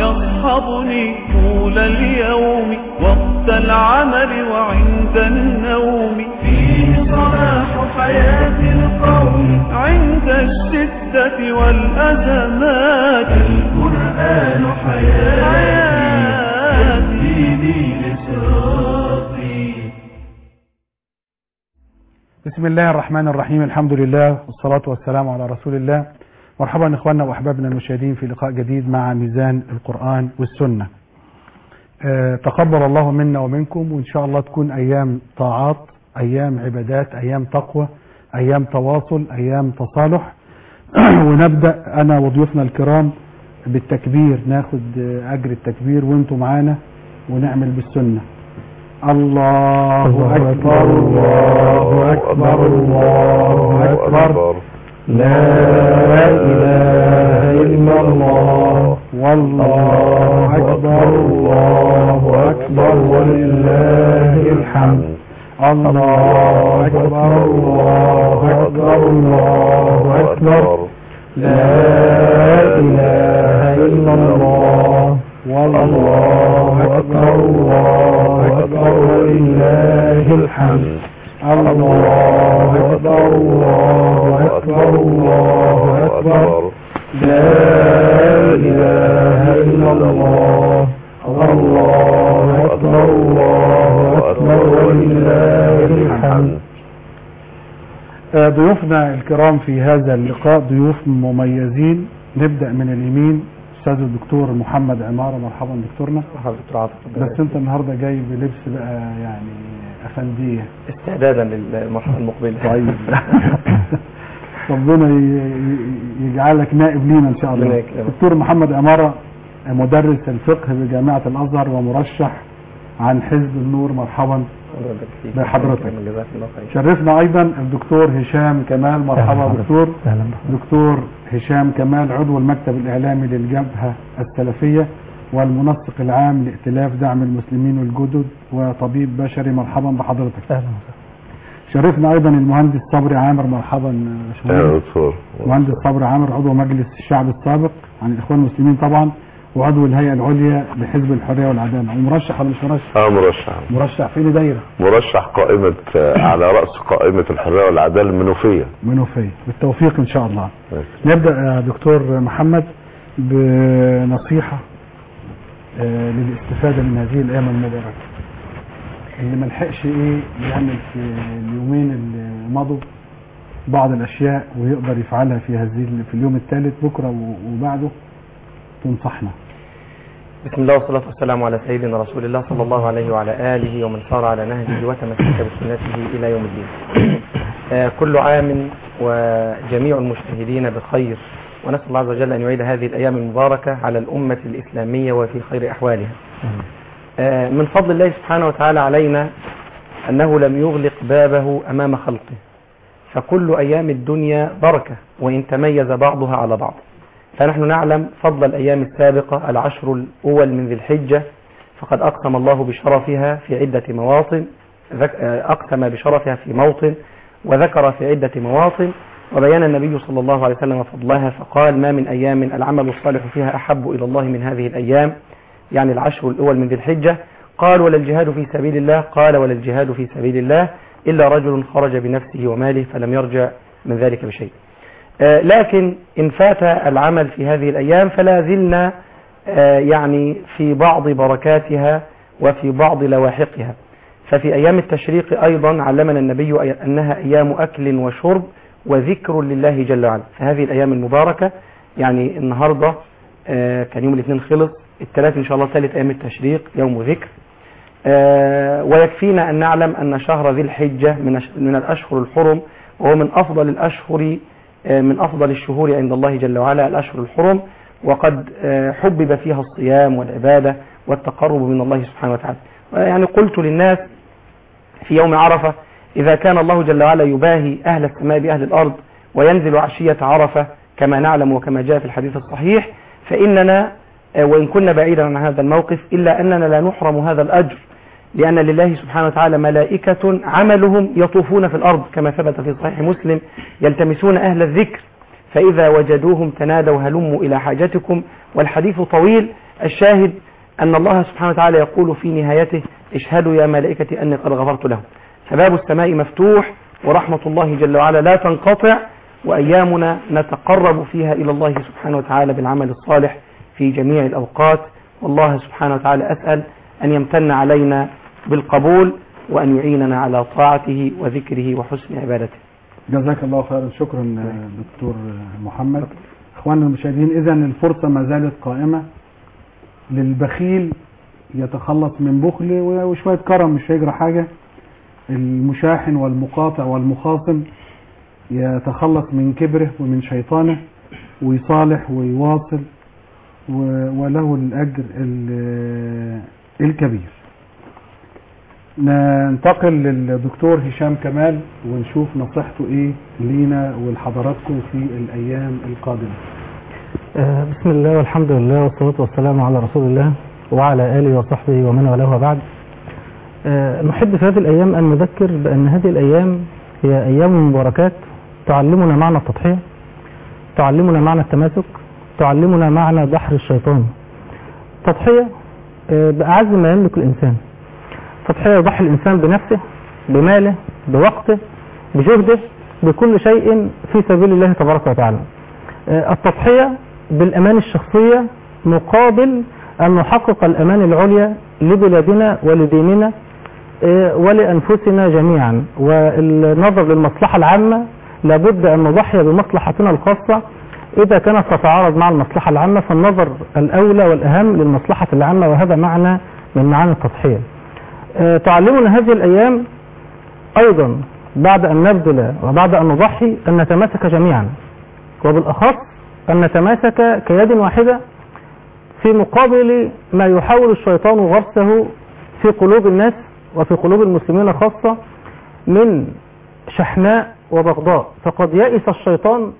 يصحبني طول اليوم وقت العمل وعند النوم فيه صلاح حياة القوم عند الشدة والأزمات القرآن حياتي يهديني لصراطي بسم الله الرحمن الرحيم الحمد لله والصلاة والسلام على رسول الله مرحبا إخواننا وأحبابنا المشاهدين في لقاء جديد مع ميزان القرآن والسنة آه، تقبل الله منا ومنكم وإن شاء الله تكون أيام طاعات أيام عبادات أيام تقوى أيام تواصل أيام تصالح ونبدأ أنا وضيوفنا الكرام بالتكبير ناخد آه، أجر التكبير وانتم معانا ونعمل بالسنة الله أكبر الله أكبر الله أكبر لا إله إلا الله والله أكبر الله أكبر ولله الحمد الله أكبر الله أكبر الله أكبر لا إله إلا الله والله أكبر الله أكبر ولله الحمد الله أكبر الله أكبر الله أكبر لا إله إلا الله الله أكبر الله أكبر ولله الحمد آه، ضيوفنا الكرام في هذا اللقاء ضيوف مميزين نبدأ من اليمين أستاذ الدكتور محمد عمارة مرحبا دكتورنا مرحبا دكتور عاطف بس أنت النهاردة جاي بلبس بقى يعني أفندية استعدادا للمرحله المقبله طيب ربنا ي- ي- يجعلك نائب لينا ان شاء ربنا الله يكرمك. دكتور محمد اماره مدرس الفقه بجامعه الازهر ومرشح عن حزب النور مرحبا الله يبارك فيك. بحضرتك. جزاك الله خير شرفنا ايضا الدكتور هشام كمال مرحبا دكتور دكتور هشام كمال عضو المكتب الاعلامي للجبهه السلفيه والمنسق العام لائتلاف دعم المسلمين الجدد وطبيب بشري مرحبا بحضرتك شرفنا ايضا المهندس صبري عامر مرحبا يا باشمهندس. دكتور مهندس صبري عامر عضو مجلس الشعب السابق عن الاخوان المسلمين طبعا وعضو الهيئه العليا لحزب الحريه والعداله ومرشح ولا مش مرشح؟ اه مرشح مرشح فين دايره؟ مرشح قائمة آه، على رأس قائمة الحرية والعدالة المنوفية منوفيه بالتوفيق ان شاء الله. نبدا يا دكتور محمد بنصيحه آه، للاستفاده من هذه الايام المباركه. اللي ما لحقش ايه يعمل في اليومين اللي مضوا بعض الاشياء ويقدر يفعلها في هذه في اليوم الثالث بكره و- وبعده تنصحنا. بسم الله والصلاة والسلام على سيدنا رسول الله صلى الله عليه وعلى آله ومن سار على نهجه وتمسك بسنته إلى يوم الدين آه، كل عام وجميع المجتهدين بخير ونسأل الله عز وجل أن يعيد هذه الأيام المباركة على الأمة الإسلامية وفي خير أحوالها آه، من فضل الله سبحانه وتعالى علينا أنه لم يغلق بابه أمام خلقه فكل أيام الدنيا بركة وإن تميز بعضها على بعض فنحن نعلم فضل الأيام السابقة العشر الأول من ذي الحجة فقد أقسم الله بشرفها في عدة مواطن ذك- آه، أقسم بشرفها في موطن وذكر في عدة مواطن وبين النبي صلى الله عليه وسلم فضلها فقال ما من أيام العمل الصالح فيها أحب إلى الله من هذه الأيام يعني العشر الأول من ذي الحجة قال ولا الجهاد في سبيل الله قال ولا الجهاد في سبيل الله إلا رجل خرج بنفسه وماله فلم يرجع من ذلك بشيء آه، لكن إن فات العمل في هذه الأيام فلا زلنا آه، يعني في بعض بركاتها وفي بعض لواحقها ففي أيام التشريق أيضا علمنا النبي أي- أنها أيام أكل وشرب وذكر لله جل وعلا فهذه الأيام المباركة يعني النهاردة آه، كان يوم الاثنين خلص الثلاث إن شاء الله ثالث أيام التشريق يوم ذكر آه، ويكفينا أن نعلم أن شهر ذي الحجة من أش- من الأشهر الحرم وهو من أفضل الأشهر آه، من أفضل الشهور عند الله جل وعلا الأشهر الحرم وقد آه، حبب فيها الصيام والعبادة والتقرب من الله سبحانه وتعالى يعني قلت للناس في يوم عرفة إذا كان الله جل وعلا يباهي أهل السماء بأهل الأرض وينزل عشية عرفة كما نعلم وكما جاء في الحديث الصحيح فإننا آه، وإن كنا بعيدا عن هذا الموقف إلا أننا لا نحرم هذا الأجر لأن لله سبحانه وتعالى ملائكة عملهم يطوفون في الأرض كما ثبت في صحيح مسلم يلتمسون أهل الذكر فإذا وجدوهم تنادوا هلموا إلى حاجتكم والحديث طويل الشاهد أن الله سبحانه وتعالى يقول في نهايته اشهدوا يا ملائكتي أني قد غفرت لهم فباب السماء مفتوح ورحمة الله جل وعلا لا تنقطع وأيامنا نتقرب فيها إلى الله سبحانه وتعالى بالعمل الصالح في جميع الأوقات والله سبحانه وتعالى أسأل أن يمتن علينا بالقبول وأن يعيننا على طاعته وذكره وحسن عبادته جزاك الله خيرا شكرا آه، دكتور آه، محمد اخواننا المشاهدين اذا الفرصه ما زالت قائمه للبخيل يتخلص من بخله وشويه كرم مش هيجرى حاجه المشاحن والمقاطع والمخاصم يتخلص من كبره ومن شيطانه ويصالح ويواصل و- وله الاجر ال- الكبير ننتقل للدكتور هشام كمال ونشوف نصيحته ايه لينا ولحضراتكم في الايام القادمه آه، بسم الله والحمد لله والصلاة والسلام على رسول الله وعلى آله وصحبه ومن والاه وبعد آه، نحب في هذه الأيام أن نذكر بأن هذه الأيام هي أيام مباركات تعلمنا معنى التضحية تعلمنا معنى التماسك تعلمنا معنى دحر الشيطان تضحية آه، بأعز ما يملك الإنسان تضحية يضحي الإنسان بنفسه بماله بوقته بجهده بكل شيء في سبيل الله تبارك وتعالى آه، التضحية بالأمان الشخصية مقابل أن نحقق الأمان العليا لبلادنا ولديننا آه، ولأنفسنا جميعا والنظر للمصلحة العامة لابد أن نضحي بمصلحتنا الخاصة إذا كانت تتعارض مع المصلحة العامة فالنظر الأولى والأهم للمصلحة العامة وهذا معنى من معاني التضحية آه، تعلمنا هذه الأيام أيضا بعد أن نبذل وبعد أن نضحي أن نتماسك جميعا وبالأخص أن نتماسك كيد واحدة في مقابل ما يحاول الشيطان غرسه في قلوب الناس وفي قلوب المسلمين خاصة من شحناء وبغضاء فقد يئس الشيطان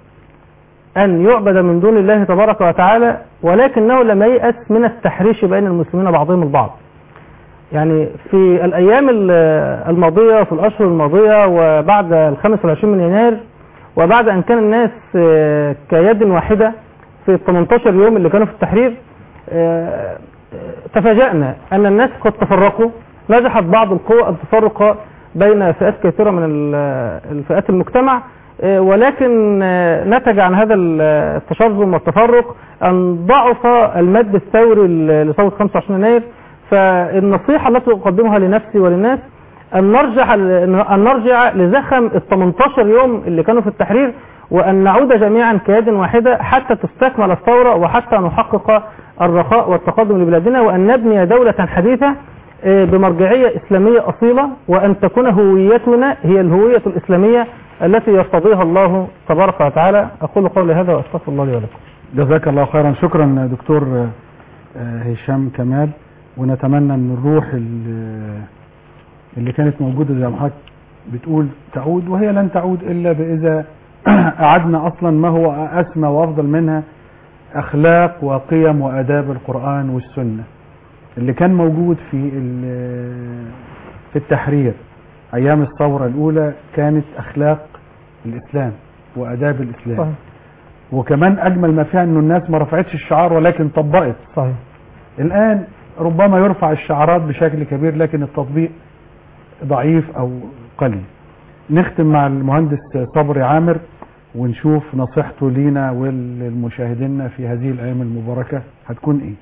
أن يعبد من دون الله تبارك وتعالى ولكنه لم ييأس من التحريش بين المسلمين بعضهم البعض يعني في الأيام ال- الماضية وفي الأشهر الماضية وبعد الخامس والعشرين من يناير وبعد أن كان الناس آه، كيد واحدة في ال 18 يوم اللي كانوا في التحرير آه، تفاجأنا أن الناس قد تفرقوا نجحت بعض القوى أن تفرق بين فئات كثيرة من ال- الفئات المجتمع آه، ولكن آه، نتج عن هذا ال- التشرذم والتفرق أن ضعف المد الثوري ل- لثورة 25 يناير فالنصيحة التي أقدمها لنفسي وللناس أن نرجع أن نرجع لزخم ال 18 يوم اللي كانوا في التحرير وأن نعود جميعا كيد واحدة حتى تستكمل الثورة وحتى نحقق الرخاء والتقدم لبلادنا وأن نبني دولة حديثة آه، بمرجعية إسلامية أصيلة وأن تكون هويتنا هي الهوية الإسلامية التي يرتضيها الله تبارك وتعالى أقول قولي هذا وأستغفر الله لي ولكم جزاك الله خيرا شكرا دكتور آه، هشام كمال ونتمنى ان الروح ال- اللي كانت موجوده زي ما حضرتك بتقول تعود وهي لن تعود الا باذا اعدنا اصلا ما هو اسمى وافضل منها اخلاق وقيم واداب القران والسنه اللي كان موجود في ال- في التحرير ايام الثوره الاولى كانت اخلاق الاسلام واداب الاسلام صحيح وكمان اجمل ما فيها انه الناس ما رفعتش الشعار ولكن طبقت صحيح الان ربما يرفع الشعارات بشكل كبير لكن التطبيق ضعيف او قليل نختم مع المهندس صبري عامر ونشوف نصيحته لينا وللمشاهدين في هذه الايام المباركه هتكون ايه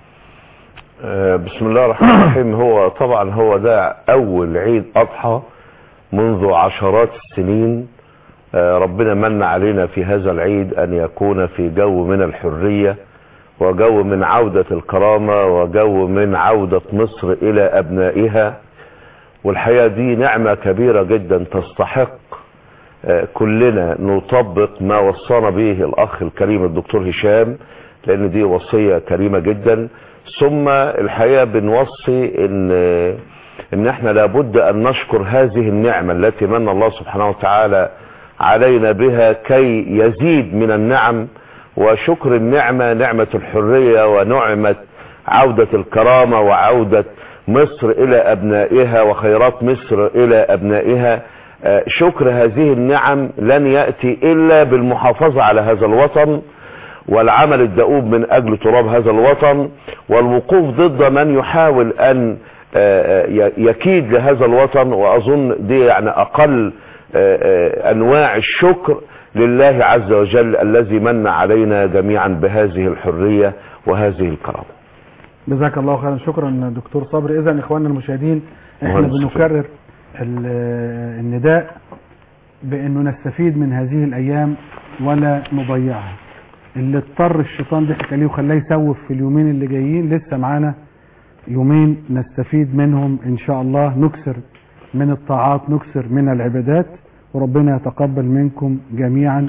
آه، بسم الله الرحمن الرحيم هو طبعا هو ده اول عيد اضحى منذ عشرات السنين آه، ربنا من علينا في هذا العيد ان يكون في جو من الحرية وجو من عودة الكرامة وجو من عودة مصر الى ابنائها والحقيقة دي نعمة كبيرة جدا تستحق آه، كلنا نطبق ما وصانا به الاخ الكريم الدكتور هشام لان دي وصية كريمة جدا ثم الحقيقة بنوصي ان ان احنا لابد ان نشكر هذه النعمة التي من الله سبحانه وتعالى علينا بها كي يزيد من النعم وشكر النعمة نعمة الحرية ونعمة عودة الكرامة وعودة مصر الى ابنائها وخيرات مصر الى ابنائها آه، شكر هذه النعم لن يأتي الا بالمحافظة على هذا الوطن والعمل الدؤوب من اجل تراب هذا الوطن والوقوف ضد من يحاول ان آه، آه، يكيد لهذا الوطن واظن دي يعني اقل آه، آه، انواع الشكر لله عز وجل الذي من علينا جميعا بهذه الحرية وهذه الكرامة جزاك الله خيرا شكرا دكتور صبري اذا اخواننا المشاهدين احنا مهندس بنكرر ال- النداء بانه نستفيد من هذه الايام ولا نضيعها اللي اضطر الشيطان ضحك عليه وخلاه يسوف في اليومين اللي جايين لسه معانا يومين نستفيد منهم ان شاء الله نكسر من الطاعات نكسر من العبادات وربنا يتقبل منكم جميعا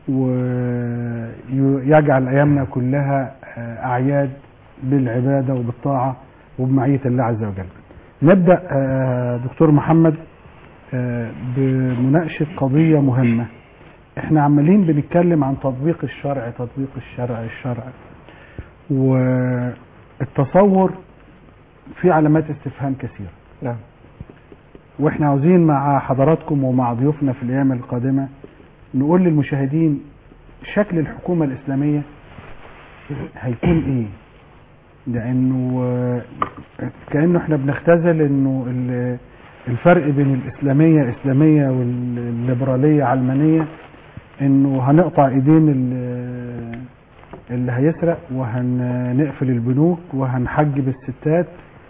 ويجعل ايامنا كلها آه، اعياد بالعباده وبالطاعه وبمعيه الله عز وجل. نبدا آه، دكتور محمد آه، بمناقشه قضيه مهمه. احنا عمالين بنتكلم عن تطبيق الشرع تطبيق الشرع الشرع والتصور في علامات استفهام كثيره. نعم واحنا عاوزين مع حضراتكم ومع ضيوفنا في الايام القادمه نقول للمشاهدين شكل الحكومه الاسلاميه هيكون ايه لانه آه، كانه احنا بنختزل انه ال- الفرق بين الاسلاميه اسلاميه والليبراليه علمانيه انه هنقطع ايدين ال- اللي هيسرق وهنقفل البنوك وهنحجب الستات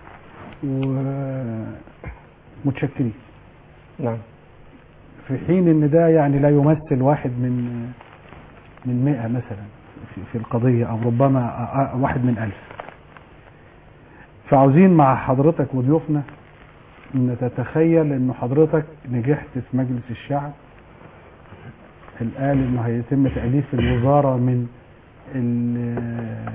ومتشكرين نعم في حين ان ده يعني لا يمثل واحد من من مئة مثلا في, في القضية او ربما أ- أ- واحد من الف فعاوزين مع حضرتك وضيوفنا ان تتخيل انه حضرتك نجحت في مجلس الشعب قال انه هيتم تأليف الوزارة من ال-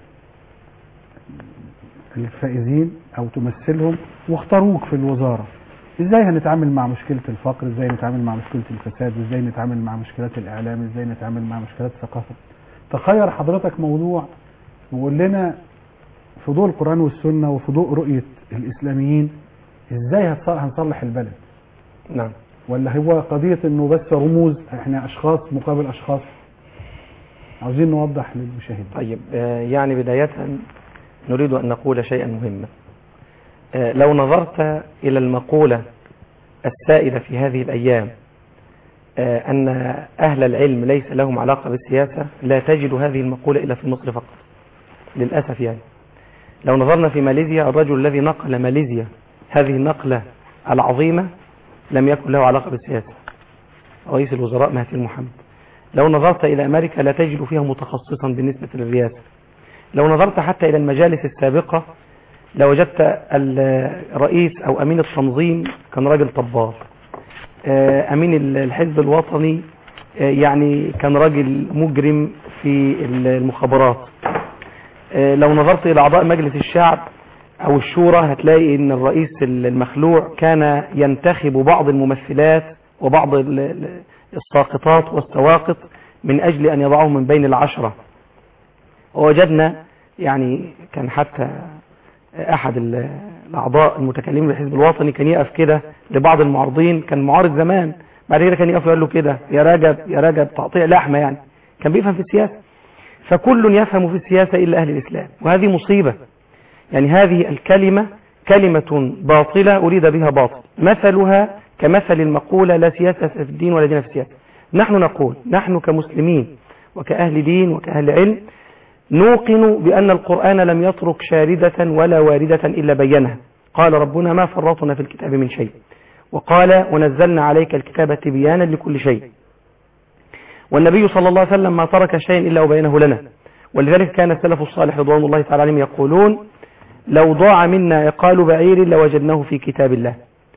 الفائزين او تمثلهم واختاروك في الوزارة ازاي هنتعامل مع مشكلة الفقر ازاي نتعامل مع مشكلة الفساد ازاي نتعامل مع مشكلات الاعلام ازاي نتعامل مع مشكلات الثقافة تخير حضرتك موضوع وقول لنا في ضوء القرآن والسنة وفي ضوء رؤية الاسلاميين ازاي هتص- هنصلح البلد نعم ولا هو قضية انه بس رموز احنا اشخاص مقابل اشخاص عاوزين نوضح للمشاهد طيب آه، يعني بداية نريد أن نقول شيئا مهما آه، لو نظرت إلى المقولة السائدة في هذه الأيام آه، أن أهل العلم ليس لهم علاقة بالسياسة لا تجد هذه المقولة إلا في مصر فقط للأسف يعني لو نظرنا في ماليزيا الرجل الذي نقل ماليزيا هذه النقلة العظيمة لم يكن له علاقة بالسياسة رئيس الوزراء مهدي محمد لو نظرت إلى أمريكا لا تجد فيها متخصصا بالنسبة للرئاسة لو نظرت حتى إلى المجالس السابقة لوجدت الرئيس أو أمين التنظيم كان راجل طباخ آه، أمين الحزب الوطني آه، يعني كان راجل مجرم في المخابرات آه، لو نظرت إلى أعضاء مجلس الشعب أو الشورى هتلاقي أن الرئيس المخلوع كان ينتخب بعض الممثلات وبعض ال- ال- الساقطات والسواقط من أجل أن يضعهم من بين العشرة ووجدنا يعني كان حتى أحد ال- الأعضاء المتكلمين بالحزب الوطني كان يقف كده لبعض المعارضين كان معارض زمان بعد كده كان يقف يقول له كده يا رجب يا رجب تقطيع لحمة يعني كان بيفهم في السياسة فكل يفهم في السياسة إلا أهل الإسلام وهذه مصيبة يعني هذه الكلمة كلمة باطلة أريد بها باطل مثلها كمثل المقولة لا سياسة في الدين ولا دين في السياسة نحن نقول نحن كمسلمين وكأهل دين وكأهل علم نوقن بأن القرآن لم يترك شاردة ولا واردة إلا بينها قال ربنا ما فرطنا في الكتاب من شيء وقال ونزلنا عليك الكتاب تبيانا لكل شيء والنبي صلى الله عليه وسلم ما ترك شيئا إلا وبينه لنا ولذلك كان السلف الصالح رضوان الله تعالى عليهم يقولون لو ضاع منا عقال بعير لوجدناه في كتاب الله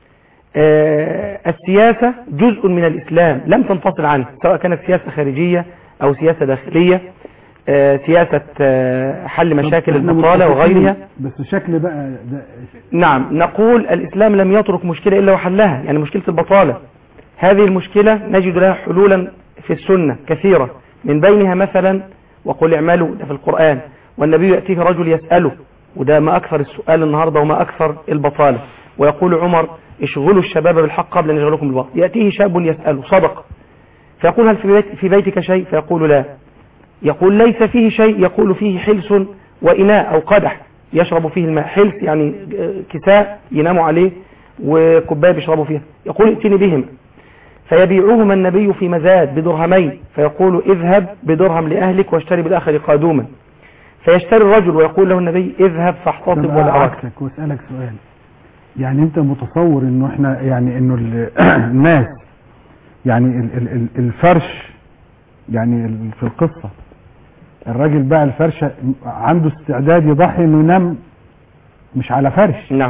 آه، السياسة جزء من الإسلام لم تنفصل عنه سواء كانت سياسة خارجية أو سياسة داخلية آه، سياسة آه، حل مشاكل إحنا البطالة متفقين، وغيرها بس شكل بقى ده نعم نقول الإسلام لم يترك مشكلة إلا وحلها يعني مشكلة البطالة هذه المشكلة نجد لها حلولا في السنة كثيرة من بينها مثلا وقل اعملوا ده في القرآن والنبي يأتيه رجل يسأله وده ما أكثر السؤال النهاردة وما أكثر البطالة ويقول عمر اشغلوا الشباب بالحق قبل أن يشغلوكم بالباطل يأتيه شاب يسأله صدق فيقول هل في, بيت في بيتك شيء فيقول لا يقول ليس فيه شيء يقول فيه حلس وإناء أو قدح يشرب فيه الماء حلس يعني كساء يناموا عليه وكوباية بيشربوا فيها يقول ائتني بهما فيبيعهما النبي في مزاد بدرهمين فيقول اذهب بدرهم لأهلك واشتري بالآخر قادوما فيشتري الرجل ويقول له النبي اذهب فاحتطب طب ولا أراك عكسك واسالك سؤال يعني انت متصور انه احنا يعني انه ال- الناس يعني ال- ال- ال- الفرش يعني ال- في القصة الراجل باع الفرشة عنده استعداد يضحي انه ينام مش على فرش نعم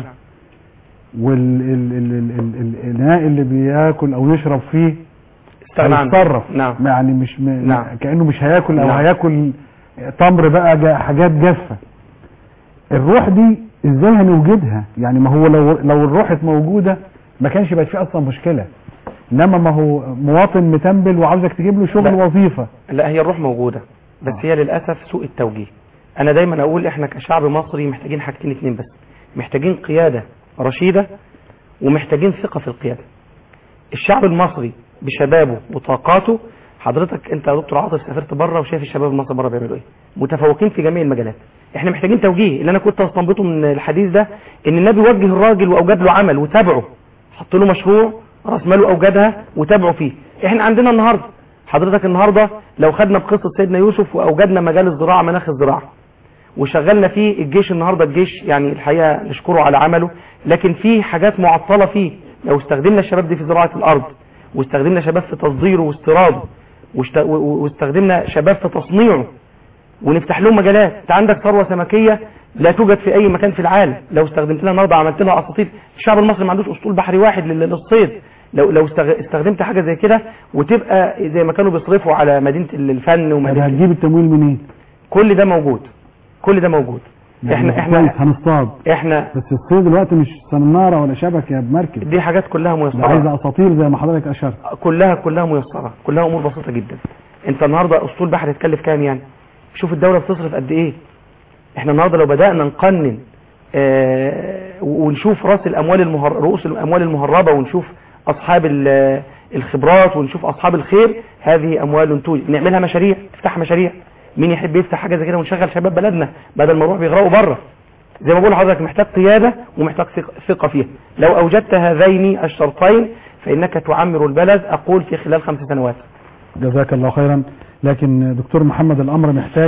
والإناء اللي بياكل او يشرب فيه استغنى عنه. هيتصرف نعم يعني مش م... نعم. كأنه مش هياكل او نعم. هياكل تمر بقى جا- حاجات جافة الروح دي ازاي هنوجدها يعني ما هو لو لو الروح موجودة ما كانش بقت فيه اصلا مشكلة انما ما هو مواطن متنبل وعاوزك تجيب له شغل لا. وظيفة لا هي الروح موجودة بس آه. هي للأسف سوء التوجيه أنا دايما أقول إحنا كشعب مصري محتاجين حاجتين اتنين بس محتاجين قيادة رشيدة ومحتاجين ثقة في القيادة الشعب المصري بشبابه وطاقاته حضرتك انت يا دكتور عاطف سافرت بره وشايف الشباب المصري بره بيعملوا ايه متفوقين في جميع المجالات احنا محتاجين توجيه اللي انا كنت استنبطه من الحديث ده ان النبي وجه الراجل واوجد له عمل وتابعه حط له مشروع راس ماله اوجدها وتابعه فيه احنا عندنا النهارده حضرتك النهارده لو خدنا بقصه سيدنا يوسف واوجدنا مجال الزراعه مناخ الزراعه وشغلنا فيه الجيش النهارده الجيش يعني الحقيقه نشكره على عمله لكن في حاجات معطله فيه لو استخدمنا الشباب دي في زراعه الارض واستخدمنا شباب في تصديره واستيراده واشت- و- و- واستخدمنا شباب في تصنيعه ونفتح لهم مجالات انت عندك ثروه سمكيه لا توجد في اي مكان في العالم لو استخدمت لها النهارده عملت لها اساطيل الشعب المصري ما عندوش اسطول بحري واحد لل- للصيد لو لو استغ- استخدمت حاجه زي كده وتبقى زي ما كانوا بيصرفوا على مدينه الفن طب ومدينه هتجيب التمويل منين؟ كل ده موجود كل ده موجود احنا كويس احنا هنصطاد احنا بس الصيد دلوقتي مش صنارة ولا شبكة بمركب دي حاجات كلها ده عايزة ميسره اساطير زي ما حضرتك اشرت كلها كلها ميسره كلها امور بسيطه جدا انت النهارده اسطول بحر يتكلف كام يعني شوف الدوله بتصرف قد ايه احنا النهارده لو بدانا نقنن آه ونشوف راس الاموال المهر... رؤوس الاموال المهربه ونشوف اصحاب ال- الخبرات ونشوف اصحاب الخير هذه اموال توجد نعملها مشاريع تفتح مشاريع مين يحب يفتح حاجه زي كده ونشغل شباب بلدنا بدل ما نروح بيغرقوا بره زي ما بقول لحضرتك محتاج قياده ومحتاج ثق- ثقه فيها لو اوجدت هذين الشرطين فانك تعمر البلد اقول في خلال خمس سنوات جزاك الله خيرا لكن دكتور محمد الامر محتاج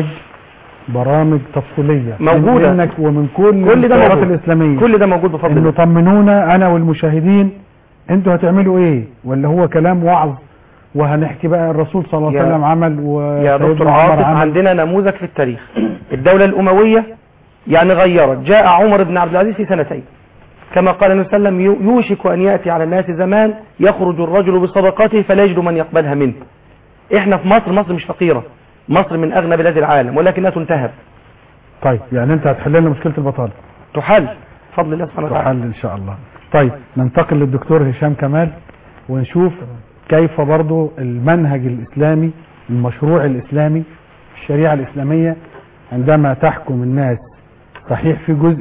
برامج تفصيلية موجودة. منك ومن كل, كل ده التيارات موجود الاسلامية كل ده موجود بفضل انه الله طمنونا انا والمشاهدين انتوا هتعملوا ايه ولا هو كلام وعظ وهنحكي بقى الرسول صلى الله عليه يا- وسلم عمل يا دكتور وسيدنا عاطف عمر عمل عندنا نموذج في التاريخ الدولة الأموية يعني غيرت جاء عمر بن عبد العزيز في سنتين كما قال النبي صلى الله عليه وسلم يو- يوشك أن يأتي على الناس زمان يخرج الرجل بصدقاته فلا يجد من يقبلها منه احنا في مصر مصر مش فقيرة مصر من أغنى بلاد العالم ولكنها تنتهب طيب يعني انت هتحل لنا مشكلة البطالة تحل بفضل الله سبحانه وتعالى تحل ان شاء الله طيب ننتقل للدكتور هشام كمال ونشوف كيف برضو المنهج الاسلامي المشروع الاسلامي الشريعة الاسلامية عندما تحكم الناس صحيح في جزء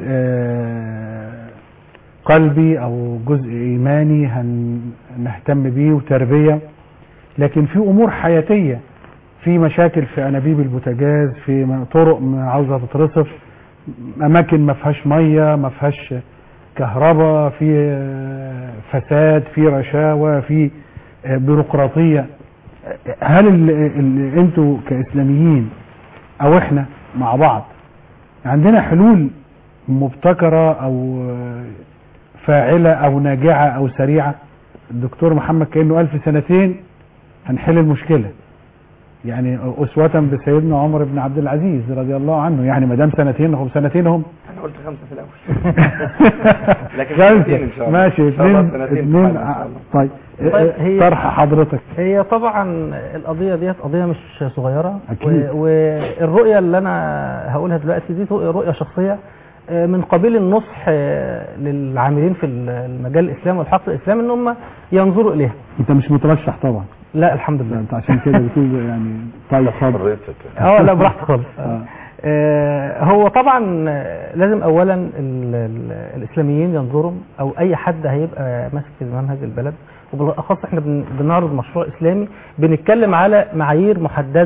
آه، قلبي او جزء ايماني هنهتم بيه وتربية لكن في امور حياتية في مشاكل في انابيب البوتاجاز في م- طرق م- عاوزة تترصف اماكن ما فيهاش ميه ما فيهاش كهرباء في آه، فساد في رشاوى في آه، بيروقراطيه آه، هل ال- ال- انتوا كاسلاميين او احنا مع بعض عندنا حلول مبتكره او آه، فاعله او ناجعه او سريعه الدكتور محمد كانه قال في سنتين هنحل المشكله يعني اسوه بسيدنا عمر بن عبد العزيز رضي الله عنه يعني ما دام سنتين هم سنتين هم أنا قلت خمسة في الأول لكن سنتين إن شاء الله. ماشي إن شاء الله اثنين سنتين اثنين إن شاء الله. طيب طيب، هي- طرح حضرتك هي طبعا القضية ديت قضية مش صغيرة أكيد. و- والرؤية اللي أنا هقولها دلوقتي دي رؤية شخصية آه، من قبيل النصح آه، للعاملين في المجال الإسلامي والحق الإسلامي إن هم ينظروا إليها انت مش مترشح طبعا لا الحمد لا لله انت عشان كده بتقول يعني طيب اتفضل حريتك اه لا براحتك خالص آه. آه، هو طبعا آه، لازم اولا ال- ال- الاسلاميين ينظروا او اي حد هيبقى ماسك منهج البلد وبالاخص احنا بن- بنعرض مشروع اسلامي بنتكلم على معايير محدده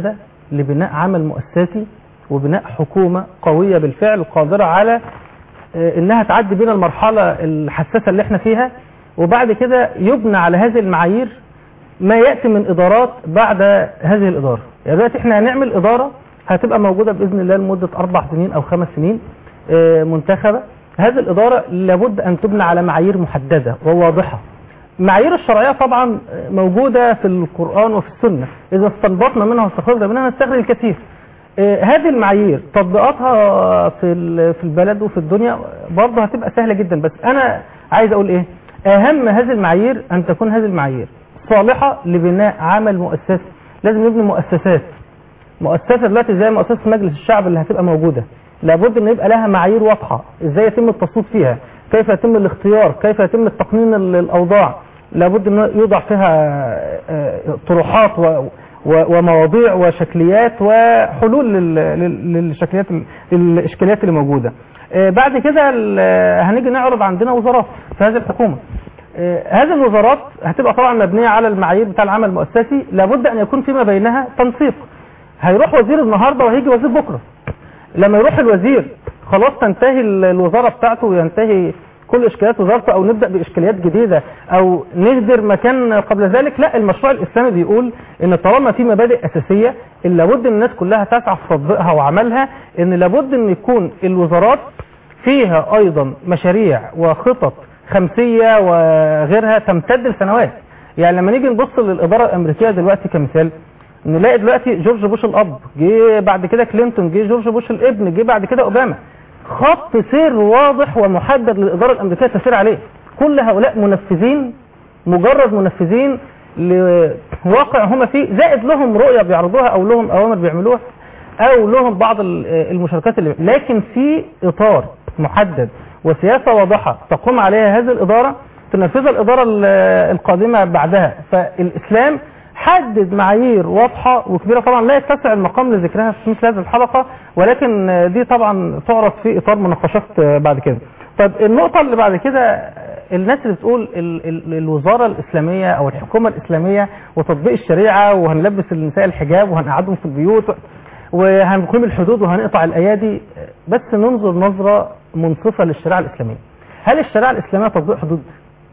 لبناء عمل مؤسسي وبناء حكومة قوية بالفعل قادرة على آه، انها تعدي بين المرحلة الحساسة اللي احنا فيها وبعد كده يبنى على هذه المعايير ما يأتي من إدارات بعد هذه الإدارة يعني دلوقتي احنا هنعمل إدارة هتبقى موجودة بإذن الله لمدة أربع سنين أو خمس سنين آه، منتخبة هذه الإدارة لابد أن تبنى على معايير محددة وواضحة معايير الشرعية طبعا موجودة في القرآن وفي السنة إذا استنبطنا منها واستخرجنا منها نستخرج الكثير آه، هذه المعايير تطبيقاتها في ال- في البلد وفي الدنيا برضه هتبقى سهلة جدا بس أنا عايز أقول إيه أهم هذه المعايير أن تكون هذه المعايير صالحة لبناء عمل مؤسسي لازم نبني مؤسسات مؤسسة دلوقتي زي مؤسسة مجلس الشعب اللي هتبقى موجودة لابد ان يبقى لها معايير واضحة ازاي يتم التصويت فيها كيف يتم الاختيار كيف يتم تقنين ال- الاوضاع لابد ان يوضع فيها آه، طروحات و و- ومواضيع وشكليات وحلول لل- لل- للشكليات ال- الاشكاليات اللي موجوده آه، بعد كده ال- هنيجي نعرض عندنا وزارات في هذه الحكومه آه، هذه الوزارات هتبقى طبعا مبنيه على المعايير بتاع العمل المؤسسي لابد ان يكون فيما بينها تنسيق هيروح وزير النهارده وهيجي وزير بكره لما يروح الوزير خلاص تنتهي ال- الوزاره بتاعته وينتهي كل اشكاليات وزارته او نبدا باشكاليات جديده او نهدر مكان قبل ذلك لا المشروع الاسلامي بيقول ان طالما في مبادئ اساسيه اللي لابد ان الناس كلها تسعى في تطبيقها وعملها ان لابد ان يكون الوزارات فيها ايضا مشاريع وخطط خمسيه وغيرها تمتد لسنوات يعني لما نيجي نبص للاداره الامريكيه دلوقتي كمثال نلاقي دلوقتي جورج بوش الاب جه بعد كده كلينتون جه جورج بوش الابن جه بعد كده اوباما خط سير واضح ومحدد للاداره الامريكيه تسير عليه كل هؤلاء منفذين مجرد منفذين لواقع هم فيه زائد لهم رؤيه بيعرضوها او لهم اوامر بيعملوها او لهم بعض ال- المشاركات اللي لكن في اطار محدد وسياسه واضحه تقوم عليها هذه الاداره تنفذها الاداره ال- القادمه بعدها فالاسلام حدد معايير واضحه وكبيره طبعا لا يتسع المقام لذكرها في مثل هذه الحلقه ولكن دي طبعا تعرض في اطار مناقشات بعد كده. طيب النقطه اللي بعد كده الناس اللي بتقول ال ال الوزاره الاسلاميه او الحكومه الاسلاميه وتطبيق الشريعه وهنلبس النساء الحجاب وهنقعدهم في البيوت وهنقيم الحدود وهنقطع الايادي بس ننظر نظره منصفه للشريعه الاسلاميه. هل الشريعه الاسلاميه تطبيق حدود؟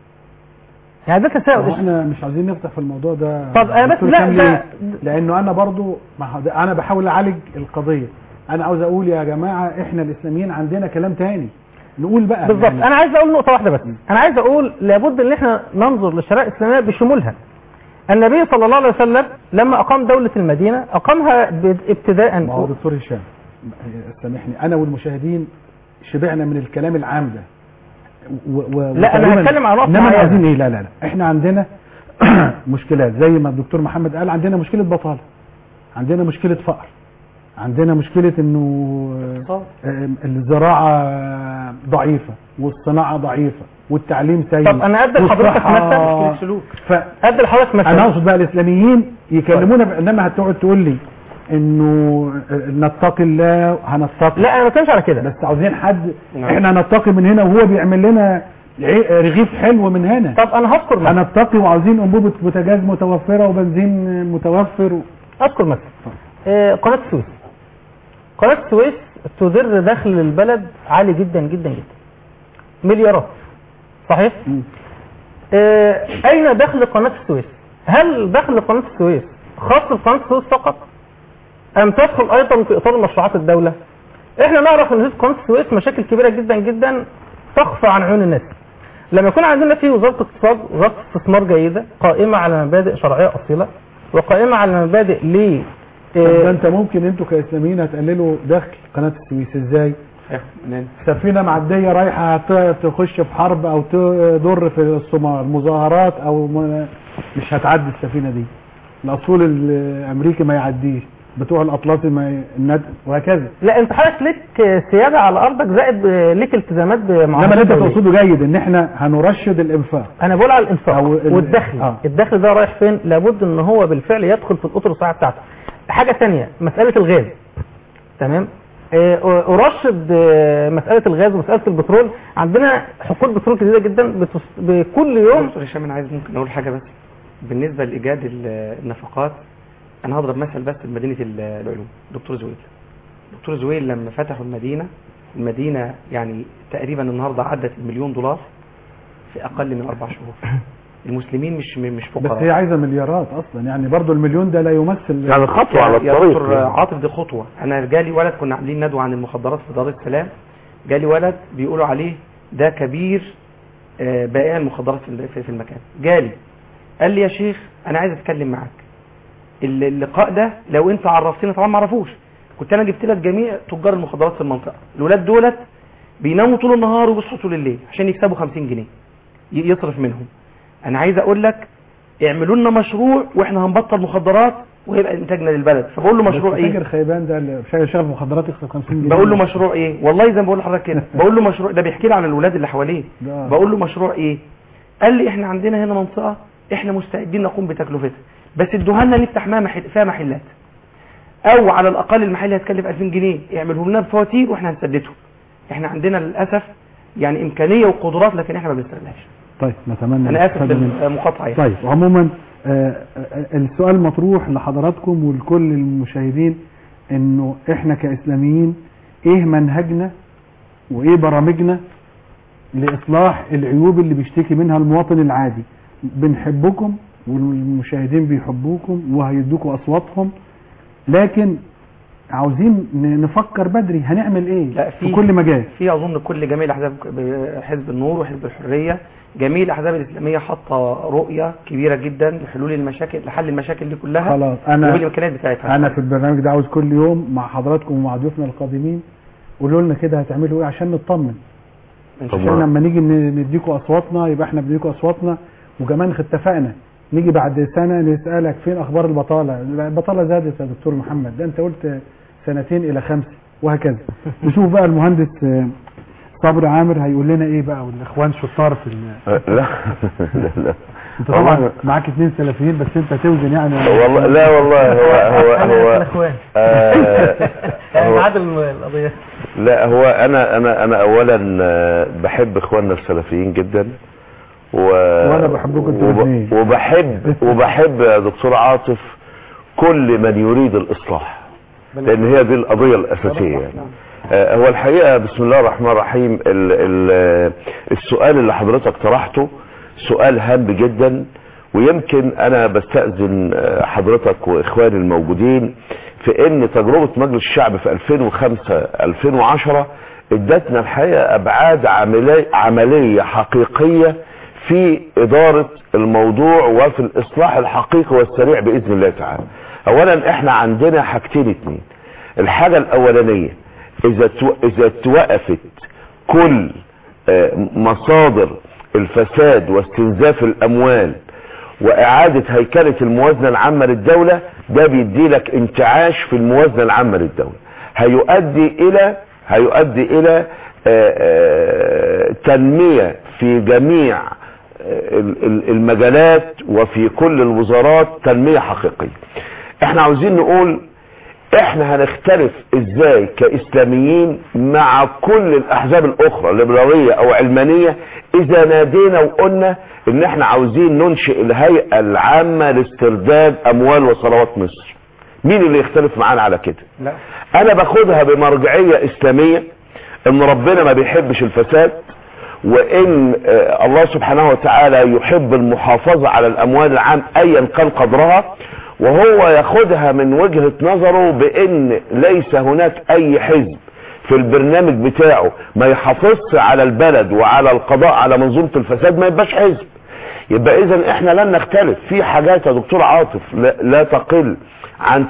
يعني ده هو تساؤل احنا مش عايزين نفتح في الموضوع ده طب أنا بس دكتور لا، كامل ده- ليه؟ لانه انا برضو ما هو ده- انا بحاول اعالج القضيه انا عاوز اقول يا جماعه احنا الاسلاميين عندنا كلام تاني نقول بقى بالظبط يعني انا عايز اقول نقطه واحده بس انا عايز اقول لابد ان احنا ننظر للشريعه الاسلاميه بشمولها النبي صلى الله عليه وسلم لما اقام دوله المدينه اقامها ب- ابتداء ما هو دكتور هشام سامحني انا والمشاهدين شبعنا من الكلام العام ده و و لا، أنا وتقريباً- هتكلم عن نقطة انما معينة. عايزين ايه لا لا لا احنا عندنا مشكلات زي ما الدكتور محمد قال عندنا مشكله بطاله عندنا مشكله فقر عندنا مشكله انه آه، آه، الزراعه ضعيفه والصناعه ضعيفه والتعليم سيء طب أنا أدي لحضرتك والصحة- مثل مشكلة سلوك. ف... ادي لحضرتك انا مثلا اقصد بقى الاسلاميين يكلمونا ب- انما هتقعد تقول لي انه نتقي الله هنتقي لا انا ما بتكلمش على كده بس عاوزين حد نعم. احنا نتقي من هنا وهو بيعمل لنا عي- رغيف حلو من هنا طب انا هذكر مثلا هنتقي وعاوزين انبوبه بوتاجاز متوفره وبنزين متوفر و... اذكر مثلا آه، قناه السويس قناه السويس تدر دخل البلد عالي جدا جدا جدا مليارات صحيح مم. آه، اين دخل قناه السويس هل دخل قناه السويس خاص بقناه السويس فقط ام تدخل ايضا في اطار مشروعات الدوله احنا نعرف ان في قناه السويس مشاكل كبيره جدا جدا تخفى عن عيون الناس لما يكون عندنا في وزاره اقتصاد وزاره استثمار جيده قائمه على مبادئ شرعيه اصيله وقائمه على مبادئ ل طب ده آه، انت ممكن انتوا كاسلاميين هتقللوا دخل قناه السويس ازاي؟ سفينه معديه رايحه ت- تخش في حرب او تضر في الصومال مظاهرات او م... مش هتعدي السفينه دي الاصول الامريكي ما يعديش بتوع الاطلسي ما ي... الند... وهكذا لا انت حضرتك ليك سياده على ارضك زائد ليك التزامات انما بمعاهدات اللي انت دولية. تقصده جيد ان احنا هنرشد الانفاق انا بقول على الانفاق أو ال- والدخل آه. الدخل ده رايح فين لابد ان هو بالفعل يدخل في الاطر الصحيحه بتاعته حاجه ثانيه مساله الغاز تمام آه، ارشد آه، مساله الغاز ومساله البترول عندنا حقول بترول كتيره جدا بتص... بكل يوم دكتور هشام انا عايز ممكن اقول حاجه بس بالنسبه لايجاد ال- النفقات انا هضرب مثل بس بمدينه ال- العلوم دكتور زويل دكتور زويل لما فتحوا المدينه المدينه يعني تقريبا النهارده عدت المليون دولار في اقل من اربع شهور المسلمين مش مش بس فقراء هي عايزه مليارات اصلا يعني برضو المليون ده لا يمثل يعني خطوة على يا الطريق دكتور عاطف دي خطوه انا جالي ولد كنا عاملين ندوه عن المخدرات في دار السلام جالي ولد بيقولوا عليه ده كبير آه، بائع المخدرات في ال- في- في المكان جالي قال لي يا شيخ انا عايز اتكلم معاك ال- اللقاء ده لو انت عرفتني طبعا ما اعرفوش كنت انا جبت لك جميع تجار المخدرات في المنطقه الولاد دولت بيناموا طول النهار وبيصحوا طول الليل عشان يكسبوا 50 جنيه ي- يصرف منهم انا عايز اقول لك اعملوا لنا مشروع واحنا هنبطل مخدرات وهيبقى انتاجنا للبلد فبقول له مشروع بس ايه فاكر خيبان ده اللي شغال شغال مخدرات يخسر 50 جنيه بقول له مشروع ايه والله زي ما بقول لحضرتك كده بقول له مشروع ده بيحكي لي عن الولاد اللي حواليه ده- بقول له مشروع ايه قال لي احنا عندنا هنا منطقه احنا مستعدين نقوم بتكلفتها بس ادوها لنا نفتح فيها محل فيها محلات او على الاقل المحل هيتكلف 2000 جنيه يعملوا لنا بفواتير واحنا هنسددهم احنا عندنا للاسف يعني امكانيه وقدرات لكن احنا ما بنستغلهاش طيب نتمنى انا اسف نستفاد منه. بالمقاطعه يعني طيب عموما آه، آه، السؤال مطروح لحضراتكم ولكل المشاهدين انه احنا كاسلاميين ايه منهجنا وايه برامجنا لاصلاح العيوب اللي بيشتكي منها المواطن العادي بنحبكم والمشاهدين بيحبوكم وهيدوكوا اصواتهم لكن عاوزين ن- نفكر بدري هنعمل ايه لا، في في- كل مجال في اظن كل جميع الاحزاب حزب النور وحزب الحريه جميع الاحزاب الاسلاميه حاطه رؤيه كبيره جدا لحلول المشاكل لحل المشاكل دي كلها خلاص انا وبالامكانيات بتاعتها انا في البرنامج ده عاوز كل يوم مع حضراتكم ومع ضيوفنا القادمين قولوا لنا كده هتعملوا ايه عشان نطمن إن شاء طبعا. عشان لما نيجي ن- نديكوا اصواتنا يبقى احنا بنديكوا اصواتنا وكمان اتفقنا نيجي بعد سنه نسالك فين اخبار البطاله البطاله زادت يا دكتور محمد ده انت قلت سنتين الى خمسه وهكذا نشوف بقى المهندس آه، صبري عامر هيقول لنا ايه بقى والاخوان شطار في ال... لا لا لا انت طبعا والله- معاك اثنين سلفيين بس انت توزن يعني والله لا والله هو هو هو الاخوان آه، يعني هو- عادل القضيه لا هو انا انا انا اولا آه، بحب اخواننا السلفيين جدا و... وأنا بحبكم انتوا وب... الاثنين. وبحب وبحب يا دكتور عاطف كل من يريد الاصلاح لان هي دي القضيه الاساسيه يعني. آه، هو الحقيقه بسم الله الرحمن الرحيم ال... ال... السؤال اللي حضرتك طرحته سؤال هام جدا ويمكن انا بستأذن آه، حضرتك واخواني الموجودين في ان تجربة مجلس الشعب في 2005 2010 ادتنا الحقيقة ابعاد عملية, عملية حقيقية في ادارة الموضوع وفي الاصلاح الحقيقي والسريع باذن الله تعالى اولا احنا عندنا حاجتين اتنين الحاجة الاولانية اذا تو... اذا توقفت كل آه، مصادر الفساد واستنزاف الاموال واعادة هيكلة الموازنة العامة للدولة ده بيدي لك انتعاش في الموازنة العامة للدولة هيؤدي الى هيؤدي الى آه، آه، تنمية في جميع آه، ال- ال- المجالات وفي كل الوزارات تنمية حقيقية احنا عاوزين نقول احنا هنختلف ازاي كاسلاميين مع كل الاحزاب الاخرى ليبراليه او علمانيه اذا نادينا وقلنا ان احنا عاوزين ننشئ الهيئه العامه لاسترداد اموال وثروات مصر مين اللي يختلف معانا على كده لا انا باخدها بمرجعيه اسلاميه ان ربنا ما بيحبش الفساد وان آه، الله سبحانه وتعالى يحب المحافظة على الاموال العام ايا كان قدرها وهو ياخدها من وجهة نظره بان ليس هناك اي حزب في البرنامج بتاعه ما يحافظش على البلد وعلى القضاء على منظومة الفساد ما يبقاش حزب يبقى اذا احنا لن نختلف في حاجات يا دكتور عاطف لا, لا تقل عن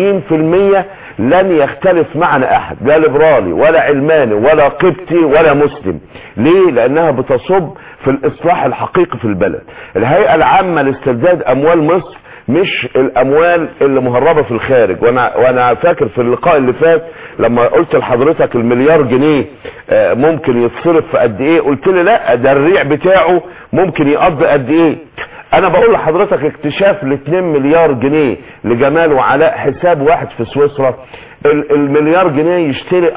80% لن يختلف معنا احد لا ليبرالي ولا علماني ولا قبطي ولا مسلم ليه لانها بتصب في الاصلاح الحقيقي في البلد الهيئة العامة لاسترداد اموال مصر مش الاموال اللي مهربة في الخارج وانا وانا فاكر في اللقاء اللي فات لما قلت لحضرتك المليار جنيه آه، ممكن يتصرف في قد ايه قلت لي لا ده الريع بتاعه ممكن يقضي قد ايه انا بقول لحضرتك اكتشاف ل 2 مليار جنيه لجمال وعلاء حساب واحد في سويسرا ال- المليار جنيه يشتري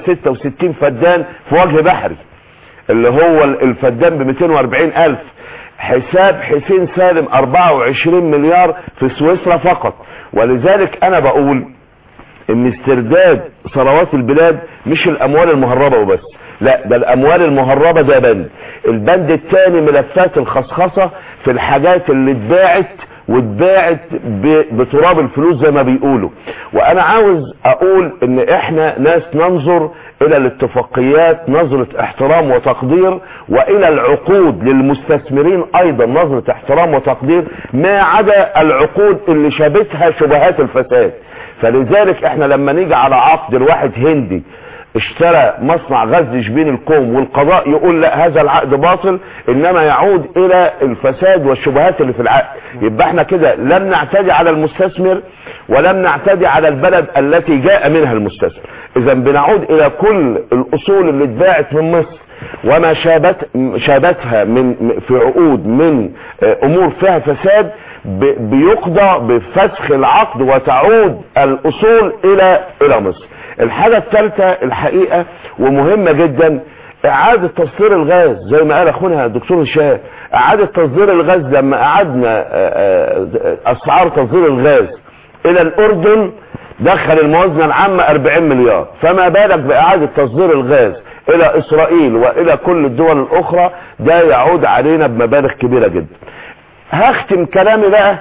4166 فدان في وجه بحري اللي هو ال- الفدان ب 240 الف حساب حسين سالم 24 مليار في سويسرا فقط ولذلك انا بقول ان استرداد ثروات البلاد مش الاموال المهربة وبس لا ده الاموال المهربة ده بند البند الثاني ملفات الخصخصة في الحاجات اللي اتباعت واتباعت ب- بتراب الفلوس زي ما بيقولوا وانا عاوز اقول ان احنا ناس ننظر الى الاتفاقيات نظرة احترام وتقدير والى العقود للمستثمرين ايضا نظرة احترام وتقدير ما عدا العقود اللي شابتها شبهات الفساد فلذلك احنا لما نيجي على عقد الواحد هندي اشترى مصنع غزل شبين الكوم والقضاء يقول لا هذا العقد باطل انما يعود الى الفساد والشبهات اللي في العقد يبقى احنا كده لم نعتدي على المستثمر ولم نعتدي على البلد التي جاء منها المستثمر اذا بنعود الى كل الاصول اللي اتباعت من مصر وما شابت شابتها من في عقود من اه، امور فيها فساد ب- بيقضى بفسخ العقد وتعود الاصول الى الى مصر الحاجة الثالثة الحقيقة ومهمة جدا اعادة تصدير الغاز زي ما قال اخونا الدكتور هشام اعادة تصدير الغاز لما قعدنا اه، اه، اسعار تصدير الغاز الى الاردن دخل الموازنة العامة 40 مليار فما بالك باعادة تصدير الغاز الى اسرائيل والى كل الدول الاخرى ده يعود علينا بمبالغ كبيرة جدا هختم كلامي بقى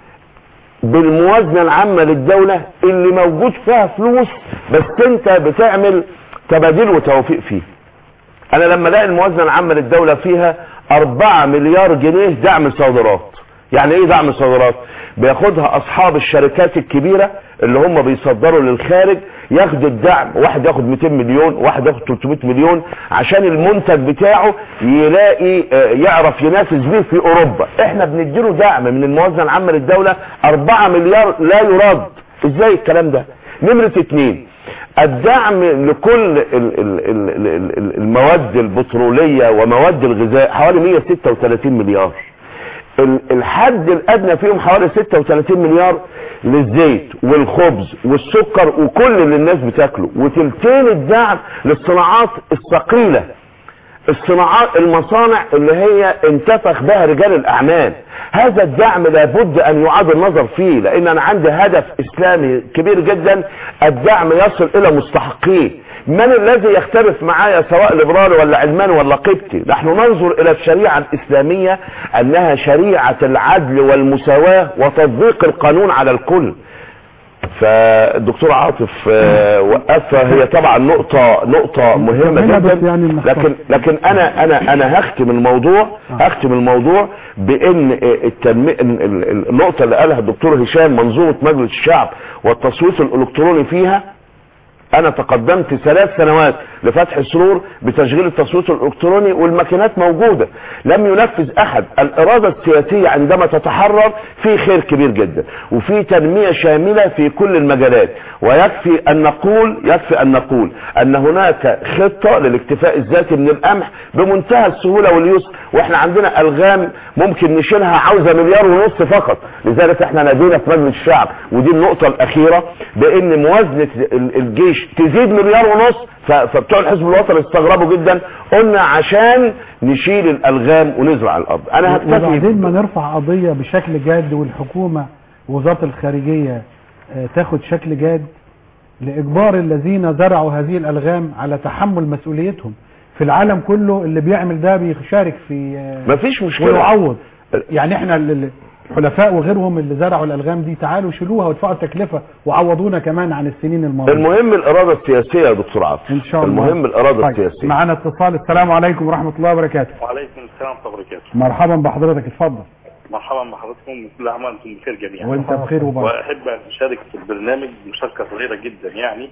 بالموازنة العامة للدولة اللي موجود فيها فلوس بس انت بتعمل تباديل وتوفيق فيه انا لما الاقي الموازنة العامة للدولة فيها 4 مليار جنيه دعم صادرات يعني ايه دعم صادرات بياخدها اصحاب الشركات الكبيرة اللي هم بيصدروا للخارج ياخد الدعم واحد ياخد 200 مليون واحد ياخد 300 مليون عشان المنتج بتاعه يلاقي آه، يعرف ينافس بيه في اوروبا احنا بنديله دعم من الموازنة العامة للدولة 4 مليار لا يرد ازاي الكلام ده نمرة اتنين الدعم لكل ال- ال- ال- ال- ال- المواد البترولية ومواد الغذاء حوالي 136 مليار ال- الحد الادنى فيهم حوالي 36 مليار للزيت والخبز والسكر وكل اللي الناس بتاكله وتلتين الدعم للصناعات الثقيله الصناعات المصانع اللي هي انتفخ بها رجال الاعمال هذا الدعم لابد ان يعاد النظر فيه لان انا عندي هدف اسلامي كبير جدا الدعم يصل الى مستحقيه من الذي يختلف معايا سواء ليبرالي ولا علماني ولا قبطي نحن ننظر الى الشريعة الاسلامية انها شريعة العدل والمساواة وتطبيق القانون على الكل فالدكتور عاطف آه، وقفها هي طبعا نقطة نقطة مهمة هنا بس جدا يعني المختصر. لكن لكن انا انا انا هختم الموضوع هختم الموضوع بان التنمية النقطة اللي قالها الدكتور هشام منظومة مجلس الشعب والتصويت الالكتروني فيها انا تقدمت ثلاث سنوات لفتح السرور بتشغيل التصويت الالكتروني والماكينات موجودة لم ينفذ احد الارادة السياسية عندما تتحرر في خير كبير جدا وفي تنمية شاملة في كل المجالات ويكفي ان نقول يكفي ان نقول ان هناك خطة للاكتفاء الذاتي من القمح بمنتهى السهولة واليسر واحنا عندنا الغام ممكن نشيلها عاوزة مليار ونص فقط لذلك احنا نادينا في مجلس الشعب ودي النقطة الاخيرة بان موازنة ال- الجيش تزيد مليار ونص ف- فبتوع الحزب الوطني استغربوا جدا قلنا عشان نشيل الالغام ونزرع الارض انا وبعدين هكتفي ما نرفع قضية بشكل جاد والحكومة ووزارة الخارجية آه، تاخد شكل جاد لإجبار الذين زرعوا هذه الألغام على تحمل مسؤوليتهم في العالم كله اللي بيعمل ده بيشارك في آه، مفيش مشكلة ويعوض يعني احنا ال- ال- الحلفاء وغيرهم اللي زرعوا الألغام دي تعالوا شيلوها وادفعوا التكلفة وعوضونا كمان عن السنين الماضية المهم الاراده السياسيه يا دكتور عاطف ان شاء الله المهم الاراده طيب، السياسيه معانا اتصال السلام عليكم ورحمة الله وبركاته وعليكم السلام ورحمة الله وبركاته مرحبا بحضرتك اتفضل مرحبا بحضراتكم وكل عام وانتم بخير جميعا وانت بخير وبركة واحب ان اشارك في البرنامج مشاركه صغيره جدا يعني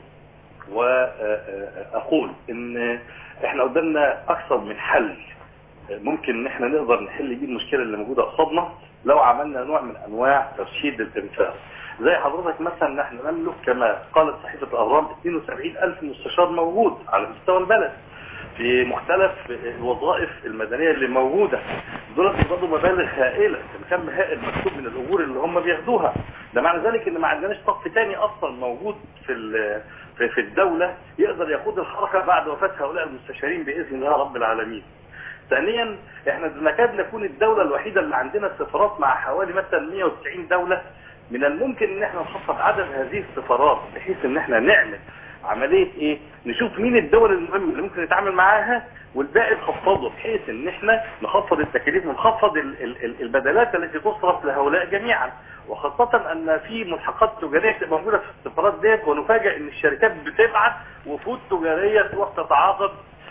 واقول ان احنا قدامنا اكثر من حل ممكن ان احنا نقدر نحل بيه المشكله اللي موجوده قصادنا لو عملنا نوع من انواع ترشيد الانفاق زي حضرتك مثلا نحن نملك كما قالت صحيفه الاهرام 72 الف مستشار موجود على مستوى البلد في مختلف الوظائف المدنيه اللي موجوده دول بيقبضوا مبالغ هائله كم هائل مكتوب من الاجور اللي هم بياخدوها ده معنى ذلك ان ما عندناش صف تاني اصلا موجود في ال- في في الدوله يقدر يقود الحركه بعد وفاه هؤلاء المستشارين باذن الله رب العالمين ثانيا احنا نكاد نكون الدوله الوحيده اللي عندنا السفارات مع حوالي مثلا 190 دوله من الممكن ان احنا نخفض عدد هذه السفارات بحيث ان احنا نعمل عمليه ايه نشوف مين الدول المهمه اللي ممكن نتعامل معاها والباقي نخفضه بحيث ان احنا نخفض التكاليف ونخفض ال- ال- ال- البدلات التي تصرف لهؤلاء جميعا وخاصة ان في ملحقات تجارية بتبقى موجودة في السفارات ديت ونفاجئ ان الشركات بتبعت وفود تجارية تروح تتعاقد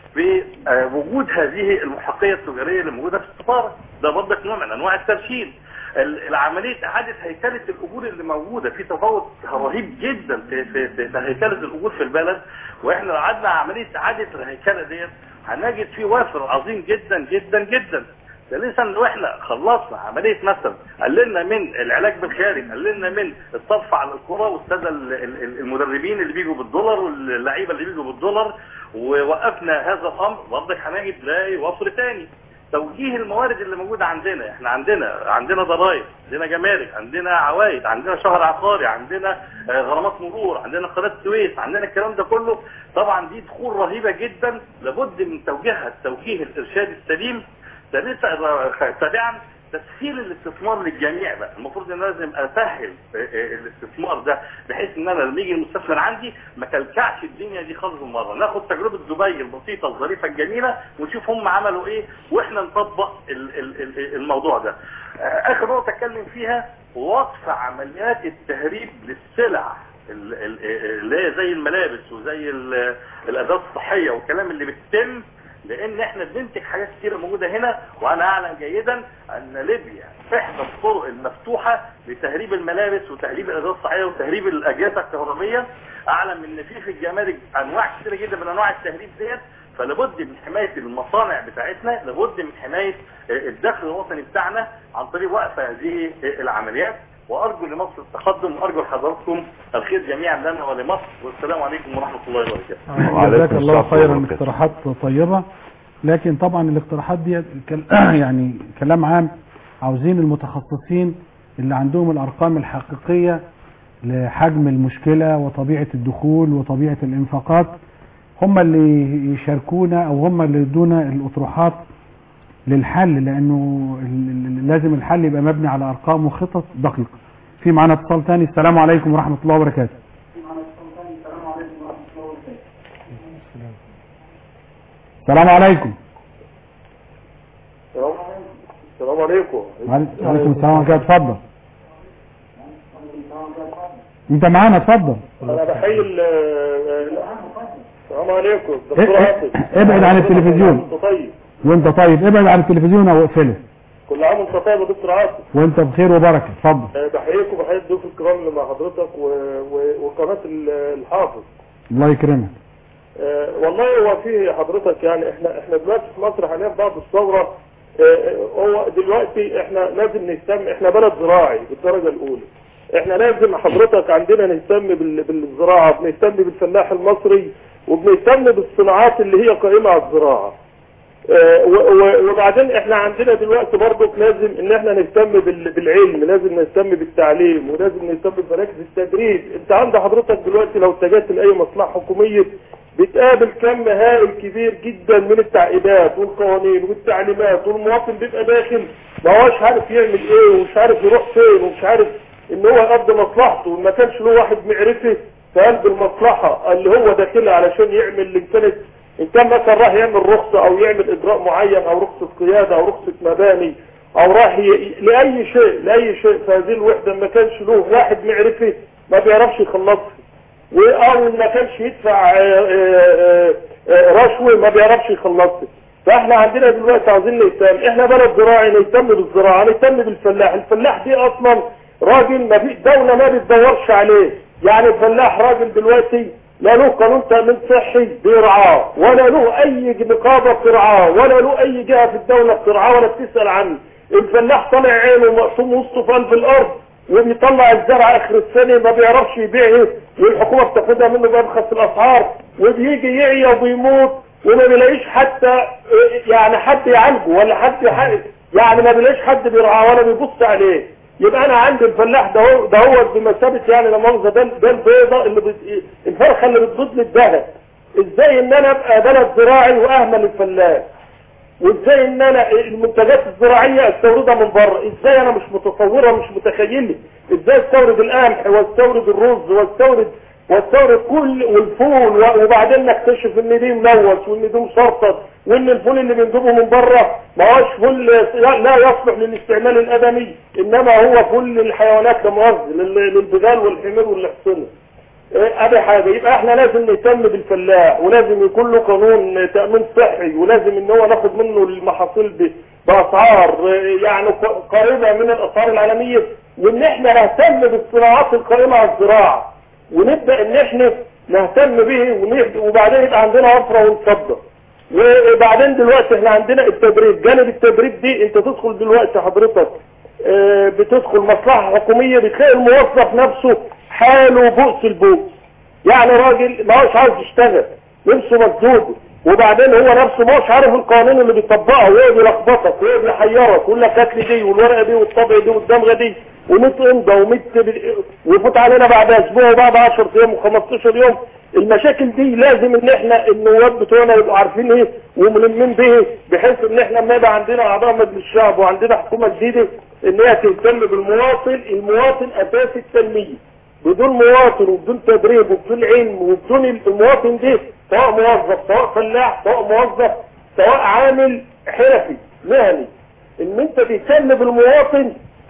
بوجود هذه الملحقية التجارية اللي موجودة في السفارة ده برضك نوع من انواع الترشيد ال- العملية اعادة هيكلة الاجور اللي موجودة في تفاوت رهيب جدا في, في, في, في هيكلة الاجور في البلد واحنا لو قعدنا عملية اعادة الهيكلة ديت هنجد في وافر عظيم جدا جدا جدا ثالثا لو احنا خلصنا عمليه مثلا قللنا من العلاج بالخارج قللنا من الصرف على الكره والساده ال- ال- المدربين اللي بيجوا بالدولار واللعيبه اللي بيجوا بالدولار ووقفنا هذا الامر برضك هنجد لا وفر تاني توجيه الموارد اللي موجوده عندنا احنا عندنا عندنا ضرائب عندنا جمارك عندنا عوائد عندنا شهر عقاري عندنا آه، غرامات مرور عندنا قناه السويس عندنا الكلام ده كله طبعا دي دخول رهيبه جدا لابد من توجيهها التوجيه الارشادي السليم ثالثا سابعا تسهيل الاستثمار للجميع بقى المفروض ان أنا لازم اسهل آه، آه، الاستثمار ده بحيث ان انا لما يجي المستثمر عندي ما كلكعش الدنيا دي خالص من مره ناخد تجربه دبي البسيطه الظريفه الجميله ونشوف هم عملوا ايه واحنا نطبق ال- ال- ال- الموضوع ده آه، اخر نقطه اتكلم فيها وقف عمليات التهريب للسلع ال- ال- اللي هي زي الملابس وزي ال- الادوات الصحيه والكلام اللي بتتم لان احنا بننتج حاجات كتيره موجوده هنا وانا اعلم جيدا ان ليبيا احدى الطرق المفتوحه لتهريب الملابس وتهريب الادوات الصحيه وتهريب الاجهزه الكهربيه اعلم ان في في الجمارك انواع كتيره جدا من انواع التهريب ديت فلابد من حمايه المصانع بتاعتنا لابد من حمايه الدخل الوطني بتاعنا عن طريق وقف هذه العمليات وارجو لمصر التقدم وارجو لحضراتكم الخير جميعا لنا ولمصر والسلام عليكم ورحمه الله وبركاته. وعليكم جزاك الله السلام خيرا ورحمة الله. اقتراحات طيبة لكن طبعا الاقتراحات دي كل- يعني كلام عام عاوزين المتخصصين اللي عندهم الارقام الحقيقية لحجم المشكلة وطبيعة الدخول وطبيعة الانفاقات هم اللي يشاركونا او هم اللي يدونا الاطروحات للحل لانه ال- ال- لازم الحل يبقى مبني على ارقام وخطط دقيقة في معانا اتصال تاني السلام عليكم ورحمة الله وبركاته السلام عليكم السلام عليكم وعليكم السلام ورحمة الله اتفضل انت معانا اتفضل انا بحيي ال- السلام عليكم اه- دكتور اه- عاطف ابعد عن التلفزيون. انت طيب وانت طيب ابعد عن التلفزيون او اقفله كل عام وانت طيب يا دكتور عاطف وانت بخير وبركه اتفضل آه، بحييك وبحيي الضيوف الكرام اللي مع حضرتك و... و... وقناه ال- الحافظ الله يكرمك آه، والله هو في حضرتك يعني احنا احنا دلوقتي في مصر حاليا بعد الثوره آه، آه، هو دلوقتي احنا لازم نهتم احنا بلد زراعي بالدرجه الاولى احنا لازم حضرتك عندنا نهتم بال- بالزراعه بنهتم بالفلاح المصري وبنهتم بالصناعات اللي هي قائمه على الزراعه آه، و- و- وبعدين احنا عندنا دلوقتي برضك لازم ان احنا نهتم بال- بالعلم لازم نهتم بالتعليم ولازم نهتم بمراكز التدريب انت عند حضرتك دلوقتي لو اتجهت لاي مصلحه حكوميه بتقابل كم هائل كبير جدا من التعقيدات والقوانين والتعليمات والمواطن بيبقى داخل ما هوش عارف يعمل ايه ومش عارف يروح فين ومش عارف ان هو يقضي مصلحته وما كانش له واحد معرفه في قلب المصلحه اللي هو داخلها علشان يعمل اللي كانت ان كان مثلا راح يعمل رخصة او يعمل اجراء معين او رخصة قيادة او رخصة مباني او راح ي... لاي شيء لاي شيء في هذه الوحدة ما كانش له واحد معرفة ما بيعرفش يخلصها و- او ما كانش يدفع آه، آه، آه، رشوة ما بيعرفش يخلصها فاحنا عندنا دلوقتي عايزين نهتم احنا بلد زراعي نهتم بالزراعة نهتم بالفلاح الفلاح دي اصلا راجل ما في دولة ما بتدورش عليه يعني الفلاح راجل دلوقتي لا له قانون تأمين صحي بيرعاه ولا له أي نقابة بترعاه ولا له أي جهة في الدولة بترعاه ولا بتسأل عنه الفلاح طالع عينه مقسوم وسطه في قلب الأرض وبيطلع الزرع آخر السنة ما بيعرفش يبيعه والحكومة بتاخدها منه بأرخص الأسعار وبيجي يعيا وبيموت وما بيلاقيش حتى يعني حد يعالجه ولا حد يح- يعني ما بيلاقيش حد بيرعاه ولا بيبص عليه يبقى انا عندي الفلاح ده هو ده هو بمثابه يعني لا مؤاخذه ده ده البيضه اللي بت... الفرخه اللي بتبيض لي الذهب ازاي ان انا ابقى بلد زراعي واهمل الفلاح وازاي ان انا المنتجات الزراعيه استوردها من بره ازاي انا مش متصوره مش متخيله ازاي استورد القمح واستورد الرز واستورد واستورد كل والفول و- وبعدين نكتشف ان دي ملوث وان دي مشرطط وان الفول اللي بنجيبه من بره ما هوش فول لا يصلح للاستعمال الادمي انما هو فول للحيوانات لمؤاخذه لل- للبغال والحمير والحصنه إيه، ادي حاجه يبقى احنا لازم نهتم بالفلاح ولازم يكون له قانون تامين صحي ولازم ان هو ناخد منه المحاصيل ب- باسعار إيه، يعني ق- قريبه من الاسعار العالميه وان احنا نهتم بالصناعات القائمه على الزراعه ونبدا ان احنا نهتم به ونهد- وبعدين يبقى عندنا وفره ونصدر وبعدين دلوقتي احنا عندنا التدريب جانب التدريب دي انت تدخل دلوقتي حضرتك اه، بتدخل مصلحة حكومية بتلاقي الموظف نفسه حاله بؤس البؤس يعني راجل ما هوش عاوز يشتغل نفسه مسدود وبعدين هو نفسه ما هوش عارف القانون اللي بيطبقه ويقعد يلخبطك ويقعد يحيرك ويقول لك هات لي دي والورقه دي والطبع دي والدمغه دي و100 امضه و100 ويفوت علينا بعد اسبوع وبعد 10 ايام و15 يوم المشاكل دي لازم ان احنا النواب بتوعنا يبقوا عارفين ايه وملمين به بحيث ان احنا لما يبقى عندنا اعضاء مجلس الشعب وعندنا حكومه جديده ان هي تهتم بالمواطن المواطن اساس التنميه بدون مواطن وبدون تدريب وبدون علم وبدون المواطن ده سواء موظف سواء فلاح سواء موظف سواء عامل حرفي مهني ان انت تهتم بالمواطن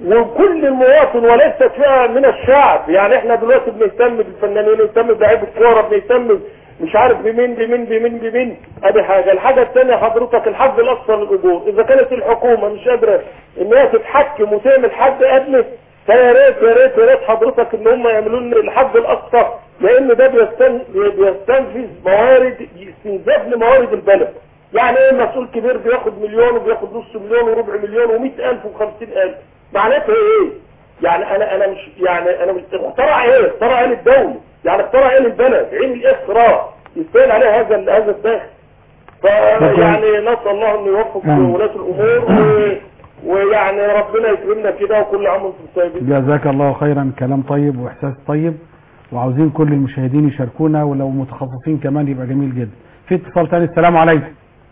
وكل المواطن وليست فئه من الشعب يعني احنا دلوقتي بنهتم بالفنانين بنهتم بلعيبه الكوره بنهتم مش عارف بمين بمين بمين بمين ادي حاجه الحاجه الثانيه حضرتك الحد الاقصى للاجور اذا كانت الحكومه مش قادره ان هي تتحكم وتعمل حد ادنى فيا ريت يا ريت يا ريت حضرتك ان هم يعملوا لنا الحد الاقصى لان ده بيستن بيستنفذ موارد استنزاف لموارد البلد يعني ايه مسؤول كبير بياخد مليون وبياخد نص مليون وربع مليون و ألف وخمسين ألف معناتها ايه يعني انا انا مش يعني انا مش اخترع ايه اخترع ايه للدولة يعني اخترع ايه للبلد عين الاختراع يستاهل عليه هذا ال- هذا الدخل فيعني نسال الله انه يوفق آمين. ولاة الامور و... ويعني ربنا يكرمنا كده وكل عام وانتم طيبين جزاك الله خيرا كلام طيب واحساس طيب وعاوزين كل المشاهدين يشاركونا ولو متخصصين كمان يبقى جميل جدا في اتصال تاني السلام عليكم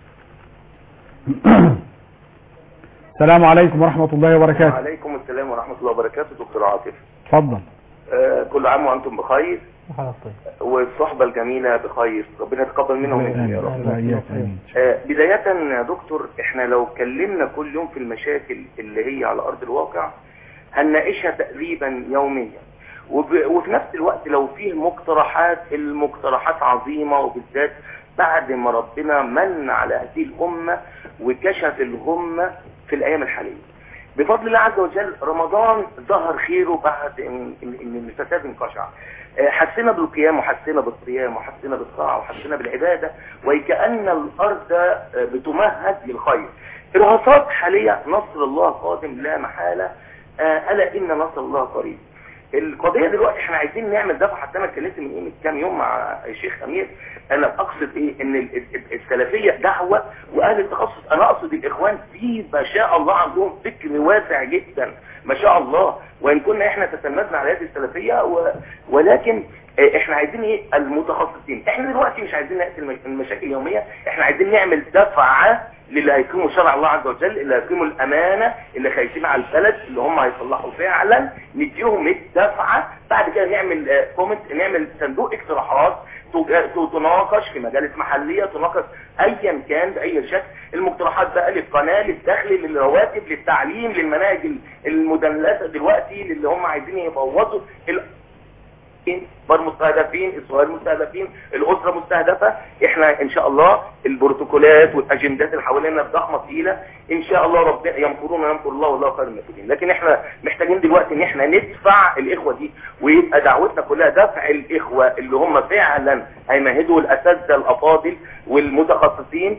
السلام عليكم ورحمة الله وبركاته وعليكم السلام ورحمة الله وبركاته دكتور عاطف اتفضل آه كل عام وأنتم بخير خلاص طيب والصحبة الجميلة بخير ربنا يتقبل منا ومنكم يا رب وإياك آمين آه بداية يا دكتور احنا لو اتكلمنا كل يوم في المشاكل اللي هي على أرض الواقع هنناقشها تقريبا يوميا وب... وفي نفس الوقت لو فيه مقترحات المقترحات عظيمة وبالذات بعد ما ربنا من على هذه الأمة وكشف الغمة في الأيام الحالية بفضل الله عز وجل رمضان ظهر خيره بعد ان إن- إن الفساد انقشع آه، حسنا بالقيام وحسنا بالصيام وحسنا بالطاعة وحسنا بالعبادة وكأن الأرض آه، بتمهد للخير إرهاصات حالية نصر الله قادم لا محالة آه، ألا إن نصر الله قريب القضية دلوقتي احنا عايزين نعمل دفع حتى انا اتكلمت من قيمة كام يوم مع الشيخ امير انا اقصد ايه ان ال- ال- السلفية دعوة واهل التخصص انا اقصد الاخوان في ما شاء الله عندهم فكر واسع جدا ما شاء الله وان كنا احنا تسلمنا على هذه السلفية و... ولكن اه، احنا عايزين ايه المتخصصين احنا دلوقتي مش عايزين نقتل المش- المشاكل اليومية احنا عايزين نعمل دفعة للي هيقيموا شرع الله عز وجل اللي هيقيموا الامانة اللي خايفين على البلد اللي هم هيصلحوا فعلا نديهم الدفعة بعد كده نعمل آه، كومنت نعمل صندوق اقتراحات تج- تناقش في مجالس محلية تناقش ايا كان باي شكل المقترحات بقى للقناة للدخل للرواتب للتعليم للمناهج المدلسة دلوقتي للي هم عايزين يبوظوا ال- الكبار مستهدفين الصغار مستهدفين الاسره مستهدفه احنا ان شاء الله البروتوكولات والاجندات اللي حوالينا الضخمه تقيله ان شاء الله ربنا ينصرون وينصر الله والله خير المسؤولين لكن احنا محتاجين دلوقتي ان احنا ندفع الاخوه دي ويبقى دعوتنا كلها دفع الاخوه اللي هم فعلا هيمهدوا الاساتذه الافاضل والمتخصصين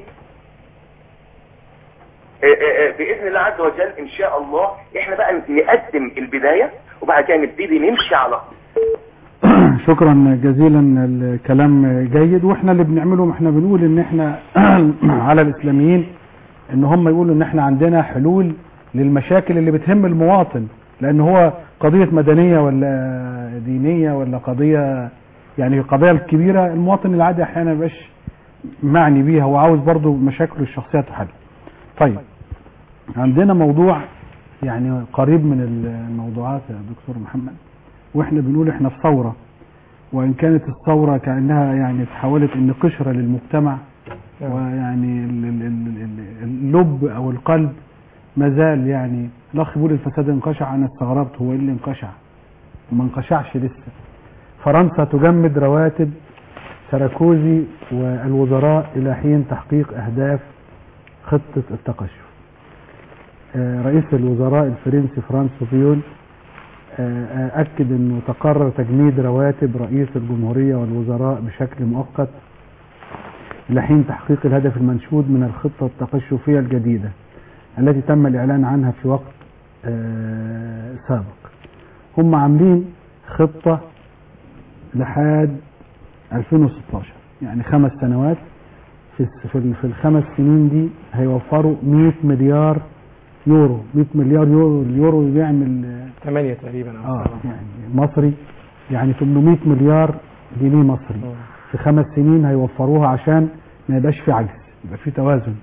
آه، آه، آه، باذن الله عز وجل ان شاء الله احنا بقى نقدم البدايه وبعد كده نبتدي نمشي على شكرا جزيلا الكلام جيد واحنا اللي بنعمله احنا بنقول ان احنا على الاسلاميين ان هم يقولوا ان احنا عندنا حلول للمشاكل اللي بتهم المواطن لان هو قضية مدنية ولا دينية ولا قضية يعني القضايا الكبيرة المواطن العادي احيانا مبقاش معني بيها وعاوز برضو مشاكله الشخصية تحل طيب عندنا موضوع يعني قريب من الموضوعات يا دكتور محمد واحنا بنقول احنا في ثورة وان كانت الثورة كأنها يعني تحولت ان قشرة للمجتمع ويعني ال- ال- ال- ال- اللب او القلب ما زال يعني الاخ بيقول الفساد انقشع انا استغربت هو ايه اللي انقشع ما انقشعش لسه فرنسا تجمد رواتب سراكوزي والوزراء الى حين تحقيق اهداف خطة التقشف آه، رئيس الوزراء الفرنسي فرانسو فيون آه، آه، أكد أنه تقرر تجميد رواتب رئيس الجمهورية والوزراء بشكل مؤقت لحين تحقيق الهدف المنشود من الخطة التقشفية الجديدة التي تم الإعلان عنها في وقت آه، سابق هم عاملين خطة لحد 2016 يعني خمس سنوات في الس- في ال- في الخمس سنين دي هيوفروا 100 مليار يورو 100 مليار يورو اليورو يعمل آه، 8 تقريبا او اه سبعة. يعني مصري يعني 800 مليار جنيه مصري مم. في خمس سنين هيوفروها عشان ما يبقاش في عجز يبقى في توازن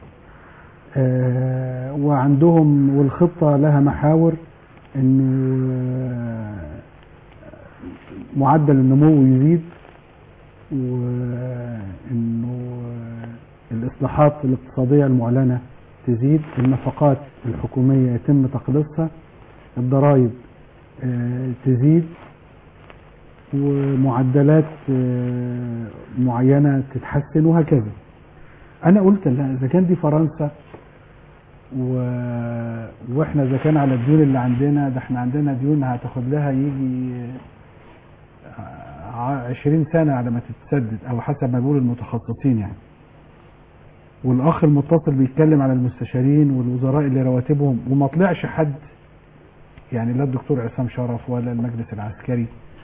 آه وعندهم والخطة لها محاور انه آه، معدل النمو يزيد وانه آه، الاصلاحات الاقتصادية المعلنة تزيد النفقات الحكومية يتم تقليصها الضرائب آه، تزيد ومعدلات آه، معينة تتحسن وهكذا أنا قلت لا إذا كان دي فرنسا و... وإحنا إذا كان على الديون اللي عندنا ده إحنا عندنا ديون هتاخد لها يجي ع- عشرين سنة على ما تتسدد أو حسب ما بيقول المتخصصين يعني والأخ المتصل بيتكلم على المستشارين والوزراء اللي رواتبهم وما طلعش حد يعني لا الدكتور عصام شرف ولا المجلس العسكري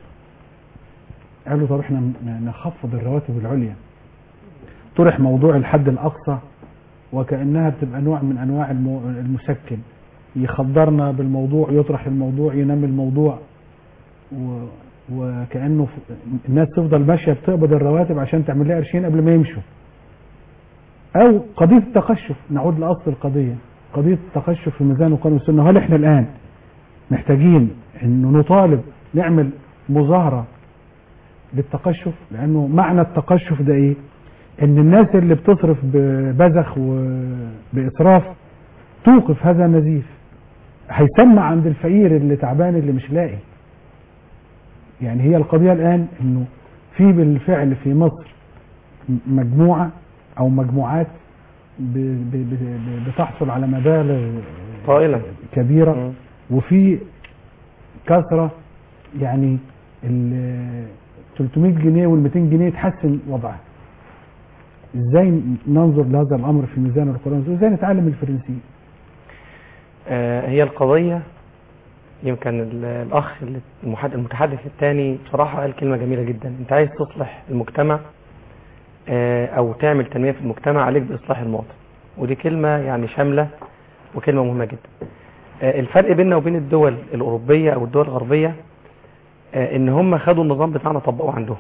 قالوا طب احنا ن- نخفض الرواتب العليا طرح موضوع الحد الاقصى وكانها بتبقى نوع من انواع المو- المسكن يخدرنا بالموضوع يطرح الموضوع ينام الموضوع و... وكانه ف... الناس تفضل ماشيه بتقبض الرواتب عشان تعمل لها قرشين قبل ما يمشوا او قضيه التقشف نعود لاصل القضيه قضيه التقشف في ميزان القانون والسنه هل احنا الان محتاجين انه نطالب نعمل مظاهره للتقشف لانه معنى التقشف ده ايه ان الناس اللي بتصرف ببذخ وباسراف توقف هذا النزيف هيسمع عند الفقير اللي تعبان اللي مش لاقي يعني هي القضيه الان انه في بالفعل في مصر م- مجموعه او مجموعات ب- ب- ب- بتحصل على مبالغ طائلة. كبيره مم. وفي كثرة يعني ال 300 جنيه وال 200 جنيه تحسن وضعها ازاي ننظر لهذا الامر في ميزان القرآن وازاي نتعلم الفرنسية آه، هي القضية يمكن ال- الأخ اللي- المحد- المتحدث الثاني بصراحة قال كلمة جميلة جدا أنت عايز تصلح المجتمع آه، أو تعمل تنمية في المجتمع عليك بإصلاح المواطن ودي كلمة يعني شاملة وكلمة مهمة جدا آه، الفرق بيننا وبين الدول الأوروبية أو الدول الغربية آه، إن هم خدوا النظام بتاعنا طبقوه عندهم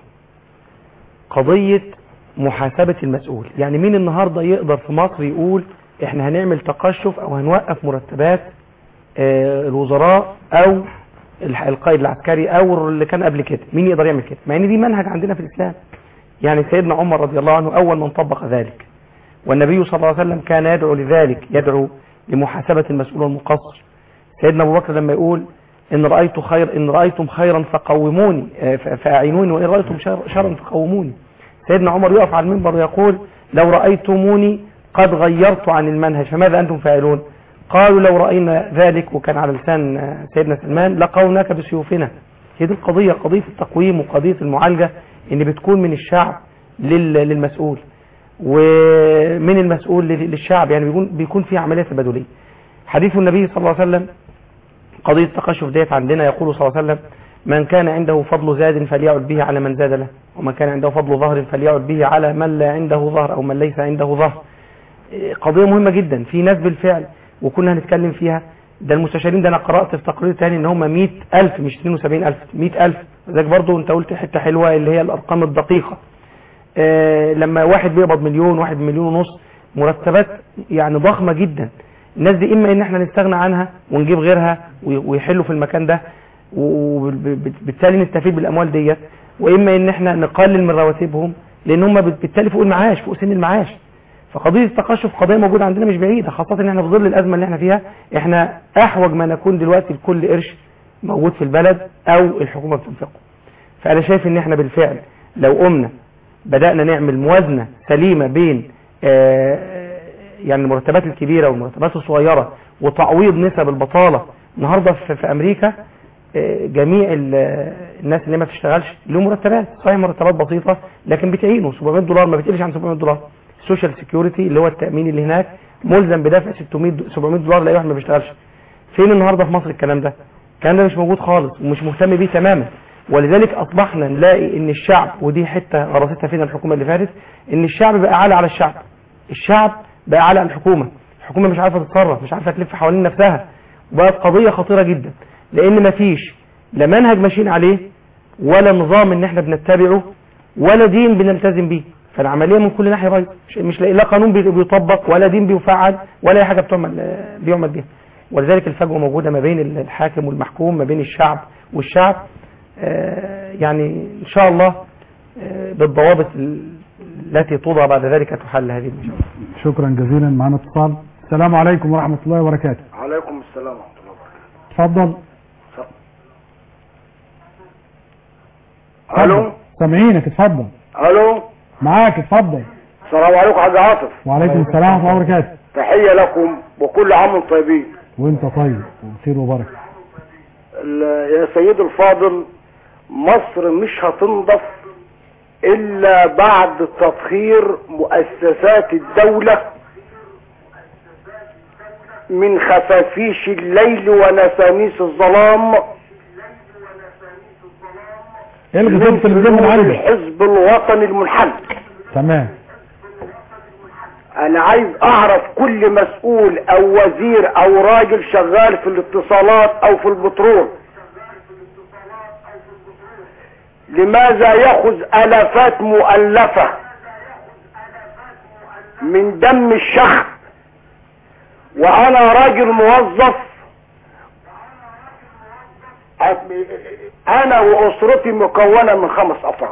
قضية محاسبة المسؤول يعني مين النهاردة يقدر في مصر يقول احنا هنعمل تقشف او هنوقف مرتبات آه، الوزراء او الح- القائد العسكري او اللي كان قبل كده مين يقدر يعمل كده مع ان دي منهج عندنا في الاسلام يعني سيدنا عمر رضي الله عنه اول من طبق ذلك والنبي صلى الله عليه وسلم كان يدعو لذلك يدعو لمحاسبة المسؤول والمقصر سيدنا ابو بكر لما يقول ان رايت خير ان رايتم خيرا فقوموني آه، ف- فاعينوني وان رايتم شر- شرا فقوموني سيدنا عمر يقف على المنبر ويقول لو رايتموني قد غيرت عن المنهج فماذا انتم فاعلون قالوا لو راينا ذلك وكان على لسان آه، سيدنا سلمان لقوناك بسيوفنا هي دي القضيه قضيه التقويم وقضيه المعالجه ان بتكون من الشعب لل- للمسؤول ومن المسؤول لل- للشعب يعني بيكون بيكون في عمليه تبادليه حديث النبي صلى الله عليه وسلم قضية التقشف ديت عندنا يقول صلى الله عليه وسلم من كان عنده فضل زاد فليعد به على من زاد له ومن كان عنده فضل ظهر فليعد به على من لا عنده ظهر أو من ليس عنده ظهر إيه، قضية مهمة جدا في ناس بالفعل وكنا هنتكلم فيها ده المستشارين ده انا قرأت في تقرير تاني ان هم 100000 مش 72000 100000 ذاك برضو انت قلت حتة حلوة اللي هي الارقام الدقيقة آه، لما واحد بيقبض مليون واحد مليون ونص مرتبات يعني ضخمة جدا الناس دي اما ان احنا نستغنى عنها ونجيب غيرها وي- ويحلوا في المكان ده وبالتالي نستفيد بالاموال ديت واما ان احنا نقلل من رواتبهم لان هم بالتالي فوق المعاش فوق سن المعاش فقضيه التقشف قضيه موجوده عندنا مش بعيده خاصه ان احنا في ظل الازمه اللي احنا فيها احنا احوج ما نكون دلوقتي لكل قرش موجود في البلد او الحكومه بتنفقه فانا شايف ان احنا بالفعل لو قمنا بدانا نعمل موازنه سليمه بين آه، يعني المرتبات الكبيره والمرتبات الصغيره وتعويض نسب البطاله النهارده في, في امريكا آه، جميع ال- الناس اللي ما بتشتغلش لهم مرتبات صحيح مرتبات بسيطه لكن بتعينه 700 دولار ما بتقلش عن 700 دولار السوشيال سيكيورتي اللي هو التامين اللي هناك ملزم بدفع 600 دو- 700 دولار لاي واحد ما بيشتغلش فين النهارده في مصر الكلام ده الكلام ده مش موجود خالص ومش مهتم بيه تماما ولذلك اصبحنا نلاقي ان الشعب ودي حته غرستها فينا الحكومه اللي فاتت ان الشعب بقى عالي على الشعب الشعب بقى عالي على الحكومه الحكومه مش عارفه تتصرف مش عارفه تلف حوالين نفسها وبقت قضيه خطيره جدا لان مفيش لا منهج ماشيين عليه ولا نظام ان احنا بنتبعه ولا دين بنلتزم بيه فالعمليه من كل ناحيه بايظه مش- مش لاقي لا قانون بي- بيطبق ولا دين بيفعل ولا اي حاجه بتعمل بيعمل بيها ولذلك الفجوه موجوده ما بين الحاكم والمحكوم ما بين الشعب والشعب آه، يعني ان شاء الله آه، بالضوابط ال- التي توضع بعد ذلك تحل هذه المشاكل شكرا جزيلا معنا اتصال السلام عليكم ورحمة الله وبركاته عليكم السلام ورحمة الله وبركاته اتفضل الو سامعينك اتفضل الو معاك اتفضل السلام عليكم حاج عاطف وعليكم السلام ورحمة الله وبركاته تحية لكم وكل عام وانتم طيبين وانت طيب وخير وبركة ال- يا سيد الفاضل مصر مش هتنضف الا بعد تطهير مؤسسات الدولة من خفافيش الليل ونسانيس الظلام الغي صوت التلفزيون من فلول عندك الحزب الوطني المنحل تمام انا عايز اعرف كل مسؤول او وزير او راجل شغال في الاتصالات او في البترول لماذا ياخذ الافات مؤلفة من دم الشخص وانا راجل موظف انا واسرتي مكونة من خمس افراد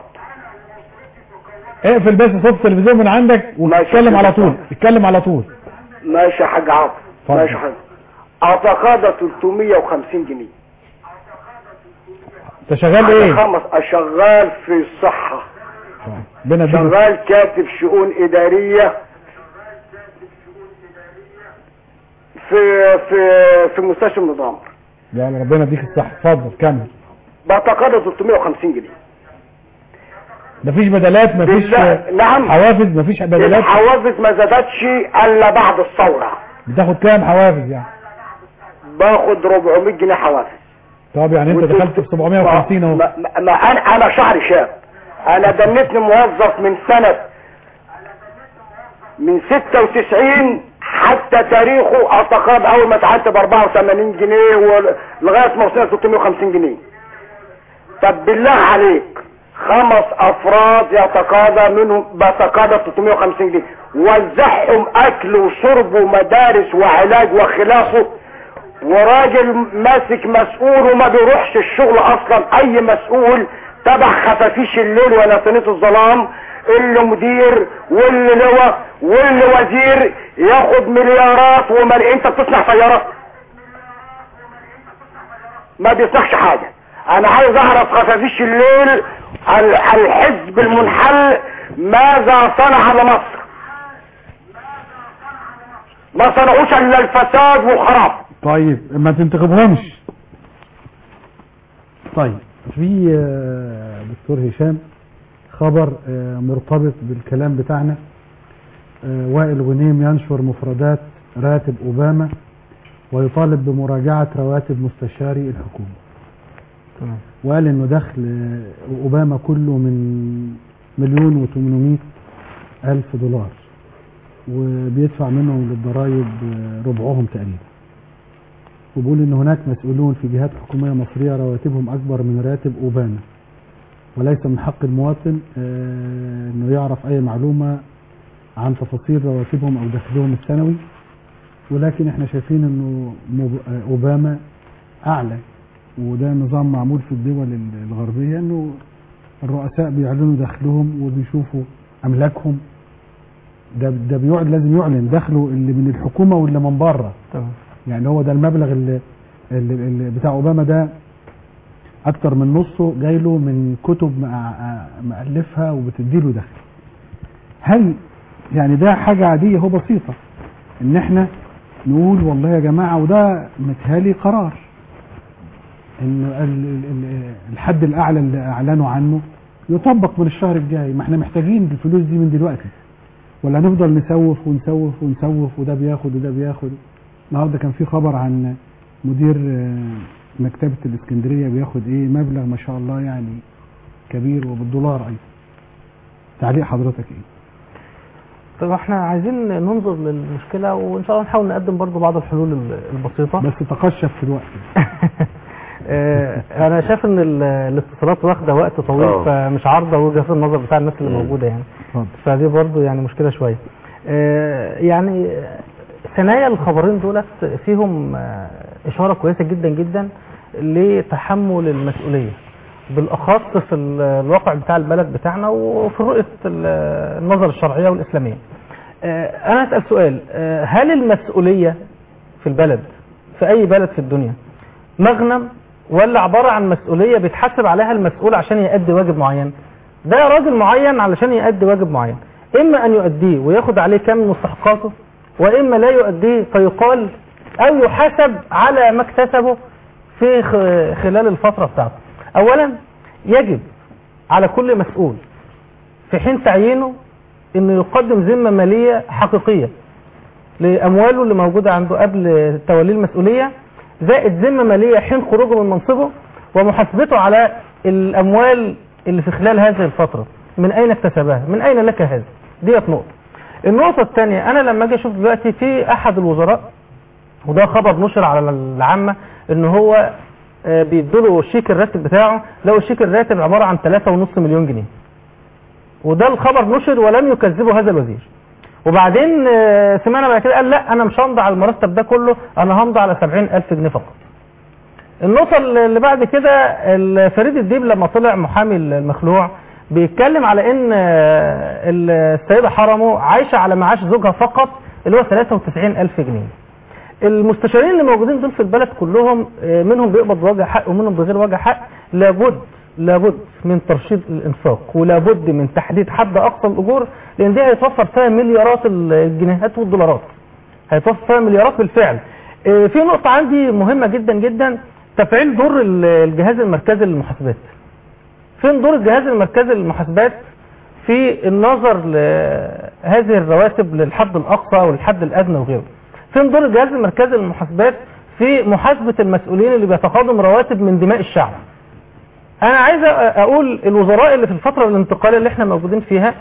اقفل بس صوت التلفزيون من عندك واتكلم على طول اتكلم على طول ماشي يا حاج عاطف اتفضل. ماشي يا حاج اعتقادها 350 جنيه انت شغال ايه خمس شغال في الصحة بنا الدين شغال كاتب شؤون إدارية في في في مستشفى النظام يلا ربنا يديك الصحة اتفضل كمل بعتقادها 350 جنيه مفيش بدلات مفيش بالله- نعم حوافز مفيش بدلات الحوافز ما زادتش الا بعد الثورة بتاخد كام حوافز يعني باخد 400 جنيه حوافز طب يعني انت دخلت في 750 اهو ما, ما, ما انا انا شعري شاب انا دنيتني موظف من سنة من 96 حتى تاريخه اعتقاد اول ما اتعدت ب 84 جنيه ولغايه ما وصلت 350 جنيه طب بالله عليك خمس افراد يتقاضى منهم بتقاضى 350 جنيه وزعهم اكل وشرب ومدارس وعلاج وخلافه وراجل ماسك مسؤول وما بيروحش الشغل اصلا اي مسؤول تبع خفافيش الليل ونسانيس الظلام اللي مدير واللي لواء واللي وزير ياخد مليارات ومن انت بتصنع سيارات ما بيصنعش حاجة انا عايز اعرف خفافيش الليل ال- الحزب المنحل ماذا صنع لمصر ما صنعوش الا الفساد والخراب طيب ما تنتخبهمش طيب في آه، دكتور هشام خبر آه، مرتبط بالكلام بتاعنا آه، وائل غنيم ينشر مفردات راتب أوباما ويطالب بمراجعة رواتب مستشاري الحكومة تمام وقال انه دخل آه، أوباما كله من مليون وثمانمائة ألف دولار وبيدفع منهم للضرائب آه، ربعهم تقريبا وبيقول ان هناك مسؤولون في جهات حكومية مصرية رواتبهم اكبر من راتب اوباما وليس من حق المواطن آه، انه يعرف اي معلومة عن تفاصيل رواتبهم او دخلهم السنوي ولكن احنا شايفين انه مب- آه، اوباما اعلى وده نظام معمول في الدول ال- الغربيه انه الرؤساء بيعلنوا دخلهم وبيشوفوا املاكهم ده ده بيقعد لازم يعلن دخله اللي من الحكومه واللي من بره تمام يعني هو ده المبلغ اللي, اللي, اللي بتاع اوباما ده اكتر من نصه جاي له من كتب مع- مؤلفها وبتديله دخل هل يعني ده حاجه عاديه هو بسيطه ان احنا نقول والله يا جماعه وده متهالي قرار ان ال- ال- ال- الحد الاعلى اللي اعلنوا عنه يطبق من الشهر الجاي ما احنا محتاجين الفلوس دي من دلوقتي ولا نفضل نسوف ونسوف ونسوف وده بياخد وده بياخد النهارده كان في خبر عن مدير آه، مكتبة الاسكندرية بياخد ايه مبلغ ما شاء الله يعني كبير وبالدولار ايضا تعليق حضرتك ايه طب احنا عايزين ننظر للمشكله وان شاء الله نحاول نقدم برضو بعض الحلول ال- البسيطه بس تقشف في الوقت آه، انا شايف ان ال- الاتصالات واخده وقت طويل آه. فمش عارضه وجهه النظر بتاع الناس اللي مم. موجوده يعني اتفضل فدي برضو يعني مشكله شويه آه، يعني ثنايا الخبرين دولت فيهم آه، اشاره كويسه جدا جدا لتحمل المسؤوليه بالاخص في ال- الواقع بتاع البلد بتاعنا وفي رؤيه ال- النظر الشرعيه والاسلاميه آه، انا اسال سؤال آه، هل المسؤوليه في البلد في اي بلد في الدنيا مغنم ولا عباره عن مسؤوليه بيتحاسب عليها المسؤول عشان يؤدي واجب معين ده راجل معين علشان يؤدي واجب معين اما ان يؤديه وياخد عليه كم من مستحقاته واما لا يؤديه فيقال او يحاسب على ما اكتسبه في خ- خلال الفتره بتاعته اولا يجب على كل مسؤول في حين تعيينه انه يقدم ذمه ماليه حقيقيه لامواله اللي موجوده عنده قبل توليه المسؤوليه زائد ذمه ماليه حين خروجه من منصبه ومحاسبته على الاموال اللي في خلال هذه الفتره من اين اكتسبها من اين لك هذا ديت نقطه النقطه الثانيه انا لما اجي اشوف دلوقتي في احد الوزراء وده خبر نشر على العامه ان هو آه، بيدوله شيك الراتب بتاعه لو الشيك الراتب عباره عن 3.5 مليون جنيه وده الخبر نشر ولم يكذبه هذا الوزير وبعدين آه، سمعنا بعد كده قال لا انا مش همضي على المرتب ده كله انا همضي على 70000 جنيه فقط النقطة اللي بعد كده ال- فريد الديب لما طلع محامي المخلوع بيتكلم على ان آه، السيدة حرمه عايشة على معاش زوجها فقط اللي هو 93000 جنيه المستشارين اللي موجودين دول في البلد كلهم آه، منهم بيقبض بوجه حق ومنهم بغير وجه حق لابد لابد من ترشيد الانفاق ولابد من تحديد حد اقصى الاجور لان دي هيتوفر فيها مليارات الجنيهات والدولارات هيتوفر فيها مليارات بالفعل آه، في نقطة عندي مهمة جدا جدا تفعيل دور ال- الجهاز المركزي للمحاسبات فين دور الجهاز المركزي للمحاسبات في النظر لهذه الرواتب للحد الأقصى والحد الأدنى وغيره فين دور الجهاز المركزي للمحاسبات في محاسبة المسؤولين اللي بيتقاضوا رواتب من دماء الشعب انا عايز أ- اقول الوزراء اللي في الفترة الانتقالية اللي احنا موجودين فيها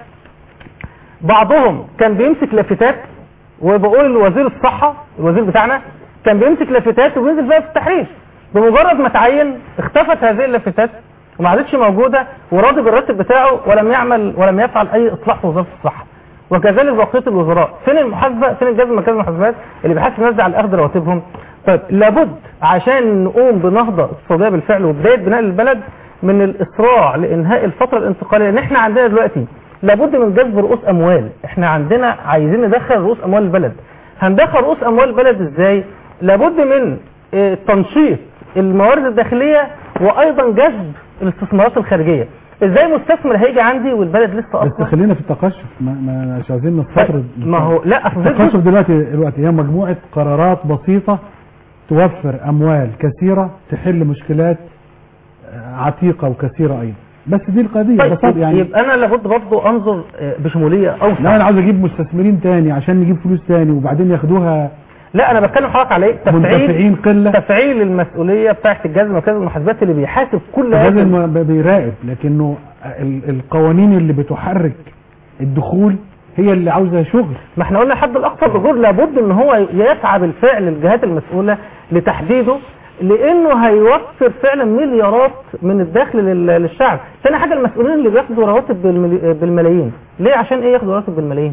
بعضهم كان بيمسك لافتات وبقول وزير الصحة الوزير بتاعنا كان بيمسك لافتات وبينزل فيها في التحرير بمجرد ما تعين اختفت هذه اللافتات وما عادتش موجودة وراضي بالراتب بتاعه ولم يعمل ولم يفعل اي اصلاح في وزارة الصحة وكذلك بقية الوزراء فين المحاسبة فين الجهاز المركزي للمحاسبات اللي بيحاسب الناس دي على اخذ رواتبهم طيب لابد عشان نقوم بنهضة اقتصادية بالفعل وبداية بناء البلد من الاسراع لانهاء الفترة الانتقالية لان احنا عندنا دلوقتي لابد من جذب رؤوس اموال احنا عندنا عايزين ندخل رؤوس اموال البلد هندخل رؤوس اموال البلد ازاي لابد من اه، تنشيط الموارد الداخلية وايضا جذب الاستثمارات الخارجية ازاي مستثمر هيجي عندي والبلد لسه بس اصلا خلينا في التقشف ما, ما مش عايزين نستطرد ما هو لا اصل ده التقشف دلوقتي دلوقتي هي مجموعة قرارات بسيطة توفر أموال كثيرة تحل مشكلات آه، عتيقة وكثيرة أيضا بس دي القضية طيب بسيطة يعني يبقى انا لابد برضه انظر اه، بشمولية لا اوسع أنا عاوز أجيب مستثمرين تاني عشان نجيب فلوس تاني وبعدين ياخدوها لا انا بتكلم حضرتك على ايه تفعيل منتفعين قلة تفعيل المسؤولية بتاعت الجهاز المركزي للمحاسبات اللي بيحاسب كل هذا لازم بيراقب لكنه ال- القوانين اللي بتحرك الدخول هي اللي عاوزة شغل ما احنا قلنا الحد الاقصى الاجور لابد ان هو يسعى بالفعل الجهات المسؤولة لتحديده لانه هيوفر فعلا مليارات من الدخل لل- للشعب ثاني حاجة المسؤولين اللي بياخدوا رواتب بالملي- بالملايين ليه عشان ايه ياخدوا رواتب بالملايين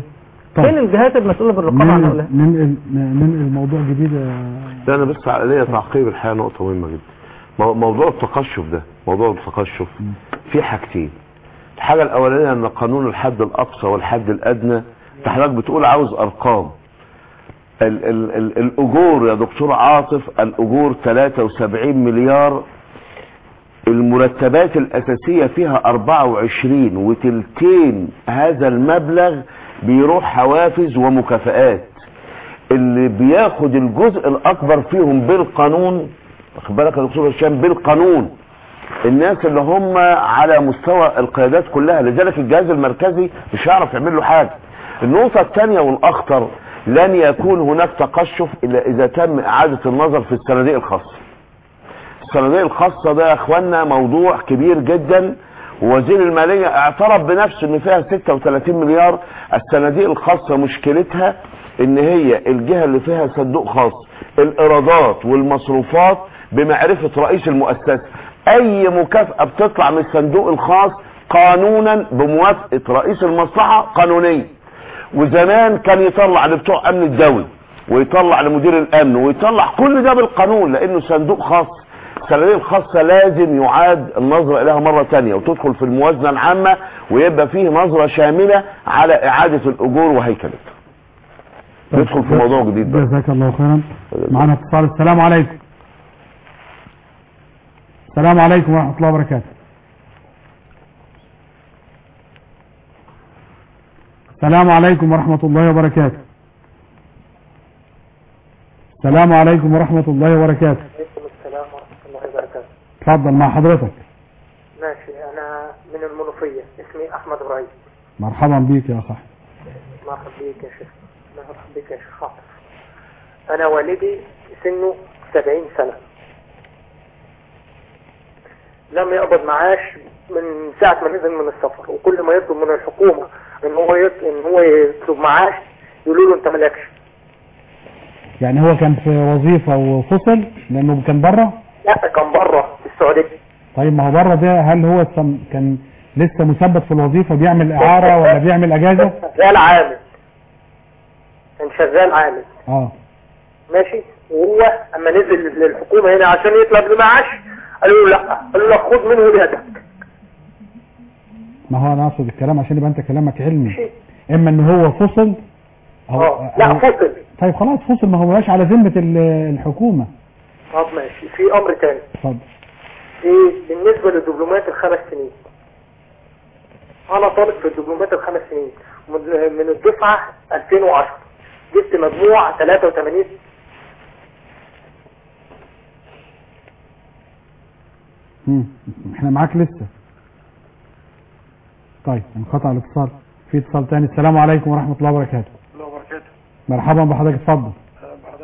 طيب. فين الجهات المسؤوله بالرقابه عن ننقل هؤلاء ننقل ننقل موضوع جديد يا- لا انا بس ليا تعقيب الحقيقه نقطه مهمه جدا مو- موضوع التقشف ده موضوع التقشف في حاجتين الحاجه الاولانيه ان قانون الحد الاقصى والحد الادنى انت حضرتك بتقول عاوز ارقام ال ال ال الاجور يا دكتور عاطف الاجور 73 مليار المرتبات الاساسيه فيها 24 وتلتين هذا المبلغ بيروح حوافز ومكافآت اللي بياخد الجزء الاكبر فيهم بالقانون واخد بالك يا دكتور هشام بالقانون الناس اللي هم على مستوى القيادات كلها لذلك الجهاز المركزي مش هيعرف يعمل له حاجه النقطه الثانيه والاخطر لن يكون هناك تقشف الا اذا تم اعاده النظر في الصناديق الخاصه الصناديق الخاصه ده يا اخوانا موضوع كبير جدا ووزير الماليه اعترف بنفسه ان فيها 36 مليار الصناديق الخاصه مشكلتها ان هي الجهه اللي فيها صندوق خاص الايرادات والمصروفات بمعرفه رئيس المؤسسه اي مكافاه بتطلع من الصندوق الخاص قانونا بموافقه رئيس المصلحه قانونيه وزمان كان يطلع لبتوع امن الدولي ويطلع لمدير الامن ويطلع كل ده بالقانون لانه صندوق خاص الصناديق الخاصة لازم يعاد النظرة إليها مرة تانية وتدخل في الموازنة العامة ويبقى فيه نظرة شاملة على إعادة الأجور وهيكلتها ندخل في موضوع جديد بقى جزاك الله خيرا معنا اتصال السلام عليكم السلام عليكم ورحمة الله وبركاته السلام عليكم ورحمة الله وبركاته السلام عليكم ورحمة الله وبركاته عليكم السلام ورحمة الله وبركاته اتفضل مع حضرتك ماشي أنا من المنوفية اسمي أحمد إبراهيم مرحبا بيك يا صاحبي مرحبا بيك يا شيخ مرحبا بيك يا شيخ عاطف أنا والدي سنه 70 سنة لم يقبض معاش من ساعة ما نزل من السفر وكل ما يطلب من الحكومة ان هو يط... ان هو يطلب معاش يقولوا له انت مالكش يعني هو كان في وظيفة وفصل لأنه كان بره لا كان بره في السعودية طيب ما هو بره ده هل هو سم- كان لسه مثبت في الوظيفة بيعمل إعارة ولا بيعمل أجازة شغال عامل كان شغال عامل اه ماشي وهو اما نزل للحكومة هنا عشان يطلب المعاش قالوا له لا قالوا له خد منه يدك ما هو انا اقصد الكلام عشان يبقى انت كلامك علمي اما ان هو فصل او اه لا أو- فصل طيب خلاص فصل ما هو مبقاش على ذمة ال- الحكومة طب ماشي في امر تاني اتفضل في بالنسبة للدبلومات الخمس سنين انا طالب في الدبلومات الخمس سنين من من الدفعة 2010 جبت مجموع 83 مم. احنا معاك لسه طيب انقطع الاتصال في اتصال تاني السلام عليكم ورحمة الله وبركاته الله وبركاته مرحبا بحضرتك اتفضل بعد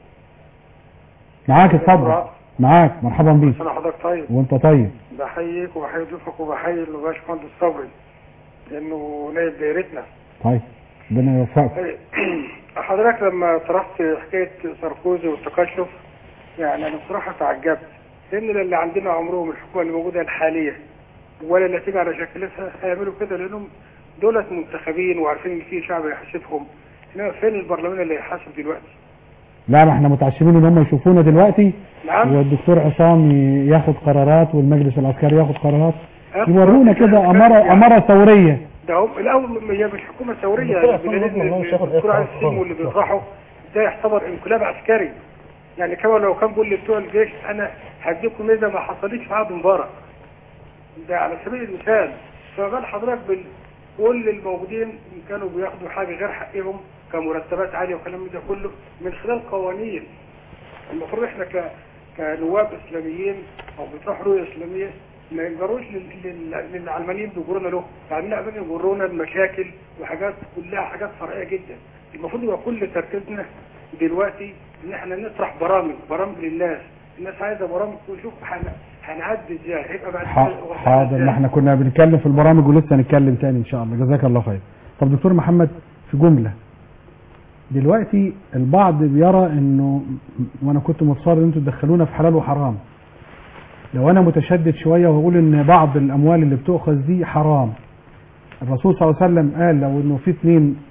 معاك اتفضل معاك مرحبا بيك انا حضرتك طيب وانت طيب بحييك وبحيي ضيوفك وبحيي الباشمهندس صبري لانه نائب دايرتنا طيب ربنا يوفقك حضرتك لما طرحت حكايه ساركوزي والتقشف يعني انا بصراحه تعجبت لان اللي عندنا عمرهم الحكومه اللي موجوده الحاليه ولا اللي تيجي على شكلتها هيعملوا كده لانهم دولت منتخبين وعارفين ان في شعب يحاسبهم انما فين البرلمان اللي يحاسب دلوقتي؟ لا ما احنا متعشمين ان هم يشوفونا دلوقتي نعم والدكتور عصام ياخد قرارات والمجلس العسكري ياخد قرارات يورونا كده اماره اماره ثوريه ده هم الاول هي مش حكومه ثوريه بدليل ان الدكتور علي السيم واللي بيطرحوا ده يعتبر انقلاب عسكري يعني كما لو كان بيقول لبتوع الجيش انا هديكم ميزه ما حصلتش في عهد مبارك ده على سبيل المثال فقال حضرتك بال كل الموجودين كانوا بياخدوا حاجه غير حقهم كمرتبات عاليه وكلام من ده كله من خلال قوانين المفروض احنا ك كنواب اسلاميين او بتروح رؤيه اسلاميه ما يقدروش لل- لل- للعلمانيين بيجرونا له يعني لا بدهم يجرونا المشاكل وحاجات كلها حاجات فرعيه جدا المفروض يبقى كل تركيزنا دلوقتي ان احنا نطرح برامج برامج للناس الناس عايزه برامج ونشوف هن- هنعدي ازاي هيبقى بعد ح- كده وضعنا حاضر إزاي. ما احنا كنا بنتكلم في البرامج ولسه هنتكلم تاني ان شاء الله جزاك الله خير طب دكتور محمد في جملة دلوقتي البعض بيرى انه وانا كنت متصور ان انتوا تدخلونا في حلال وحرام لو انا متشدد شوية وهقول ان بعض الاموال اللي بتؤخذ دي حرام الرسول صلى الله عليه وسلم قال لو انه في اتنين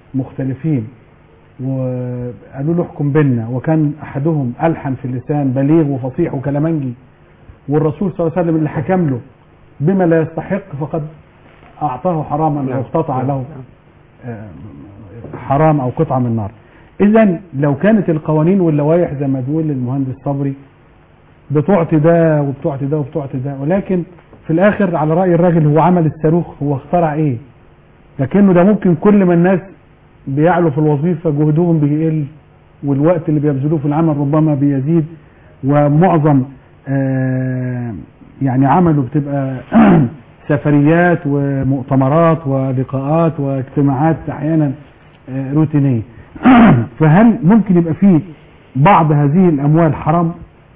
مختلفين وقالوا له احكم بيننا وكان احدهم الحن في اللسان بليغ وفصيح وكلامنجي والرسول صلى الله عليه وسلم اللي حكم له بما لا يستحق فقد اعطاه حراما نعم. او اقتطع له نعم. آه، حرام او قطعه من نار اذا لو كانت القوانين واللوائح زي ما بيقول المهندس صبري بتعطي ده وبتعطي ده وبتعطي ده ولكن في الاخر على راي الراجل هو عمل الصاروخ هو اخترع ايه لكنه ده ممكن كل ما الناس بيعلوا في الوظيفه جهدهم بيقل والوقت اللي بيبذلوه في العمل ربما بيزيد ومعظم آه، يعني عمله بتبقى سفريات ومؤتمرات ولقاءات واجتماعات احيانا آه، روتينيه فهل ممكن يبقى فيه بعض هذه الاموال حرام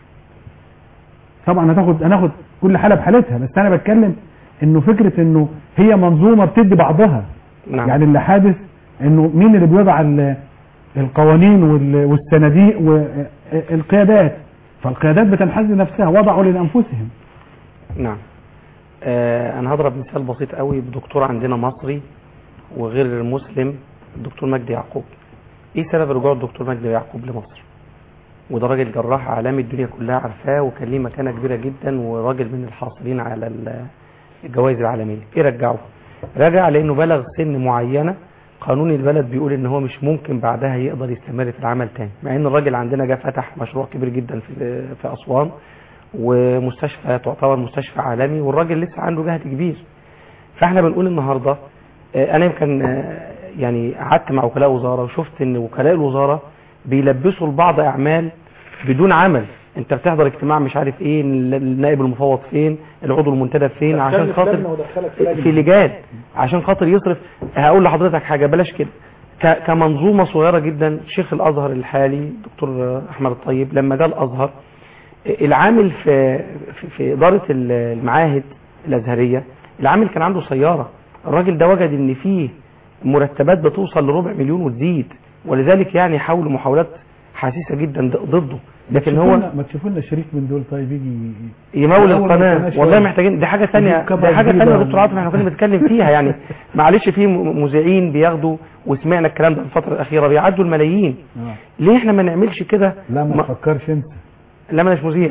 طبعا هتاخد هناخد كل حاله بحالتها بس انا بتكلم انه فكره انه هي منظومه بتدي بعضها نعم يعني اللي حادث انه مين اللي بيضع ال- القوانين وال- والصناديق والقيادات فالقيادات بتنحاز لنفسها وضعوا لانفسهم نعم آه انا هضرب مثال بسيط قوي بدكتور عندنا مصري وغير مسلم الدكتور مجدي يعقوب ايه سبب رجوع الدكتور مجدي يعقوب لمصر وده راجل جراح عالمي الدنيا كلها عارفاه وكان ليه مكانه كبيره جدا وراجل من الحاصلين على ال- الجوائز العالميه ايه رجعه رجع لانه بلغ سن معينه قانون البلد بيقول ان هو مش ممكن بعدها يقدر يستمر في العمل تاني مع ان الراجل عندنا جه فتح مشروع كبير جدا في في اسوان ومستشفى تعتبر مستشفى عالمي والراجل لسه عنده جهد كبير فاحنا بنقول النهارده آه، انا يمكن آه، يعني قعدت مع وكلاء وزاره وشفت ان وكلاء الوزاره بيلبسوا لبعض اعمال بدون عمل انت بتحضر اجتماع مش عارف ايه النائب المفوض فين العضو المنتدب فين عشان خاطر في لجان عشان خاطر يصرف هقول لحضرتك حاجه بلاش كده ك- كمنظومه صغيره جدا شيخ الازهر الحالي دكتور احمد الطيب لما جاء الازهر العامل في في, في اداره المعاهد الازهريه العامل كان عنده سياره الراجل ده وجد ان فيه مرتبات بتوصل لربع مليون وتزيد ولذلك يعني حاولوا محاولات حسيسه جدا ض- ضده لكن هو ما تشوفوا لنا شريك من دول طيب يجي يمول يمول القناه القناة والله شوية. محتاجين دي حاجه ثانيه يجيب كاميرا دي حاجه جديدة ثانيه يا ولا- دكتور عاطف احنا كنا بنتكلم فيها يعني معلش في م- مذيعين بياخدوا وسمعنا الكلام ده في الفتره الاخيره بيعدوا الملايين آه. ليه احنا ما نعملش كده لا ما ما- تفكرش انت لا ما اناش مذيع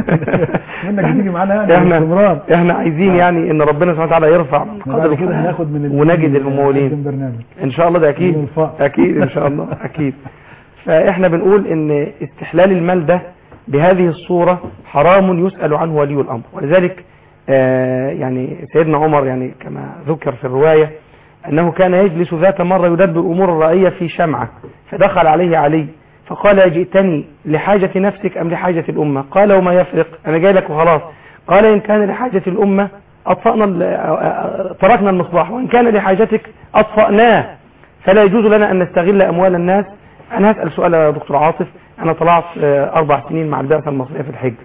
منك بتيجي معانا يعني احنا باستمرار احنا عايزين يعني ان ربنا سبحانه وتعالى يرفع من بعد قدر كده القناة هناخد من ال- ونجد من الممولين نقدم برنامج ان شاء الله ده من اكيد الفقر. اكيد ان شاء الله اكيد فاحنا بنقول ان استحلال المال ده بهذه الصورة حرام يسأل عنه ولي الامر ولذلك آه يعني سيدنا عمر يعني كما ذكر في الرواية انه كان يجلس ذات مرة يدبر امور الرعية في شمعة فدخل عليه علي فقال جئتني لحاجة نفسك ام لحاجة الامة قال وما يفرق انا جاي لك وخلاص قال ان كان لحاجة الامة اطفأنا ال- آه، آه، تركنا المصباح وان كان لحاجتك اطفأناه فلا يجوز لنا أن نستغل أموال الناس أنا هسأل سؤال يا دكتور عاطف أنا طلعت آه، أربع سنين مع البعثة المصرية في الحج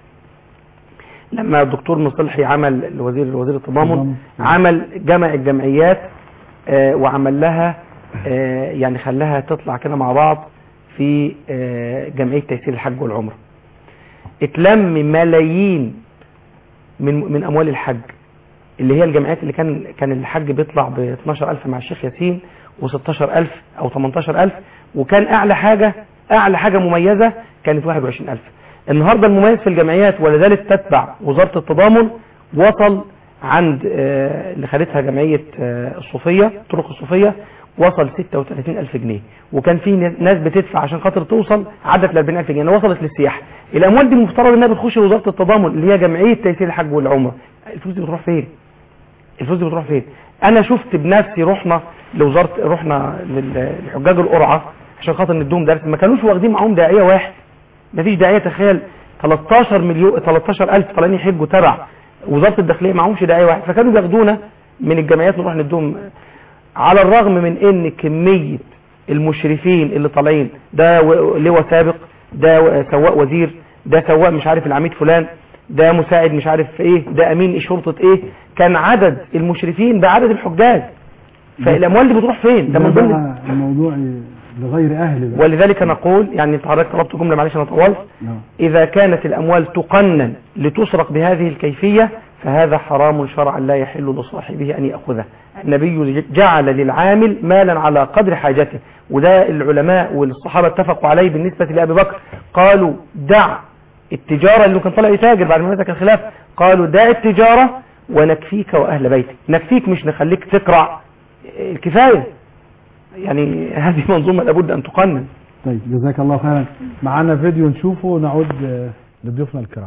لما الدكتور مصلحي عمل الوزير وزير التضامن عمل جمع الجمعيات آه، وعمل لها آه، يعني خلاها تطلع كده مع بعض في آه، جمعية تيسير الحج والعمرة اتلم ملايين من من أموال الحج اللي هي الجمعيات اللي كان كان الحج بيطلع ب 12000 مع الشيخ ياسين و16000 او 18000 وكان اعلى حاجه اعلى حاجه مميزه كانت 21000 النهارده المميز في الجمعيات ولذلك تتبع وزاره التضامن وصل عند آه، اللي خدتها جمعيه آه، الصوفيه طرق الصوفيه وصل 36000 جنيه وكان في ناس بتدفع عشان خاطر توصل عدت ل 40000 جنيه وصلت للسياحه الاموال دي المفترض انها بتخش وزاره التضامن اللي هي جمعيه تيسير الحج والعمره الفلوس دي بتروح فين الفلوس دي بتروح فين انا شفت بنفسي رحنا لوزاره رحنا لل- لحجاج القرعه عشان خاطر ندوهم درس ما كانوش واخدين معاهم داعيه واحد ما فيش داعيه تخيل 13 مليون 13000 طالعين يحجوا تبع وزاره الداخليه معهمش داعيه واحد فكانوا بياخدونا من الجمعيات نروح ندوهم على الرغم من ان كميه المشرفين اللي طالعين ده و- لواء سابق ده و- سواق وزير ده سواق مش عارف العميد فلان ده مساعد مش عارف ايه ده امين شرطه ايه كان عدد المشرفين بعدد الحجاج فالاموال دي بتروح فين ده ده من ضمن بقى الموضوع لغير اهل بقى ولذلك نقول يعني انت حضرتك طلبت جمله معلش انا طولت نعم. اذا كانت الاموال تقنن لتسرق بهذه الكيفيه فهذا حرام شرعا لا يحل لصاحبه أن يأخذه النبي جعل للعامل مالا على قدر حاجته وده العلماء والصحابة اتفقوا عليه بالنسبة لأبي بكر قالوا دع التجارة اللي كان طلع يتاجر بعد ما مسك الخلاف قالوا دع التجارة ونكفيك وأهل بيتك نكفيك مش نخليك تقرع الكفاية يعني هذه منظومة لابد أن تقنن طيب جزاك الله خيرا معانا فيديو نشوفه ونعود آه، لضيوفنا الكرام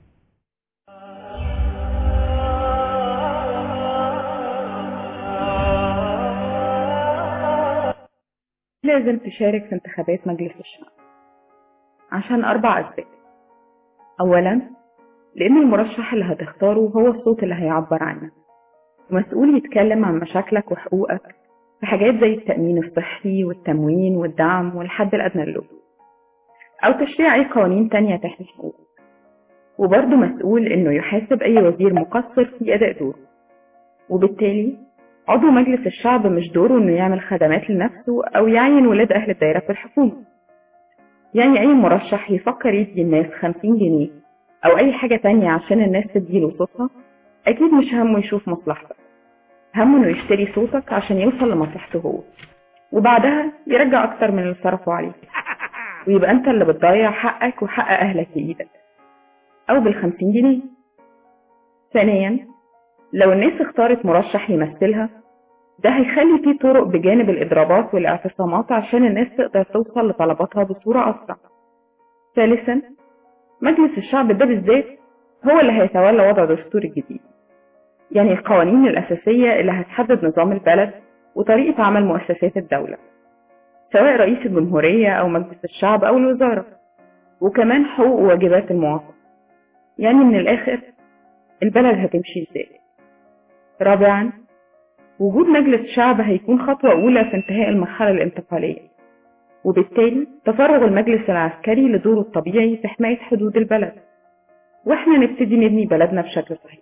لازم تشارك في انتخابات مجلس الشعب عشان أربع أسباب أولا لأن المرشح اللي هتختاره هو الصوت اللي هيعبر عنك ومسؤول يتكلم عن مشاكلك وحقوقك في حاجات زي التأمين الصحي والتموين والدعم والحد الأدنى للأجور أو تشريع أي قوانين تانية تحمي حقوقك وبرضه مسؤول إنه يحاسب أي وزير مقصر في أداء دوره وبالتالي عضو مجلس الشعب مش دوره إنه يعمل خدمات لنفسه أو يعين ولاد أهل الدايرة في الحكومة يعني أي مرشح يفكر يدي الناس 50 جنيه أو أي حاجة تانية عشان الناس تديله صوتها أكيد مش همه يشوف مصلحتك همه إنه يشتري صوتك عشان يوصل لمصلحته هو وبعدها يرجع أكتر من اللي صرفوا عليك ويبقى أنت اللي بتضيع حقك وحق أهلك بإيدك أو بالخمسين جنيه ثانيا لو الناس اختارت مرشح يمثلها ده هيخلي فيه طرق بجانب الإضرابات والاعتصامات عشان الناس تقدر توصل لطلباتها بصورة أسرع ثالثا مجلس الشعب ده بالذات هو اللي هيتولى وضع دستور الجديد يعني القوانين الأساسية اللي هتحدد نظام البلد وطريقة عمل مؤسسات الدولة سواء رئيس الجمهورية أو مجلس الشعب أو الوزارة وكمان حقوق وواجبات المواطن يعني من الآخر البلد هتمشي ازاي رابعا وجود مجلس شعب هيكون خطوة أولى في انتهاء المرحلة الانتقالية وبالتالي تفرغ المجلس العسكري لدوره الطبيعي في حماية حدود البلد واحنا نبتدي نبني بلدنا بشكل صحيح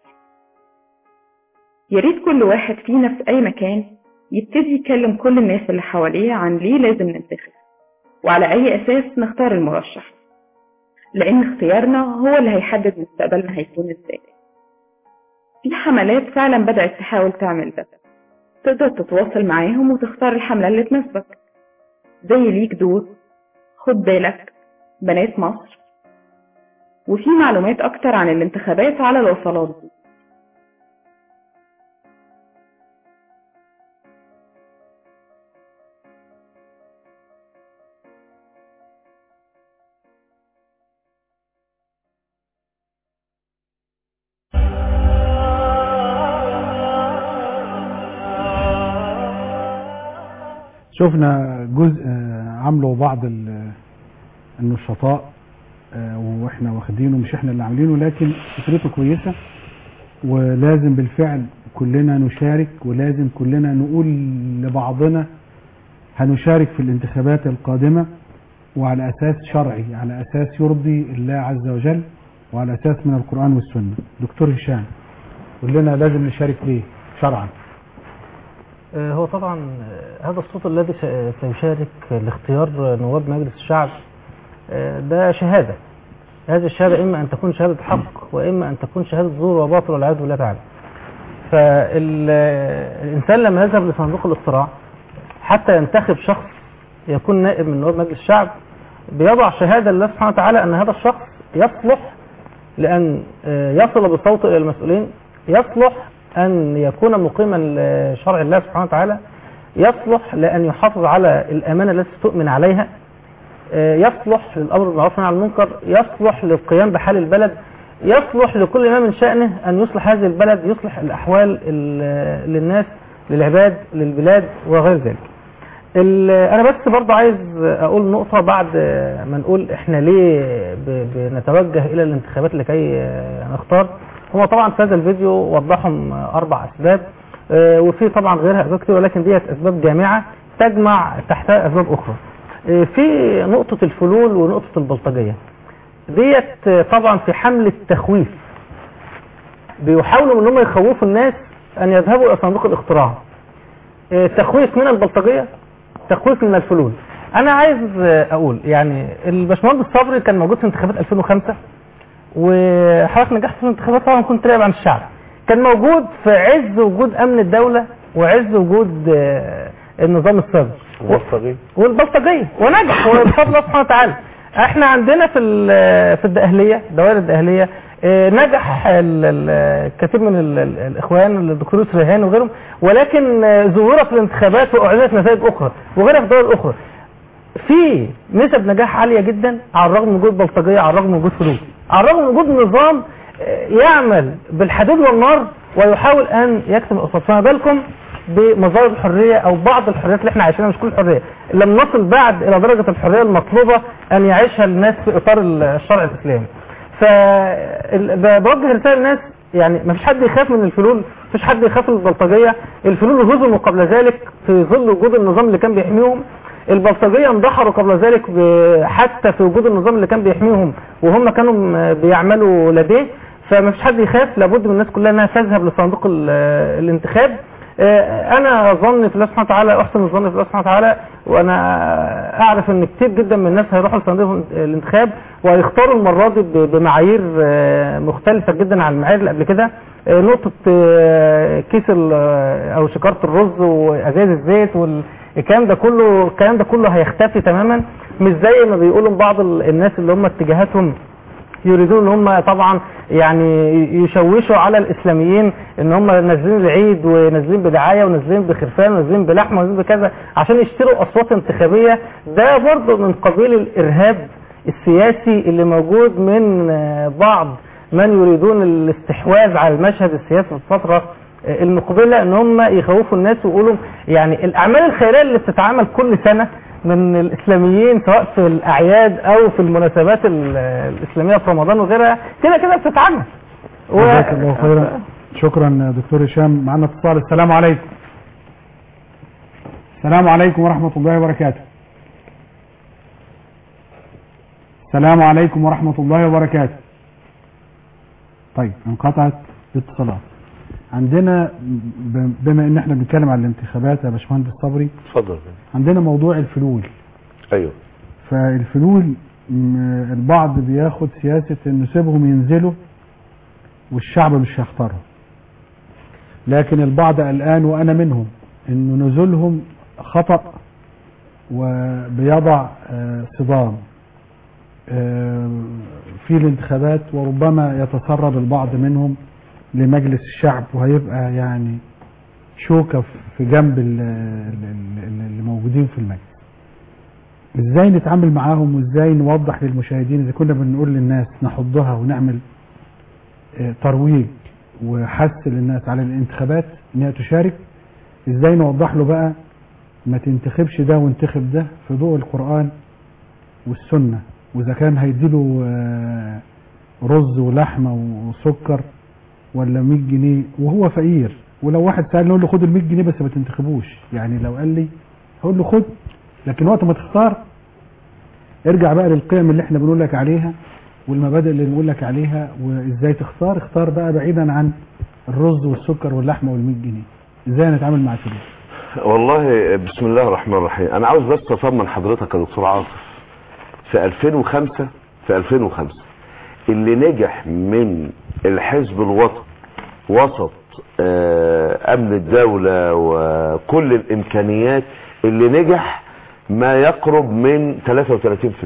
يا ريت كل واحد فينا في أي مكان يبتدي يكلم كل الناس اللي حواليه عن ليه لازم ننتخب وعلى أي أساس نختار المرشح لأن اختيارنا هو اللي هيحدد مستقبلنا هيكون ازاي في حملات فعلا بدأت تحاول تعمل ده تقدر تتواصل معاهم وتختار الحملة اللي تناسبك زي ليك دور خد بالك بنات مصر وفي معلومات أكتر عن الانتخابات على الوصلات دي شفنا جزء آه، عمله بعض ال- النشطاء آه، واحنا واخدينه مش احنا اللي عاملينه لكن فكرته كويسة ولازم بالفعل كلنا نشارك ولازم كلنا نقول لبعضنا هنشارك في الانتخابات القادمة وعلى أساس شرعي على أساس يرضي الله عز وجل وعلى أساس من القرآن والسنة دكتور هشام قول لنا لازم نشارك ليه شرعا آه، هو طبعا آه، هذا الصوت الذي س- سيشارك لاختيار نواب مجلس الشعب آه، ده شهادة هذه الشهادة إما أن تكون شهادة حق وإما أن تكون شهادة زور وباطل والعياذ بالله تعالى فالإنسان لما يذهب لصندوق الاقتراع حتى ينتخب شخص يكون نائب من نواب مجلس الشعب بيضع شهادة لله سبحانه وتعالى أن هذا الشخص يصلح لأن آه، يصل بصوته إلى المسؤولين يصلح أن يكون مقيما لشرع الله سبحانه وتعالى يصلح لأن يحافظ على الأمانة التي تؤمن عليها آه، يصلح للأمر بالمعروف والنهي عن المنكر يصلح للقيام بحال البلد يصلح لكل ما من شأنه أن يصلح هذه البلد يصلح الأحوال ال- للناس للعباد للبلاد وغير ذلك ال- انا بس برضه عايز اقول نقطه بعد ما نقول احنا ليه ب- بنتوجه الى الانتخابات لكي نختار هو طبعا في هذا الفيديو وضحهم اربع اسباب آه، وفي طبعا غيرها اسباب كتير ولكن ديت اسباب جامعه تجمع تحتها اسباب اخرى آه، في نقطه الفلول ونقطه البلطجيه ديت آه، طبعا في حمله تخويف بيحاولوا ان هم يخوفوا الناس ان يذهبوا الى صندوق الاقتراع آه، تخويف من البلطجيه تخويف من الفلول انا عايز آه، اقول يعني الباشمهندس صبري كان موجود في انتخابات 2005 وحضرتك نجحت في الانتخابات طبعا كنت راقب عن الشعب كان موجود في عز وجود امن الدوله وعز وجود آه، النظام السابق البلطجي والبلطجيه ونجح بفضل الله سبحانه وتعالى احنا عندنا في ال- في الدقهليه دوائر الدقهليه اه، نجح ال- ال- كثير من ال- ال- الاخوان الدكتور يوسف ريهان وغيرهم ولكن اه، ظهورت في الانتخابات واعلنت نتائج اخرى وغيرها في دول اخرى في نسب نجاح عاليه جدا على الرغم من وجود بلطجيه على الرغم من وجود فلوس على الرغم من وجود نظام اه، يعمل بالحديد والنار ويحاول ان يكتم الاصوات فما بالكم بمظاهر الحريه او بعض الحريات اللي احنا عايشينها مش كل الحريه لم نصل بعد الى درجه الحريه المطلوبه ان يعيشها الناس في اطار الشرع الاسلامي فبوجه رساله للناس يعني ما فيش حد يخاف من الفلول ما فيش حد يخاف من البلطجيه الفلول هزموا قبل ذلك في ظل وجود النظام اللي كان بيحميهم البلطجيه اندحروا قبل ذلك ب- حتى في وجود النظام اللي كان بيحميهم وهم كانوا م- بيعملوا لديه فما فيش حد يخاف لابد من الناس كلها انها تذهب لصندوق ال- الانتخاب آه، انا اظن في الله سبحانه وتعالى احسن الظن في الله سبحانه وتعالى وانا اعرف ان كتير جدا من الناس هيروحوا لصندوق الانتخاب وهيختاروا المره دي ب- بمعايير آه، مختلفه جدا عن المعايير اللي قبل كده آه، نقطه آه، كيس ال- او شكاره الرز وازاز الزيت والكلام ده كله الكلام ده كله هيختفي تماما مش زي ما بيقولوا بعض ال- الناس اللي هم اتجاهاتهم يريدون ان هم طبعا يعني يشوشوا على الاسلاميين ان هم نازلين العيد ونازلين بدعايه ونازلين بخرفان ونازلين بلحمه ونازلين بكذا عشان يشتروا اصوات انتخابيه ده برضه من قبيل الارهاب السياسي اللي موجود من آه، بعض من يريدون الاستحواذ على المشهد السياسي في الفتره آه، المقبله ان هم يخوفوا الناس ويقولوا يعني الاعمال الخيريه اللي بتتعمل كل سنه من الاسلاميين سواء في الاعياد او في المناسبات ال- الاسلاميه في رمضان وغيرها كده كده بتتعمل و- جزاك الله خيرا شكرا دكتور هشام معنا اتصال السلام عليكم السلام عليكم ورحمة الله وبركاته السلام عليكم ورحمة الله وبركاته طيب انقطعت الاتصالات عندنا ب- بما ان احنا بنتكلم على الانتخابات يا باشمهندس صبري اتفضل عندنا موضوع الفلول ايوه فالفلول م- البعض بياخد سياسة انه سيبهم ينزلوا والشعب مش هيختارهم لكن البعض قلقان وانا منهم انه نزولهم خطأ وبيضع آه، صدام آه، في الانتخابات وربما يتسرب البعض منهم لمجلس الشعب وهيبقى يعني شوكة في جنب ال- ال- ال- اللي موجودين في المجلس ازاي نتعامل معاهم وازاي نوضح للمشاهدين اذا كنا بنقول للناس نحضها ونعمل آه، ترويج وحث للناس على الانتخابات ان هي تشارك ازاي نوضح له بقى ما تنتخبش ده وانتخب ده في ضوء القرآن والسنة واذا كان هيديله آه، رز ولحمة وسكر ولا 100 جنيه وهو فقير ولو واحد سألني نقول له خد ال 100 جنيه بس ما تنتخبوش يعني لو قال لي هقول له خد لكن وقت ما تختار ارجع بقى للقيم اللي احنا بنقول لك عليها والمبادئ اللي بنقول لك عليها وازاي تختار اختار بقى بعيدا عن الرز والسكر واللحمه وال100 جنيه ازاي نتعامل مع الفلوس والله بسم الله الرحمن الرحيم انا عاوز بس اطمن حضرتك يا دكتور عاطف في 2005 في 2005 اللي نجح من الحزب الوطني وسط آه، امن الدولة وكل الامكانيات اللي نجح ما يقرب من 33%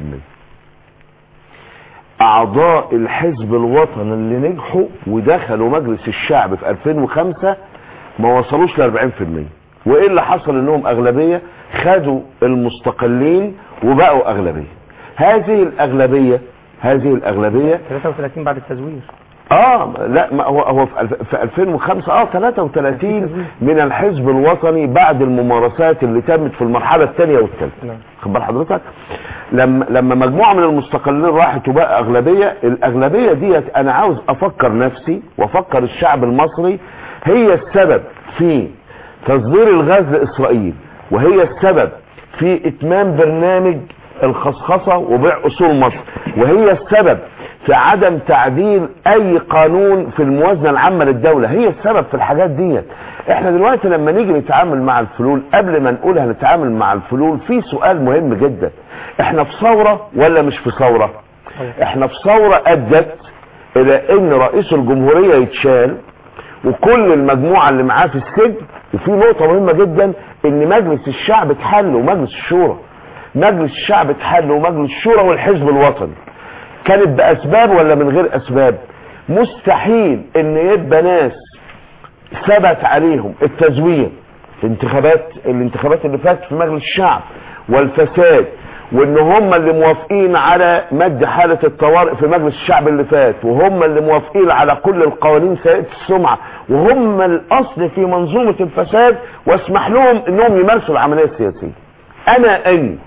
اعضاء الحزب الوطني اللي نجحوا ودخلوا مجلس الشعب في 2005 ما وصلوش ل 40% وايه اللي حصل انهم اغلبيه خدوا المستقلين وبقوا اغلبيه هذه الاغلبيه هذه الاغلبيه 33 بعد التزوير اه لا ما هو هو في الف- في 2005 اه 33 من الحزب الوطني بعد الممارسات اللي تمت في المرحله الثانيه والثالثه نعم. خد بال حضرتك لما لما مجموعه من المستقلين راحت وبقى اغلبيه الاغلبيه ديت انا عاوز افكر نفسي وافكر الشعب المصري هي السبب في تصدير الغاز لاسرائيل وهي السبب في اتمام برنامج الخصخصه وبيع اصول مصر وهي السبب في عدم تعديل اي قانون في الموازنه العامه للدوله هي السبب في الحاجات ديت احنا دلوقتي لما نيجي نتعامل مع الفلول قبل ما نقول هنتعامل مع الفلول في سؤال مهم جدا احنا في ثوره ولا مش في ثوره احنا في ثوره ادت الى ان رئيس الجمهوريه يتشال وكل المجموعة اللي معاه في السجن وفي نقطة مهمة جدا ان مجلس الشعب اتحل ومجلس الشورى مجلس الشعب اتحل ومجلس الشورى والحزب الوطني كانت باسباب ولا من غير اسباب مستحيل ان يبقى ناس ثبت عليهم التزوير في انتخابات الانتخابات اللي فاتت في مجلس الشعب والفساد وان هم اللي موافقين على مد حالة الطوارئ في مجلس الشعب اللي فات وهم اللي موافقين على كل القوانين سيئة السمعة وهم الاصل في منظومة الفساد واسمح لهم انهم يمارسوا العملية السياسية انا ان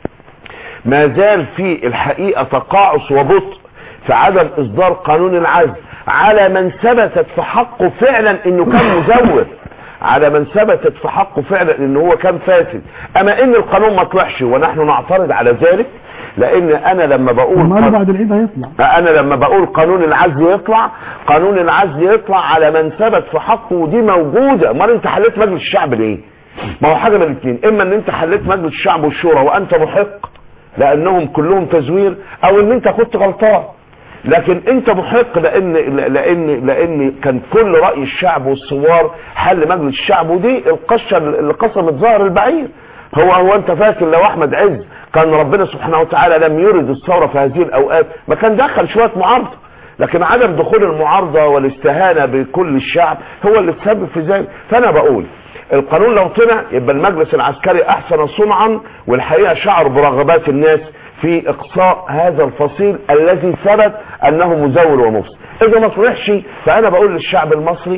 ما زال في الحقيقة تقاعس وبطء في عدم اصدار قانون العزل على من ثبتت في حقه فعلا انه كان مزور على من ثبتت في حقه فعلا ان هو كان فاسد اما ان القانون ما طلعش ونحن نعترض على ذلك لان انا لما بقول امال بعد العيد هيطلع انا لما بقول قانون العزل يطلع قانون العزل يطلع على من ثبت في حقه ودي موجوده امال انت حليت مجلس الشعب ليه ما هو حاجه من الاثنين اما ان انت حليت مجلس الشعب والشورى وانت محق لانهم كلهم تزوير او ان انت كنت غلطان لكن انت محق لان لان لان كان كل راي الشعب والثوار حل مجلس الشعب ودي القشه اللي قسمت ظهر البعير هو هو انت فاكر لو احمد عز كان ربنا سبحانه وتعالى لم يرد الثوره في هذه الاوقات ما كان دخل شويه معارضه لكن عدم دخول المعارضه والاستهانه بكل الشعب هو اللي تسبب في ذلك فانا بقول القانون لو طلع يبقى المجلس العسكري احسن صنعا والحقيقه شعر برغبات الناس في اقصاء هذا الفصيل الذي ثبت انه مزور ومفسد اذا ما طلعش فانا بقول للشعب المصري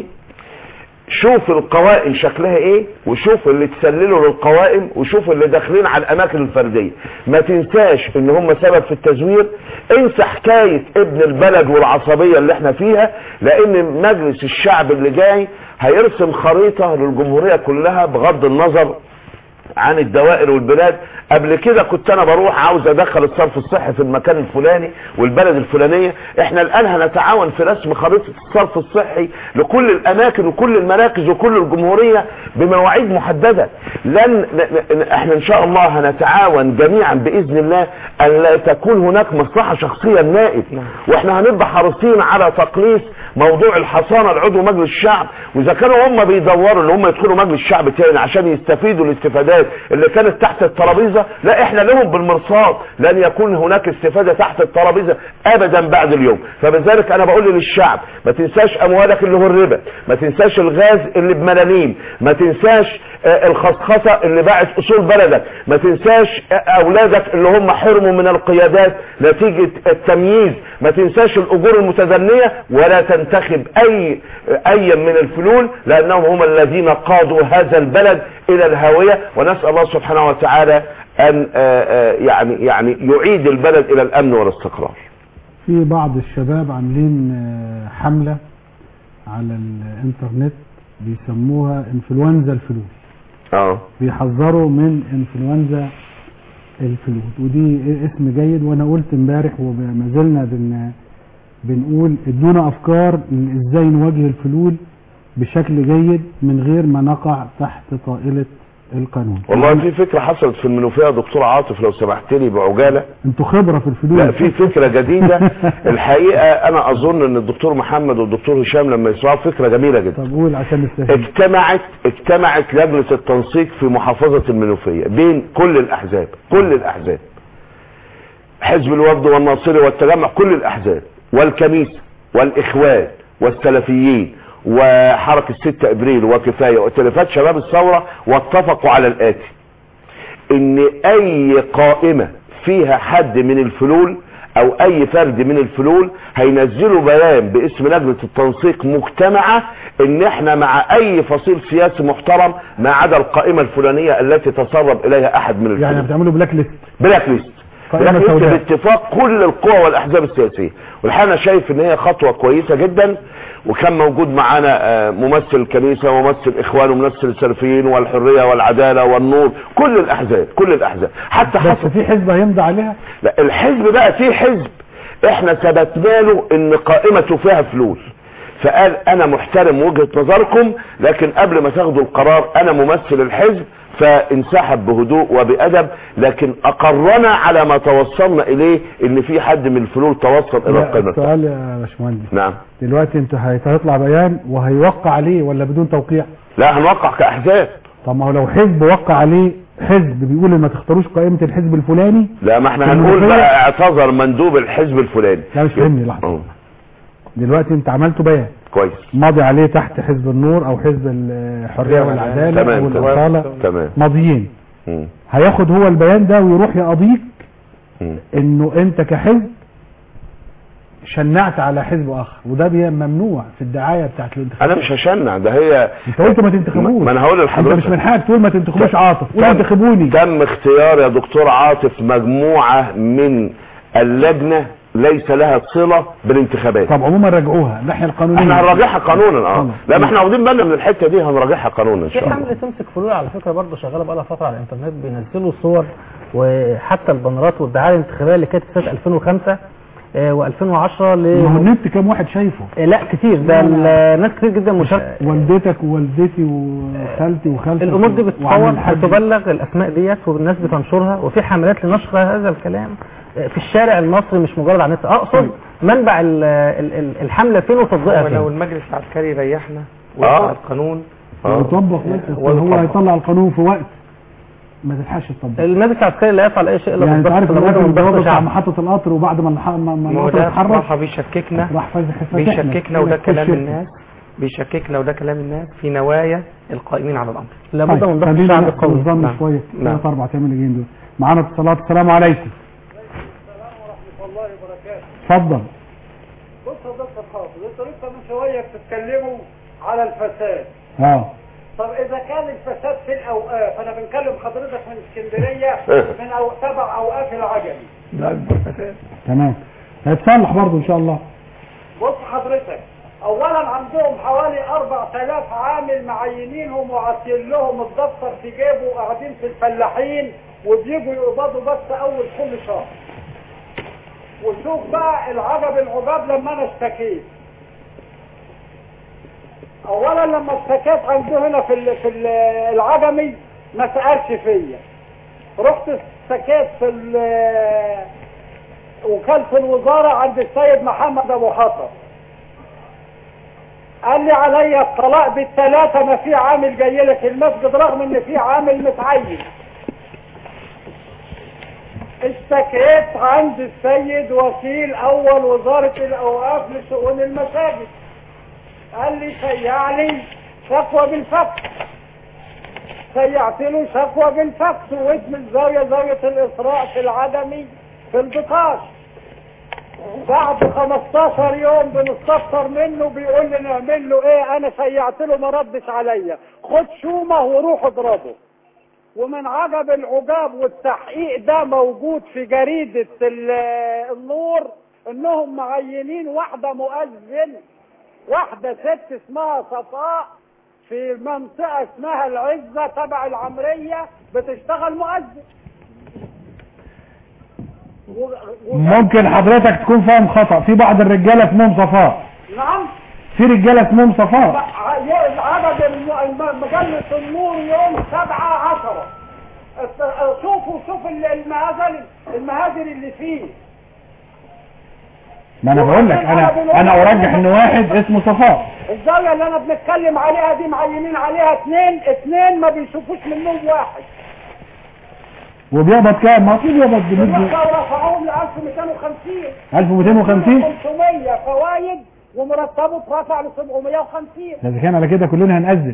شوف القوائم شكلها ايه وشوف اللي تسللوا للقوائم وشوف اللي داخلين على الاماكن الفرديه ما تنساش ان هم سبب في التزوير انسى حكايه ابن البلد والعصبيه اللي احنا فيها لان مجلس الشعب اللي جاي هيرسم خريطه للجمهوريه كلها بغض النظر عن الدوائر والبلاد قبل كده كنت انا بروح عاوز ادخل الصرف الصحي في المكان الفلاني والبلد الفلانية احنا الان هنتعاون في رسم خريطة الصرف الصحي لكل الاماكن وكل المراكز وكل الجمهورية بمواعيد محددة لن احنا ان شاء الله هنتعاون جميعا باذن الله ان لا تكون هناك مصلحة شخصية النائب واحنا هنبقى حريصين على تقليص موضوع الحصانة العضو مجلس الشعب واذا كانوا هم بيدوروا ان هم يدخلوا مجلس الشعب تاني عشان يستفيدوا الاستفادات اللي كانت تحت الترابيزة لا احنا لهم بالمرصاد لن يكون هناك استفادة تحت الترابيزة ابدا بعد اليوم فبذلك انا بقول للشعب ما تنساش اموالك اللي هربت ما تنساش الغاز اللي بملاليم ما تنساش آه الخصخصة اللي باعت اصول بلدك ما تنساش آه اولادك اللي هم حرموا من القيادات نتيجة التمييز ما تنساش الاجور المتدنية ولا تنتخب اي اي من الفلول لانهم هم الذين قادوا هذا البلد الى الهاوية ونسأل الله سبحانه وتعالى ان يعني يعني يعيد البلد الى الامن والاستقرار في بعض الشباب عاملين حملة على الانترنت بيسموها انفلونزا الفلول اه بيحذروا من انفلونزا الفلول ودي اسم جيد وانا قلت امبارح وما زلنا بن بنقول ادونا افكار ازاي نواجه الفلول بشكل جيد من غير ما نقع تحت طائلة القانون والله في فكرة حصلت في المنوفية يا دكتور عاطف لو سمحت لي بعجالة انتوا خبرة في الفلول لا في فكرة جديدة الحقيقة انا اظن ان الدكتور محمد والدكتور هشام لما يسمعوا فكرة جميلة جدا طب قول عشان نستفيد اجتمعت اجتمعت لجنة التنسيق في محافظة المنوفية بين كل الاحزاب كل الاحزاب حزب الوفد والناصري والتجمع كل الاحزاب والكنيسة والاخوان والسلفيين وحركة 6 ابريل وكفاية وتلفات شباب الثورة واتفقوا على الاتي ان اي قائمة فيها حد من الفلول او اي فرد من الفلول هينزلوا بيان باسم لجنة التنسيق مجتمعة ان احنا مع اي فصيل سياسي محترم ما عدا القائمة الفلانية التي تسرب اليها احد من الفلول يعني بتعملوا بلاك ليست بلاك ليست قائمة بلاك ليست سوداء. باتفاق كل القوى والاحزاب السياسية والحقيقة انا شايف ان هي خطوة كويسة جدا وكان موجود معانا آه، ممثل الكنيسة وممثل اخوان وممثل السلفيين والحرية والعدالة والنور كل الاحزاب كل الاحزاب حتى بس حصل في حزب هيمضي عليها لا الحزب بقى فيه حزب احنا ثبتنا له ان قائمته فيها فلوس فقال انا محترم وجهة نظركم لكن قبل ما تاخدوا القرار انا ممثل الحزب فانسحب بهدوء وبأدب لكن أقرنا على ما توصلنا إليه إن في حد من الفلول توصل إلى لا، القمة السؤال يا باشمهندس نعم دلوقتي انت هيت- هيطلع بيان وهيوقع عليه ولا بدون توقيع لا هنوقع كأحزاب طب ما هو لو حزب وقع عليه حزب بيقول ان ما تختاروش قائمة الحزب الفلاني لا ما احنا في هنقول الملوخية؟ بقى اعتذر مندوب الحزب الفلاني لا مش فهمني لحظة أه، دلوقتي انت عملته بيان كويس ماضي عليه تحت حزب النور او حزب الحرية والعدالة تمام او تمام الأصالة تمام ماضيين مم. هياخد هو البيان ده ويروح يقضيك مم. انه انت كحزب شنعت على حزب اخر وده بي- ممنوع في الدعاية بتاعت الانتخابات انا مش هشنع ده هي انت قلت ما تنتخبوش ما انا هقول انت لحضرتك مش من حقك تقول ما تنتخبوش تم- عاطف قول تم- انتخبوني تم اختيار يا دكتور عاطف مجموعة من اللجنة ليس لها صلة بالانتخابات طب عموما راجعوها الناحية القانونية احنا هنراجعها قانونا اه خلاص. لا ما احنا واخدين بالنا من الحتة دي هنراجعها قانونا ان في شاء الله حملة تمسك فلول على فكرة برضه شغالة بقالها فترة على الانترنت بينزلوا صور وحتى البنرات والدعاية الانتخابية اللي كانت في سنة 2005 و2010 ما هو ل النت كام واحد شايفه آه، لا كتير ده ال- ناس كتير جدا مشاركة والدتك ووالدتي وخالتي وخالتك الامور دي وعم بتتصور الحاج. بتبلغ الاسماء ديت والناس بتنشرها وفي حملات لنشر هذا الكلام آه، في الشارع المصري مش مجرد على النت اقصد منبع ال- ال- ال- الحمله فين وتطبيقها ولو فين المجلس العسكري ريحنا ويطبع القانون ويطبق بس هو ويطبق. هيطلع القانون في وقت ما تلحقش تطبق المجلس العسكري لا يفعل اي شيء الا يعني انت بالضبط عارف لابد الراجل من الجواب ضغط بتاع شعب محطة القطر وبعد ما الح- ما ما ما هو القطر ده اتحرك راح بيشككنا راح فاتح فتحنا. بيشككنا وده يقول لك كلام خش الناس بيشككنا وده كلام الناس في نوايا القائمين على الامر لابد طيب، من ضغط خلينا شعب نحكي قوي بالظن نعم. شوية نعم. ثلاث أربع أيام اللي جايين دول معانا اتصالات السلام عليكم الله وبركاته اتفضل بص يا دكتور حافظ انتوا لسه من شويه بتتكلموا على الفساد اه طب اذا كان الفساد في الاوقاف انا بنكلم حضرتك من اسكندريه من أو تبع اوقاف العجمي ده اكبر فساد تمام هيتصلح برضه ان شاء الله بص حضرتك اولا عندهم حوالي 4000 عامل معينينهم وعاطين لهم الدفتر في جيبه وقاعدين في الفلاحين وبيجوا يقبضوا بس اول كل شهر وشوف بقى العجب العجاب لما انا اشتكيت اولا لما اشتكيت عنده هنا في ال- في ال- العجمي ما سالش فيا رحت اشتكيت في ال- وكالة الوزارة عند السيد محمد ابو حطب قال لي عليا الطلاق بالثلاثة ما في عامل جاي لك المسجد رغم ان في عامل متعين اشتكيت عند السيد وكيل اول وزارة الاوقاف لشؤون المساجد قال لي سيع لي شكوى بالفكس سيعت له شكوى بالفكس واسم الزاوية زاوية الاسراء في العدمي في البطاش بعد 15 يوم بنستفسر منه بيقول لي نعمل له ايه انا سيعت له ما ردش عليا خد شومه وروح اضربه ومن عجب العجاب والتحقيق ده موجود في جريدة ال- النور انهم معينين واحدة مؤذن واحدة ست اسمها صفاء في منطقة اسمها العزة تبع العمرية بتشتغل مؤذن و- و- ممكن حضرتك تكون فاهم خطأ في بعض الرجالة اسمهم صفاء نعم في رجالة اسمهم صفاء عدد الم- الم- مجلة النور يوم سبعة عشرة است- شوفوا شوف ال- المهازل المهازل اللي فيه ما انا بقول لك انا انا ارجح ان واحد اسمه صفاء الزاوية اللي انا بنتكلم عليها دي معينين عليها اثنين اثنين ما بيشوفوش منهم واحد وبيقبض كام ما في بيقبض بنسبة الواحدة ورفعوهم ل 1250 1250 500 فوايد ومرتبه اترفع ل 750 ده اذا كان على كده كلنا هنأذن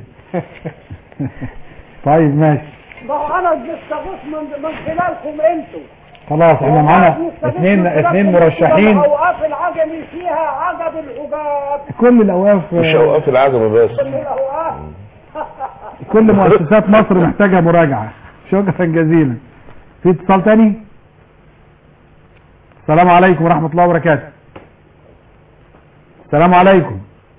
طيب ماشي ما هو انا بستغيث من من خلالكم انتوا خلاص احنا معانا اثنين اثنين مرشحين الاوقاف العجمي فيها عجب العجاب كل الاوقاف مش اوقاف العجمة بس كل الاوقاف كل مؤسسات مصر محتاجة مراجعة شكرا جزيلا في اتصال تاني السلام عليكم ورحمة الله وبركاته السلام عليكم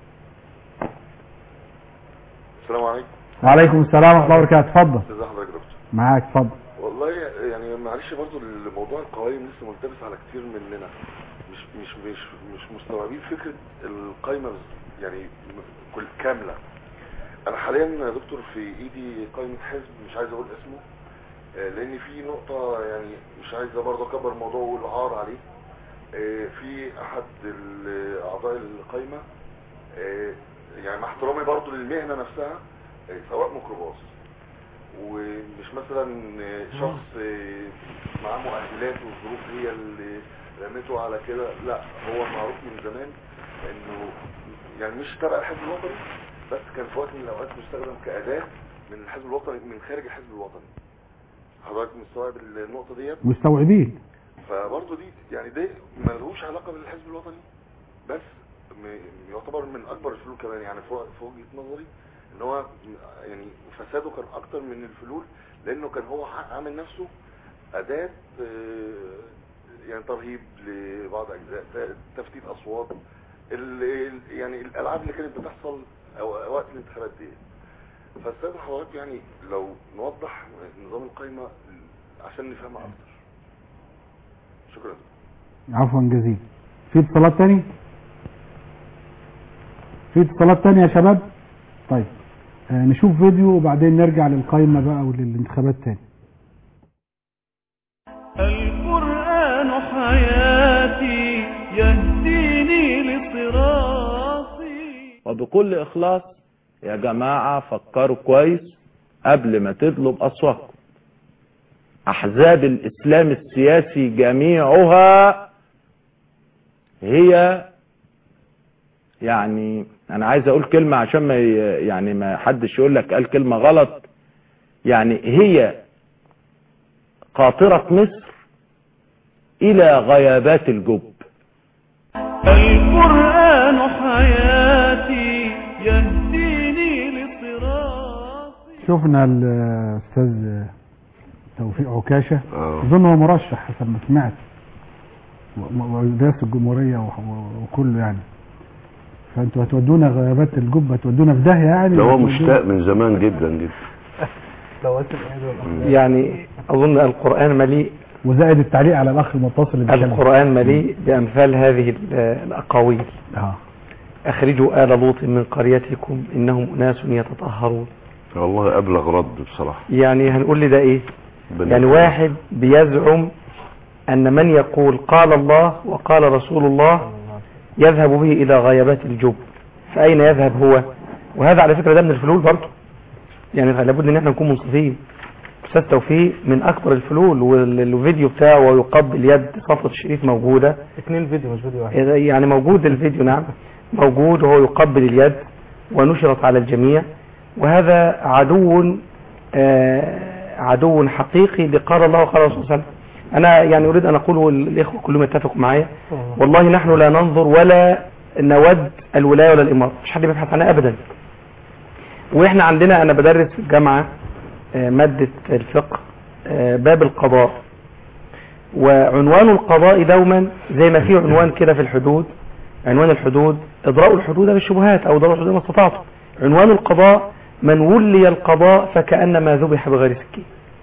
السلام عليكم وعليكم السلام ورحمة الله وبركاته اتفضل ازي حضرتك يا دكتور معاك اتفضل والله يعني معلش برضو الموضوع القوائم لسه ملتبس على كتير مننا مش مش مش مش مستوعبين فكره القايمه يعني م- كل كامله انا حاليا يا دكتور في ايدي قائمة حزب مش عايز اقول اسمه آه، لان في نقطة يعني مش عايز برضه اكبر الموضوع واقول عار عليه آه، في احد ال- اعضاء القائمة آه، يعني مع احترامي برضه للمهنة نفسها آه، سواء ميكروباص ومش مثلا آه، شخص آه، معاه مؤهلات والظروف هي اللي رميته على كده لا هو معروف من زمان انه يعني مش تبع الحزب الوطني بس كان في وقت من الاوقات مستخدم كاداه من الحزب الوطني من خارج الحزب الوطني حضرتك مستوعب النقطه ديت مستوعبين فبرضه دي يعني ده ملهوش علاقه بالحزب الوطني بس م- يعتبر من اكبر الفلول كمان يعني في في وجهه نظري ان هو م- يعني فساده كان اكتر من الفلول لانه كان هو ح- عامل نفسه اداه آه، يعني ترهيب لبعض اجزاء ت- تفتيت اصوات ال- ال- يعني الالعاب اللي كانت بتحصل أو- وقت الانتخابات دي فاستاذن حضرتك يعني لو نوضح نظام القايمه عشان نفهمها اكتر شكرا عفوا جزيلا في اتصالات تاني في اتصالات تانية يا شباب طيب آه نشوف فيديو وبعدين نرجع للقائمة بقى وللانتخابات تاني القرآن حياتي يهديني لصراطي وبكل إخلاص يا جماعة فكروا كويس قبل ما تطلب أصواتكم أحزاب الإسلام السياسي جميعها هي يعني أنا عايز أقول كلمة عشان ما ي- يعني ما حدش يقول لك قال كلمة غلط يعني هي قاطرة مصر إلى غيابات الجب القرآن حياتي يهديني لصراطي شفنا الاستاذ توفيق عكاشة اظن هو مرشح حسب ما سمعت و- و- ورئاسة الجمهورية و- و- وكله يعني فانتوا هتودونا غيابات الجب هتودونا في داهية يعني ده هو هتودونا- مشتاق من زمان جدا جدا يعني أظن القرآن مليء وزائد التعليق على الاخ المتصل اللي بيتكلم. القرآن مليء بأمثال هذه ال- الأقاويل اه أخرجوا آل لوط من قريتكم إنهم أناس يتطهرون والله ابلغ رد بصراحه يعني هنقول لي ده إيه بن- يعني واحد بيزعم أن من يقول قال الله وقال رسول الله يذهب به إلى غيابات الجب فأين يذهب هو وهذا على فكرة ده من الفلول برضه يعني لابد ان احنا نكون منصفين استاذ توفيق من اكبر الفلول والفيديو بتاعه ويقبل يد صفة الشريف موجودة اثنين فيديو مش فيديو واحد يعني موجود الفيديو نعم موجود وهو يقبل اليد ونشرت على الجميع وهذا عدو آه، عدو حقيقي لقال الله وقال الرسول صلى الله عليه وسلم انا يعني اريد ان اقول والاخوه كلهم يتفقوا معايا والله نحن لا ننظر ولا نود الولايه ولا الاماره مش حد بيبحث عنها ابدا واحنا عندنا انا بدرس في الجامعه آه، ماده الفقه آه، باب القضاء وعنوان القضاء دوما زي ما في عنوان كده في الحدود عنوان الحدود اضراء الحدود بالشبهات او اضراء الحدود ما استطعتم عنوان القضاء من ولي القضاء فكأنما ذبح بغير سكين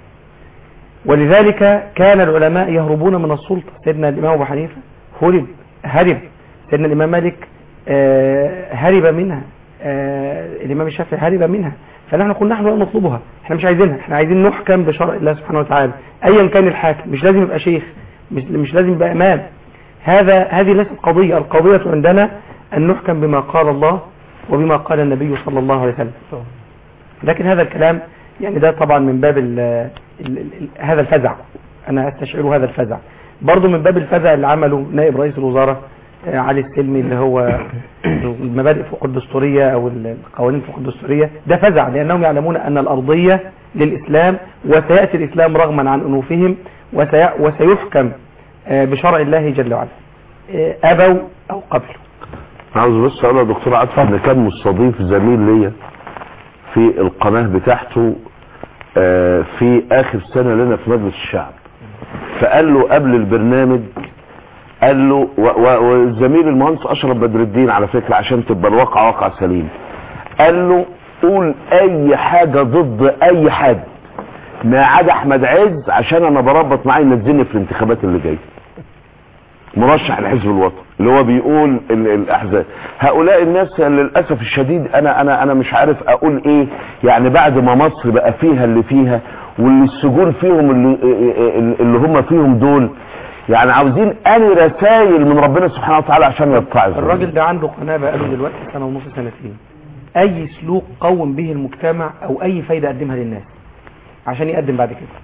ولذلك كان العلماء يهربون من السلطة سيدنا الإمام أبو حنيفة هرب هرب سيدنا الإمام مالك آه، هرب منها آه، الإمام الشافعي هرب منها فنحن قلنا نحن لا نطلبها احنا مش عايزينها احنا عايزين نحكم بشرع الله سبحانه وتعالى ايا كان الحاكم مش لازم يبقى شيخ مش, مش لازم يبقى امام هذا هذه ليست قضية القضية عندنا ان نحكم بما قال الله وبما قال النبي صلى الله عليه وسلم لكن هذا الكلام يعني ده طبعا من باب ال ال ال هذا الفزع انا استشعر هذا الفزع برضه من باب الفزع اللي عمله نائب رئيس الوزراء آه، علي السلمي اللي هو المبادئ فوق الدستورية او القوانين فوق الدستورية ده فزع لانهم يعلمون ان الارضية للاسلام وسيأتي الاسلام رغما عن انوفهم وسي وسيحكم آه، بشرع الله جل وعلا آه، ابوا او قبلوا عاوز بس اقول يا دكتور عاطف ان كان مستضيف زميل ليا في القناه بتاعته آه، في اخر سنه لنا في مجلس الشعب فقال له قبل البرنامج قال له و- و- والزميل المهندس اشرف بدر الدين على فكره عشان تبقى الواقع واقع سليم قال له قول اي حاجه ضد اي حد ما عدا احمد عز عشان انا بربط معاه ينزلني في الانتخابات اللي جايه مرشح الحزب الوطني اللي هو بيقول ال- الاحزاب هؤلاء الناس للاسف الشديد انا انا انا مش عارف اقول ايه يعني بعد ما مصر بقى فيها اللي فيها واللي السجون فيهم اللي, اللي هم فيهم دول يعني عاوزين اني رسائل من ربنا سبحانه وتعالى عشان يتعظوا الراجل ده عنده قناة بقاله دلوقتي سنة ونص سنتين اي سلوك قوم به المجتمع او اي فايدة قدمها للناس عشان يقدم بعد كده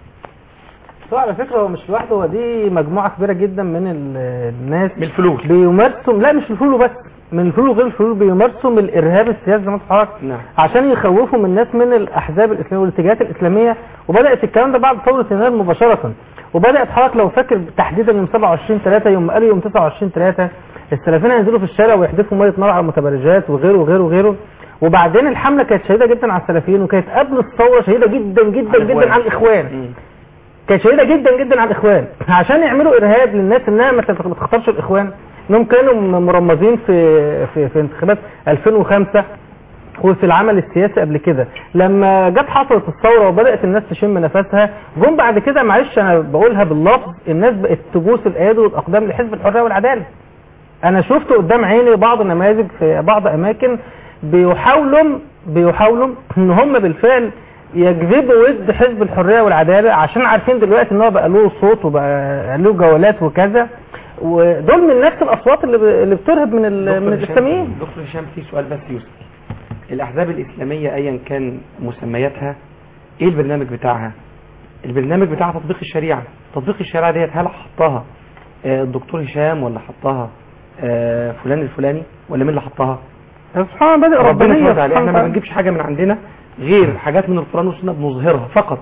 هو على فكره هو مش لوحده هو دي مجموعه كبيره جدا من ال- الناس من الفلول بيمارسوا لا مش الفلول بس من الفلول وغير الفلول بيمارسوا من الارهاب السياسي زي ما انت حضرتك نعم عشان يخوفوا من الناس من الاحزاب الاسلاميه والاتجاهات الاسلاميه وبدات الكلام ده بعد ثوره يناير مباشره وبدات حضرتك لو فاكر تحديدا يوم 27 3 يوم قالوا يوم 29 3 السلفيين هينزلوا في الشارع ويحدفوا ميه نار على المتبرجات وغيره وغيره وغيره وبعدين الحمله كانت شديده جدا على السلفيين وكانت قبل الثوره شديده جدا جدا جدا على الاخوان كانت شديده جدا جدا على الاخوان عشان يعملوا ارهاب للناس انها ما تخ- ما تختارش الاخوان انهم كانوا م- مرمزين في في في انتخابات 2005 وفي العمل السياسي قبل كده لما جت حصلت الثوره وبدات الناس تشم نفسها جم بعد كده معلش انا بقولها باللفظ الناس بقت تبوس الايادي والاقدام لحزب الحريه والعداله انا شفت قدام عيني بعض النماذج في بعض اماكن بيحاولوا بيحاولوا ان هم بالفعل يجذبوا ود حزب الحريه والعداله عشان عارفين دلوقتي ان هو بقى له صوت وبقى له جولات وكذا ودول من نفس الاصوات اللي ب- اللي بترهب من ال- دكتور من هشام- الاسلاميين دكتور هشام في سؤال بس يوسف الاحزاب الاسلاميه ايا كان مسمياتها ايه البرنامج بتاعها البرنامج بتاع تطبيق الشريعه تطبيق الشريعه ديت هل حطها آه، الدكتور هشام ولا حطها آه، فلان الفلاني ولا مين اللي حطها سبحان الله بدأ ربنا ربانية سبحانه وتعالى سبحان احنا ما الله. بنجيبش حاجه من عندنا غير حاجات من القران والسنه بنظهرها فقط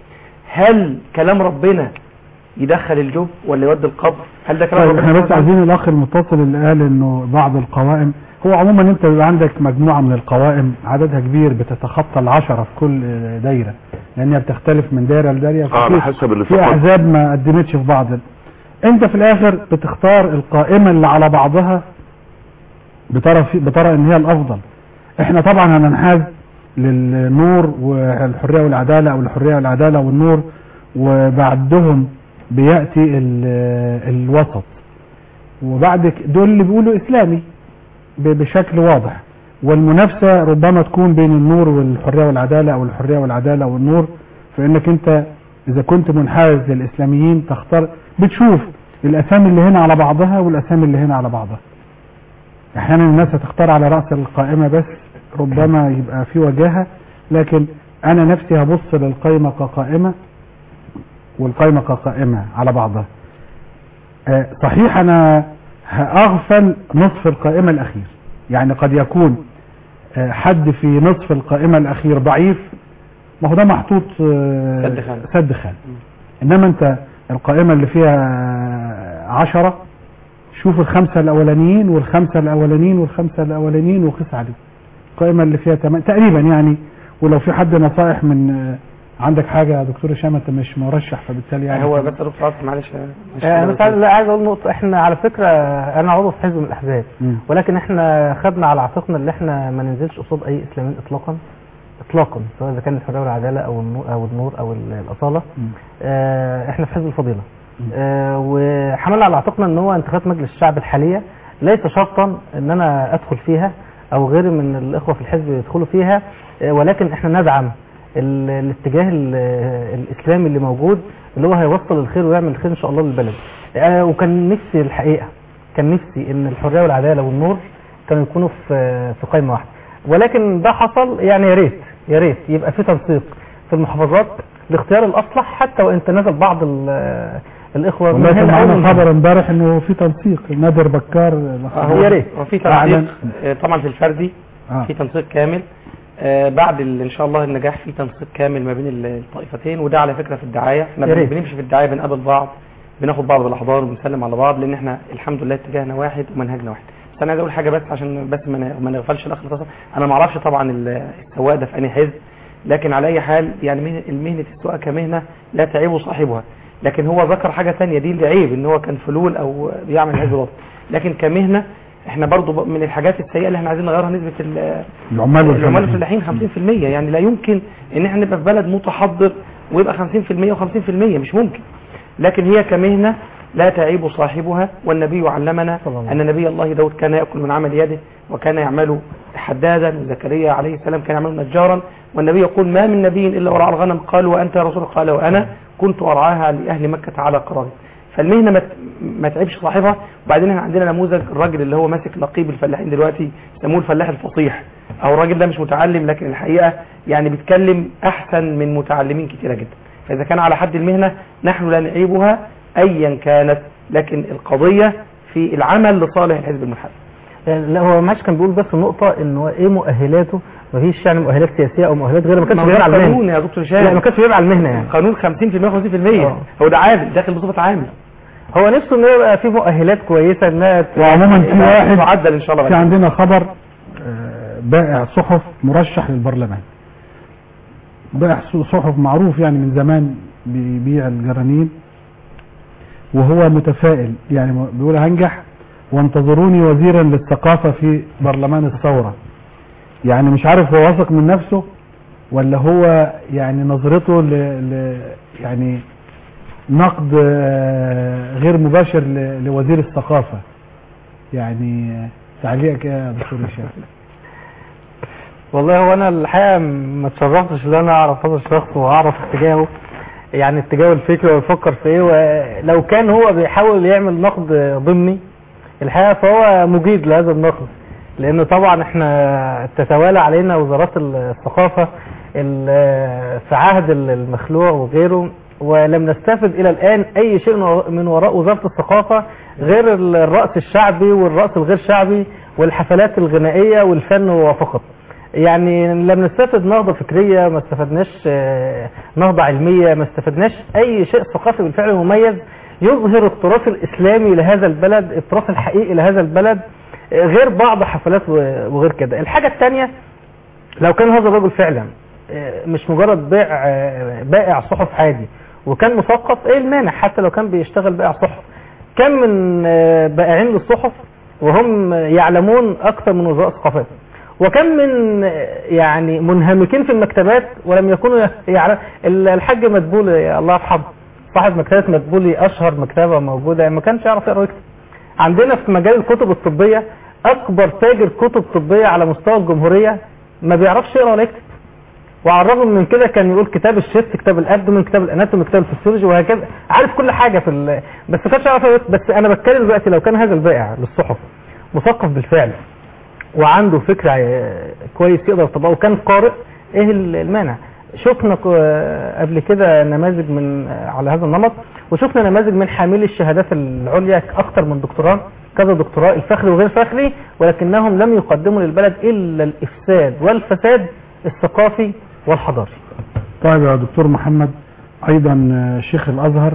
هل كلام ربنا يدخل الجب ولا يودي القبر هل ده كلام طيب ربنا احنا بس سبحانه وتعالى؟ عايزين الاخ المتصل اللي قال انه بعض القوائم هو عموما انت بيبقى عندك مجموعه من القوائم عددها كبير بتتخطى العشرة في كل دايره لانها بتختلف من دايره لدايره اه على ففي- حسب اللي في فقط احزاب ما قدمتش في بعض انت في الاخر بتختار القائمه اللي على بعضها بترى في بترى ان هي الافضل احنا طبعا هننحاز للنور والحريه والعداله او الحريه والعداله والنور وبعدهم بياتي ال- الوسط وبعد ك- دول اللي بيقولوا اسلامي ب- بشكل واضح والمنافسه ربما تكون بين النور والحريه والعداله او الحريه والعداله والنور فانك انت اذا كنت منحاز للاسلاميين تختار بتشوف الاسامي اللي هنا على بعضها والاسامي اللي هنا على بعضها احيانا الناس هتختار على راس القائمه بس ربما يبقى في وجاهه لكن انا نفسي هبص للقائمه كقائمه والقائمه كقائمه على بعضها آه، صحيح انا هاغفل نصف القائمه الاخير يعني قد يكون آه، حد في نصف القائمه الاخير ضعيف ما هو ده محطوط آه، سد خان. سد خان انما انت القائمه اللي فيها عشرة شوف الخمسه الاولانيين والخمسه الاولانيين والخمسه الاولانيين وقيس عليه القائمه اللي فيها تم... تقريبا يعني ولو في حد نصائح من آه، عندك حاجه يا دكتور هشام انت مش مرشح فبالتالي يعني هو بس يا دكتور عاطف معلش مش آه، انا بس عايز لا، عايز اقول نقطه احنا على فكره انا عضو في حزب من الاحزاب مم. ولكن احنا خدنا على عاتقنا اللي احنا ما ننزلش قصاد اي اسلاميين اطلاقا اطلاقا سواء اذا كان الحريه والعداله او النور او النور او ال- الاصاله مم. آه، احنا في حزب الفضيله آه، وحملنا على عاتقنا ان هو انتخابات مجلس الشعب الحاليه ليس شرطا ان انا ادخل فيها او غيري من الاخوه في الحزب يدخلوا فيها آه، ولكن احنا ندعم ال- الاتجاه ال- الاسلامي اللي موجود اللي هو هيوصل الخير ويعمل الخير ان شاء الله للبلد آه، وكان نفسي الحقيقه كان نفسي ان الحريه والعداله والنور كانوا يكونوا في في قائمه واحده ولكن ده حصل يعني يا ريت يا ريت يبقى في تنسيق في المحافظات لاختيار الاصلح حتى وان تنازل بعض ال- الاخوه والله من كان هنا أو معانا من هنا. خبر امبارح انه في تنسيق نادر بكار هو يا ريت. هو في أعلن- تنسيق آه، طبعا في الفردي آه. في تنسيق كامل آه، بعد ال- ان شاء الله النجاح في تنسيق كامل ما بين ال- الطائفتين وده على فكره في الدعايه احنا يا ريت. بنمشي في الدعايه بنقابل بعض بناخد بعض بالاحضان وبنسلم على بعض لان احنا الحمد لله اتجاهنا واحد ومنهجنا واحد بس انا عايز اقول حاجه بس عشان بس ما ن- ما نغفلش الاخ الاتصال انا ما اعرفش طبعا ال- السواق ده في انهي حزب لكن على اي حال يعني مهنه المهنه السواقه كمهنه لا تعيب صاحبها لكن هو ذكر حاجه ثانيه دي اللي عيب ان هو كان فلول او بيعمل حزب وطني لكن كمهنه احنا برضو ب- من الحاجات السيئه اللي احنا عايزين نغيرها نسبه ال- العمال العمال والفلاحين. الفلاحين 50% يعني لا يمكن ان احنا نبقى في بلد متحضر ويبقى 50% و50% مش ممكن لكن هي كمهنه لا تعيب صاحبها والنبي علمنا أن نبي الله داود كان يأكل من عمل يده وكان يعمل حدادا وزكريا عليه السلام كان يعمل نجارا والنبي يقول ما من نبي إلا ورعى الغنم قال وأنت يا رسول الله؟ قال وأنا كنت أرعاها لأهل مكة على قراري فالمهنة ما ت- ما تعيبش صاحبها وبعدين احنا عندنا نموذج الراجل اللي هو ماسك لقيب الفلاحين دلوقتي يسموه الفلاح الفصيح او الراجل ده مش متعلم لكن الحقيقة يعني بيتكلم احسن من متعلمين كتيرة جدا فاذا كان على حد المهنة نحن لا نعيبها ايا كانت لكن القضية في العمل لصالح الحزب المنحل لا هو معلش كان بيقول بس النقطة ان هو ايه مؤهلاته مفيش يعني مؤهلات سياسية او مؤهلات غير ما كانش ما هو بيبقى على ده قانون المهنة يا دكتور هشام لا ما كانش بيبقى على المهنة يعني قانون 50% 50% هو ده عامل داخل بصفة عامل هو نفسه انه يبقى في مؤهلات كويسة انها ت- وعموما في واحد معدل ان شاء الله في بعد عندنا خبر آه، بائع صحف مرشح للبرلمان بائع صحف معروف يعني من زمان بيبيع الجرانين وهو متفائل يعني بيقول هنجح وانتظروني وزيرا للثقافة في برلمان الثورة يعني مش عارف هو واثق من نفسه ولا هو يعني نظرته ل... ل... يعني نقد آه، غير مباشر ل... لوزير الثقافة يعني آه، تعليقك يا دكتور هشام والله هو انا الحقيقه ما اتشرفتش ان انا اعرف هذا الشخص واعرف اتجاهه يعني اتجاهه الفكري ويفكر في ايه ولو كان هو بيحاول يعمل نقد ضمني الحقيقه فهو مجيد لهذا النقد لان طبعا احنا تتوالى علينا وزارات الثقافه ال- في عهد المخلوع وغيره ولم نستفد الى الان اي شيء من وراء وزاره الثقافه غير الرأس الشعبي والرأس الغير شعبي والحفلات الغنائيه والفن فقط يعني لم نستفد نهضة فكرية ما استفدناش آه، نهضة علمية ما استفدناش أي شيء ثقافي بالفعل مميز يظهر التراث الإسلامي لهذا البلد التراث الحقيقي لهذا البلد آه، غير بعض حفلات و- وغير كده الحاجة الثانية لو كان هذا الرجل فعلا آه، مش مجرد بيع آه، بائع صحف عادي وكان مثقف ايه المانع حتى لو كان بيشتغل بائع صحف كم من آه، بائعين للصحف وهم يعلمون اكثر من وزراء الثقافات وكم من آه، يعني منهمكين في المكتبات ولم يكونوا يعلم الحاج مدبولي الله يرحمه صاحب مكتبة مدبولي اشهر مكتبة موجودة ما كانش يعرف يقرا ويكتب عندنا في مجال الكتب الطبية اكبر تاجر كتب طبية على مستوى الجمهورية ما بيعرفش يقرا ولا يكتب وعلى الرغم من كده كان يقول كتاب الشيست كتاب الابدومين كتاب الاناتومي كتاب الفسيولوجي وهكذا عارف كل حاجه في ال... بس ما كانش يعرف يقرا ويكتب. بس انا بتكلم دلوقتي لو كان هذا البائع للصحف مثقف بالفعل وعنده فكره آه، كويس يقدر يطبقه وكان قارئ ايه ال- المانع شفنا ك- آه، قبل كده نماذج من آه، على هذا النمط وشفنا نماذج من حاملي الشهادات العليا اكثر من دكتوراه كذا دكتوراه الفخري وغير فخري ولكنهم لم يقدموا للبلد الا الافساد والفساد الثقافي والحضاري طيب يا دكتور محمد ايضا آه، شيخ الازهر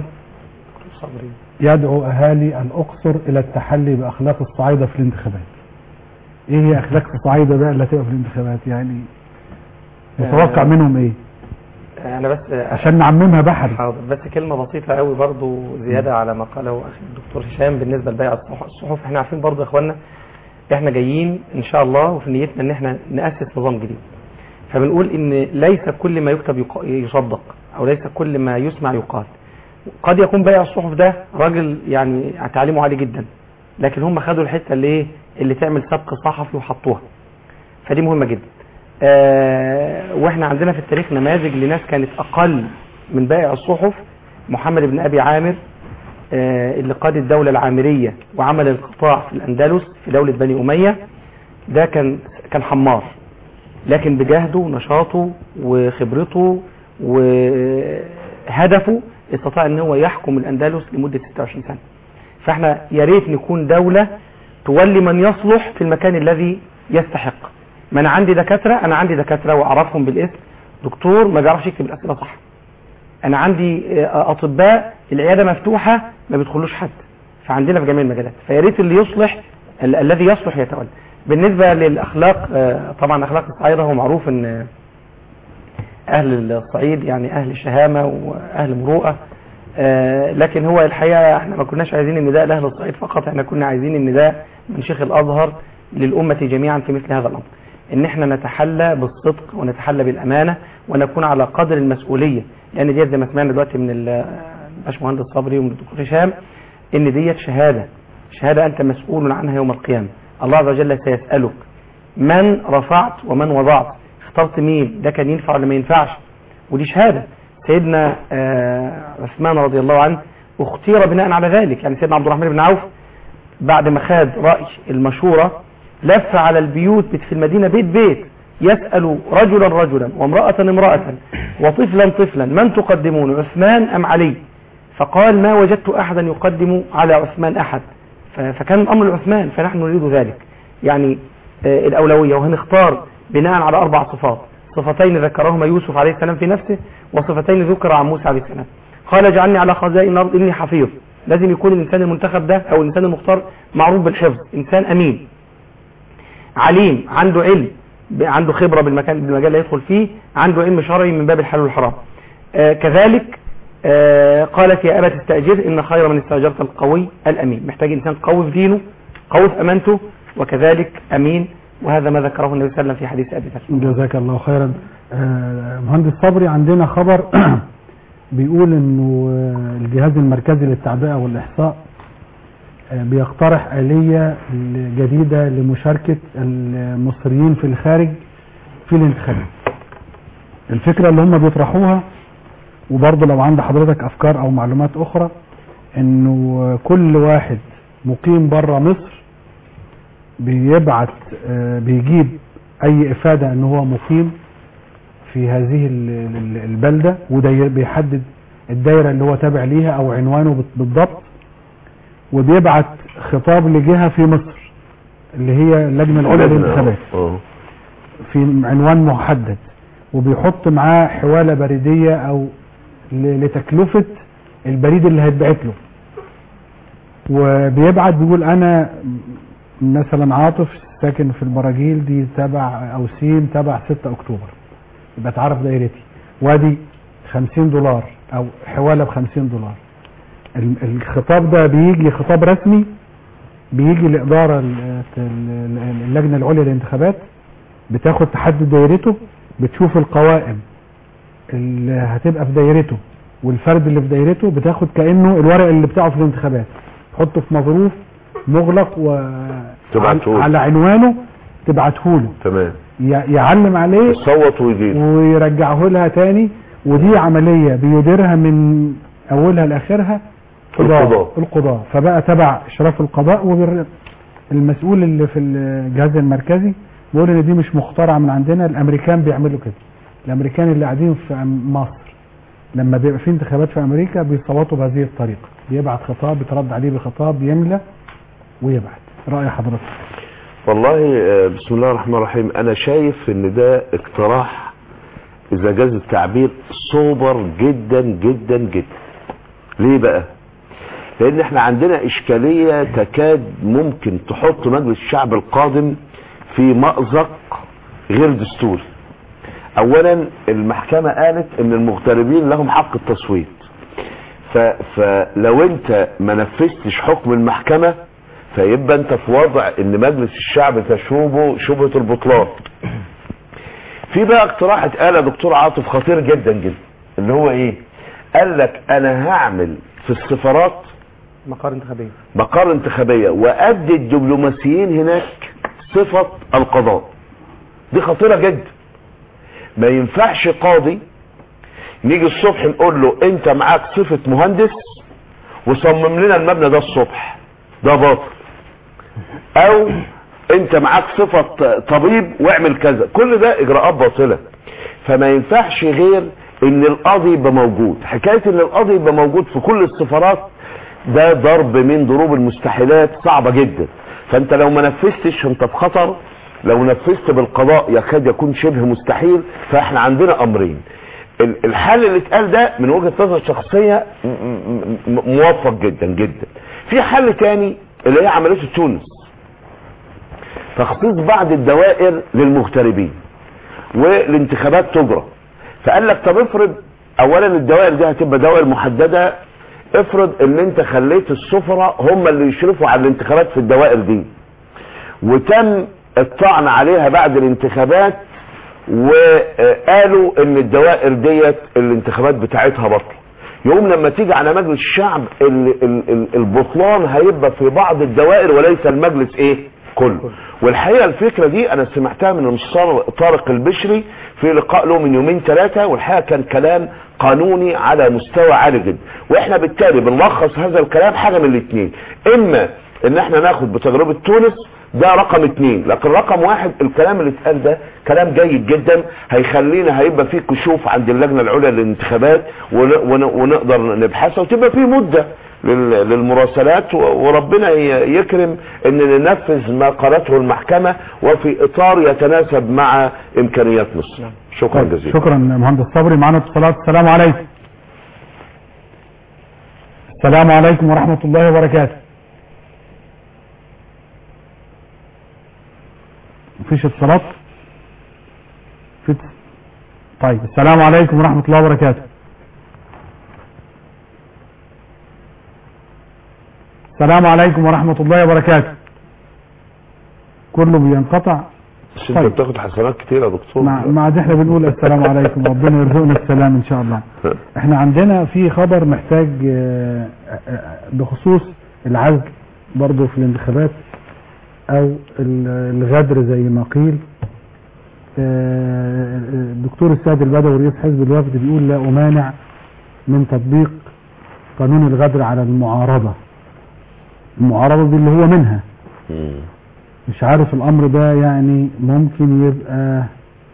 يدعو اهالي الاقصر الى التحلي باخلاق الصعايده في الانتخابات ايه هي اخلاق الصعايده بقى اللي هتبقى في الانتخابات يعني متوقع آه، منهم ايه انا بس عشان نعممها بحري حاضر بس كلمة بسيطة قوي برضو زيادة على ما قاله أخي الدكتور هشام بالنسبة لبيع الصح- الصحف احنا عارفين برضو يا اخوانا احنا جايين ان شاء الله وفي نيتنا ان احنا نأسس نظام جديد فبنقول ان ليس كل ما يكتب يق- يصدق او ليس كل ما يسمع يقال قد يكون بيع الصحف ده راجل يعني تعليمه عالي جدا لكن هم خدوا الحتة اللي ايه اللي تعمل سبق صحفي وحطوها فدي مهمة جدا آه واحنا عندنا في التاريخ نماذج لناس كانت اقل من بائع الصحف محمد بن ابي عامر آه اللي قاد الدولة العامرية وعمل القطاع في الاندلس في دولة بني امية ده كان كان حمار لكن بجهده ونشاطه وخبرته وهدفه استطاع ان هو يحكم الاندلس لمدة 26 سنة فاحنا يا ريت نكون دولة تولي من يصلح في المكان الذي يستحق ما انا عندي دكاترة انا عندي دكاترة واعرفهم بالاسم دكتور ما بيعرفش يكتب الاسئلة صح انا عندي آه، اطباء العيادة مفتوحة ما بيدخلوش حد فعندنا في جميع المجالات فيا ريت اللي يصلح ال- الذي يصلح يتولى بالنسبة للاخلاق آه، طبعا اخلاق الصعيدة هو معروف ان اهل الصعيد يعني اهل شهامة واهل مروءة آه، لكن هو الحقيقة احنا ما كناش عايزين النداء لاهل الصعيد فقط احنا كنا عايزين النداء من شيخ الازهر للامة جميعا في مثل هذا الامر ان احنا نتحلى بالصدق ونتحلى بالامانة ونكون على قدر المسؤولية لان ديت زي ما سمعنا دلوقتي من ال- الباشمهندس صبري ومن الدكتور هشام ان ديت شهادة شهادة انت مسؤول عنها يوم القيامة الله عز وجل سيسألك من رفعت ومن وضعت اخترت مين ده كان ينفع ولا ما ينفعش ودي شهادة سيدنا آه، عثمان رضي الله عنه اختير بناء على ذلك يعني سيدنا عبد الرحمن بن عوف بعد ما خد رأي المشورة لف على البيوت في المدينة بيت بيت يسأل رجلا رجلا وامرأة امرأة وطفلا طفلا من تقدمون عثمان أم علي فقال ما وجدت أحدا يقدم على عثمان أحد ف- فكان الأمر لعثمان فنحن نريد ذلك يعني آه، الأولوية وهنختار بناء على أربع صفات صفتين ذكرهما يوسف عليه السلام في نفسه وصفتين ذكر عن موسى عليه السلام قال اجعلني على خزائن الأرض إني حفيظ لازم يكون الإنسان المنتخب ده أو الإنسان المختار معروف بالحفظ إنسان أمين عليم عنده علم ب- عنده خبرة بالمكان بالمجال اللي يدخل فيه عنده علم شرعي من باب الحلال والحرام آه كذلك آه قالت يا أبت استأجر إن خير من استأجرت القوي الأمين محتاج إنسان قوي في دينه قوي في أمانته وكذلك أمين وهذا ما ذكره النبي صلى الله عليه وسلم في حديث أبي ذر جزاك الله خيرا آه، مهندس صبري عندنا خبر بيقول انه آه، الجهاز المركزي للتعبئة والإحصاء آه، بيقترح آلية جديدة لمشاركة المصريين في الخارج في الانتخابات الفكرة اللي هم بيطرحوها وبرضه لو عند حضرتك أفكار أو معلومات أخرى انه كل واحد مقيم بره مصر بيبعت آه، بيجيب اي افادة ان هو مقيم في هذه ال- ال- البلدة وده ي- بيحدد الدايرة اللي هو تابع ليها او عنوانه بت- بالضبط وبيبعت خطاب لجهة في مصر اللي هي اللجنة العليا للانتخابات اه في عنوان محدد وبيحط معاه حوالة بريدية او ل- لتكلفة البريد اللي هيتبعت له وبيبعت بيقول انا مثلا عاطف ساكن في البراجيل دي تبع او سين تبع 6 اكتوبر يبقى تعرف دايرتي وادي 50 دولار او حوالة ب 50 دولار ال- الخطاب ده بيجي خطاب رسمي بيجي الإدارة ال- ال- اللجنة العليا للانتخابات بتاخد تحدد دايرته بتشوف القوائم اللي هتبقى في دايرته والفرد اللي في دايرته بتاخد كأنه الورق اللي بتاعه في الانتخابات تحطه في مظروف مغلق و تبعتهوله. على عنوانه تبعته له تمام ي- يعلم عليه يصوت ويجيب ويرجعه لها تاني ودي عملية بيديرها من اولها لاخرها القضاء. القضاء فبقى تبع اشراف القضاء وبر المسؤول اللي في الجهاز المركزي بيقول ان دي مش مخترعة من عندنا الامريكان بيعملوا كده الامريكان اللي قاعدين في أم- مصر لما بيبقى في انتخابات في امريكا بيصوتوا بهذه الطريقة بيبعت خطاب بيترد عليه بخطاب يملى ويبعت رأي حضرتك والله آه، بسم الله الرحمن الرحيم انا شايف ان ده اقتراح اذا جاز التعبير سوبر جدا جدا جدا ليه بقى لان احنا عندنا اشكالية تكاد ممكن تحط مجلس الشعب القادم في مأزق غير دستوري اولا المحكمة قالت ان المغتربين لهم حق التصويت ف... فلو انت ما نفذتش حكم المحكمة فيبقى انت في وضع ان مجلس الشعب تشوبه شبهة البطلان في بقى اقتراح اتقال يا دكتور عاطف خطير جدا جدا اللي هو ايه قال لك انا هعمل في السفارات مقار انتخابية مقار انتخابية وادي الدبلوماسيين هناك صفة القضاء دي خطيرة جدا ما ينفعش قاضي نيجي الصبح نقول له انت معاك صفة مهندس وصمم لنا المبنى ده الصبح ده باطل او انت معاك صفة طبيب واعمل كذا كل ده اجراءات باطلة فما ينفعش غير ان القاضي يبقى موجود حكاية ان القاضي يبقى موجود في كل السفارات ده ضرب من ضروب المستحيلات صعبة جدا فانت لو ما نفذتش انت في خطر لو نفذت بالقضاء يكاد يكون شبه مستحيل فاحنا عندنا امرين ال- الحل اللي اتقال ده من وجهة نظر شخصية م- م- م- موفق جدا جدا في حل تاني اللي هي عملية تونس تخصيص بعض الدوائر للمغتربين والانتخابات تجرى فقال لك طب افرض اولا الدوائر دي هتبقى دوائر محددة افرض ان انت خليت السفراء هم اللي يشرفوا على الانتخابات في الدوائر دي وتم الطعن عليها بعد الانتخابات وقالوا ان الدوائر ديت الانتخابات بتاعتها بطل يقوم لما تيجي على مجلس الشعب ال- ال- ال- البطلان هيبقى في بعض الدوائر وليس المجلس ايه كله والحقيقه الفكره دي انا سمعتها من المستشار طارق البشري في لقاء له من يومين ثلاثه والحقيقه كان كلام قانوني على مستوى عالي جدا واحنا بالتالي بنلخص هذا الكلام حاجه من الاثنين اما ان احنا ناخد بتجربه تونس ده رقم اتنين لكن رقم واحد الكلام اللي اتقال ده كلام جيد جدا هيخلينا هيبقى فيه كشوف عند اللجنة العليا للانتخابات ون- ون- ونقدر نبحثها وتبقى فيه مدة لل- للمراسلات و- وربنا ي- يكرم ان ننفذ ما قالته المحكمة وفي اطار يتناسب مع امكانيات مصر شكرا جزيلا شكرا مهندس صبري معنا اتصالات السلام عليكم السلام عليكم ورحمة الله وبركاته مفيش اتصالات في اتص- طيب السلام عليكم ورحمة الله وبركاته السلام عليكم ورحمة الله وبركاته كله بينقطع بس انت بتاخد حسنات كتير يا دكتور مع مع دي احنا بنقول السلام عليكم ربنا يرزقنا السلام ان شاء الله احنا عندنا في خبر محتاج آه، آه، بخصوص العزل برضه في الانتخابات او ال- الغدر زي ما قيل آه، الدكتور السيد البدوي رئيس حزب الوفد بيقول لا امانع من تطبيق قانون الغدر على المعارضة المعارضة دي اللي هو منها مش عارف الامر ده يعني ممكن يبقى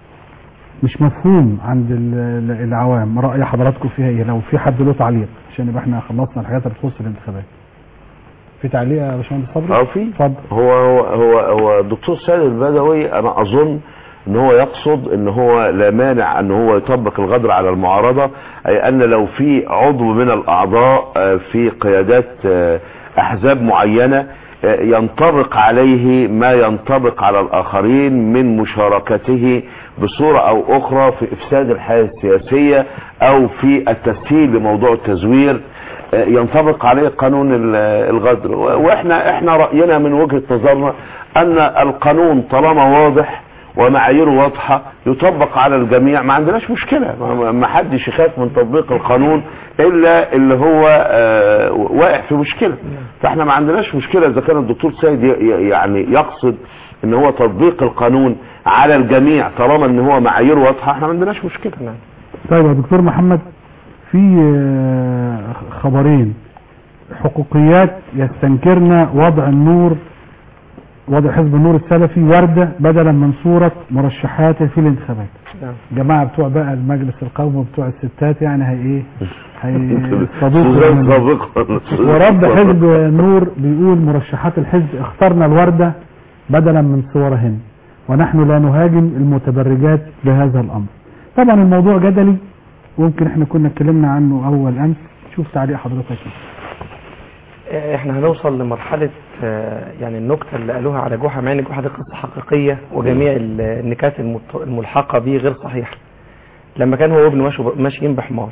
مش مفهوم عند ال- ال- العوام رأي حضراتكم فيها ايه لو في حد له تعليق عشان يبقى احنا خلصنا الحاجات اللي تخص الانتخابات في تعليق يا باشمهندس صبري اه في اتفضل هو هو هو هو الدكتور سيد البدوي انا اظن ان هو يقصد ان هو لا مانع ان هو يطبق الغدر على المعارضه اي ان لو في عضو من الاعضاء آه، في قيادات آه، احزاب معينه آه، ينطبق عليه ما ينطبق على الاخرين من مشاركته بصوره او اخرى في افساد الحياه السياسيه او في التسهيل لموضوع التزوير آه، ينطبق عليه قانون ال- الغدر و- واحنا احنا راينا من وجهه نظرنا ان القانون طالما واضح ومعاييره واضحه يطبق على الجميع ما عندناش مشكله ما- ما حدش يخاف من تطبيق القانون الا اللي هو آه، واقع في مشكله فاحنا ما عندناش مشكله اذا كان الدكتور سيد ي- ي- يعني يقصد ان هو تطبيق القانون على الجميع طالما ان هو معاييره واضحه احنا ما عندناش مشكله طيب يا دكتور محمد في آه، خبرين حقوقيات يستنكرن وضع النور وضع حزب النور السلفي وردة بدلا من صورة مرشحاته في الانتخابات نعم. جماعة بتوع بقى المجلس القومي وبتوع الستات يعني هي ايه سوزان هيصطادوكم سابقا ورد حزب نور بيقول مرشحات الحزب اخترنا الوردة بدلا من صورهن ونحن لا نهاجم المتبرجات بهذا الامر طبعا الموضوع جدلي ويمكن احنا كنا اتكلمنا عنه اول امس شوف تعليق حضرتك آه، احنا هنوصل لمرحلة آه، يعني النكتة اللي قالوها على جحا مع ان جحا دي قصة حقيقية وجميع ال- النكات المت- الملحقة به غير صحيحة لما كان هو وابنه ماشوا- ماشيين بحمار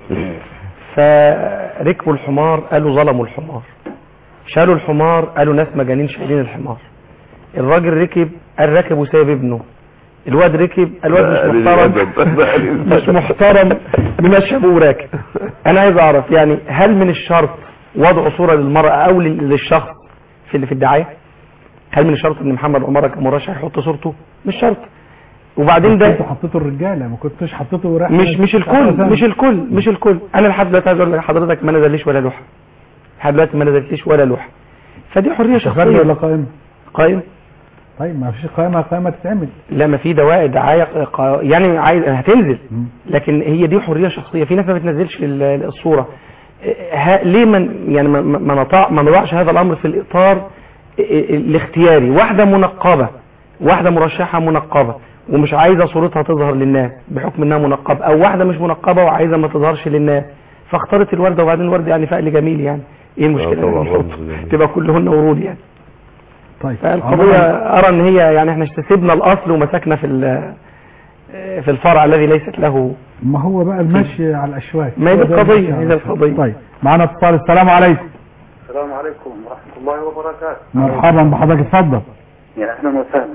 فركبوا الحمار قالوا ظلموا الحمار شالوا الحمار قالوا ناس مجانين شايلين الحمار الراجل ركب قال راكب وسايب ابنه الواد ركب الواد مش محترم مش محترم بمشي ابوه راكب انا عايز اعرف يعني هل من الشرط وضع صورة للمرأة او لل- للشخص في اللي في الدعاية هل من الشرط ان محمد عمر كمرشح يحط صورته مش شرط وبعدين ده انتوا حطيتوا الرجاله ما كنتوش حطيتوا رحلة مش مش الكل مش الكل مش الكل انا لحد دلوقتي عايز اقول لحضرتك ما نزليش ولا لوحه لحد دلوقتي ما نزلتليش ولا لوحه فدي حريه فرد شخصيه ولا قائمه قائم طيب ما فيش قائمه قائمه تتعمل لا ما في دواء دعايه قا- يعني عايز هتنزل لكن هي دي حريه شخصيه في ناس ما بتنزلش ال- الصوره ها ليه من يعني ما- ما ما نطع ما نضعش هذا الامر في الاطار الاختياري واحده منقبه واحده مرشحه منقبه ومش عايزه صورتها تظهر للناس بحكم انها منقبه او واحده مش منقبه وعايزه ما تظهرش للناس فاختارت الورده وبعدين الورده يعني فعل جميل يعني ايه المشكله طبعاً، إن نحط؟ رمز جميل. تبقى كلهن ورود يعني طيب فالقضيه ارى ان هي يعني احنا سيبنا الاصل ومسكنا في ال- في الفرع الذي ليست له ما هو بقى المشي على الاشواك ما هي دي هو ده القضية، المشي على هي دي الأشواك. القضية. طيب معانا اتصال السلام عليكم السلام عليكم ورحمة الله وبركاته مرحبا بحضرتك اتفضل يا أهلا وسهلا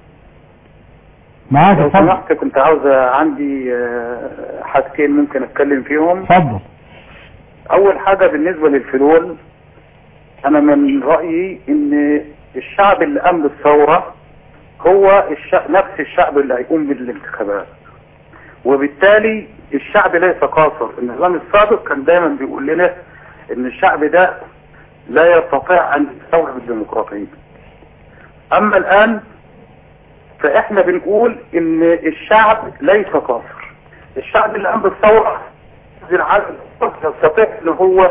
معاك لو اتفضل سمحت كنت عاوز عندي آه، حاجتين ممكن أتكلم فيهم اتفضل اول حاجة بالنسبة للفلول انا من رأيي ان الشعب اللي قام بالثورة هو الشعب نفس الشعب اللي هيقوم بالانتخابات وبالتالي الشعب ليس قاصر النظام السابق كان دايما بيقول لنا ان الشعب ده لا يستطيع ان يستوعب الديمقراطية اما الان فاحنا بنقول ان الشعب ليس قاصر الشعب اللي قام بالثورة العدل يستطيع ان هو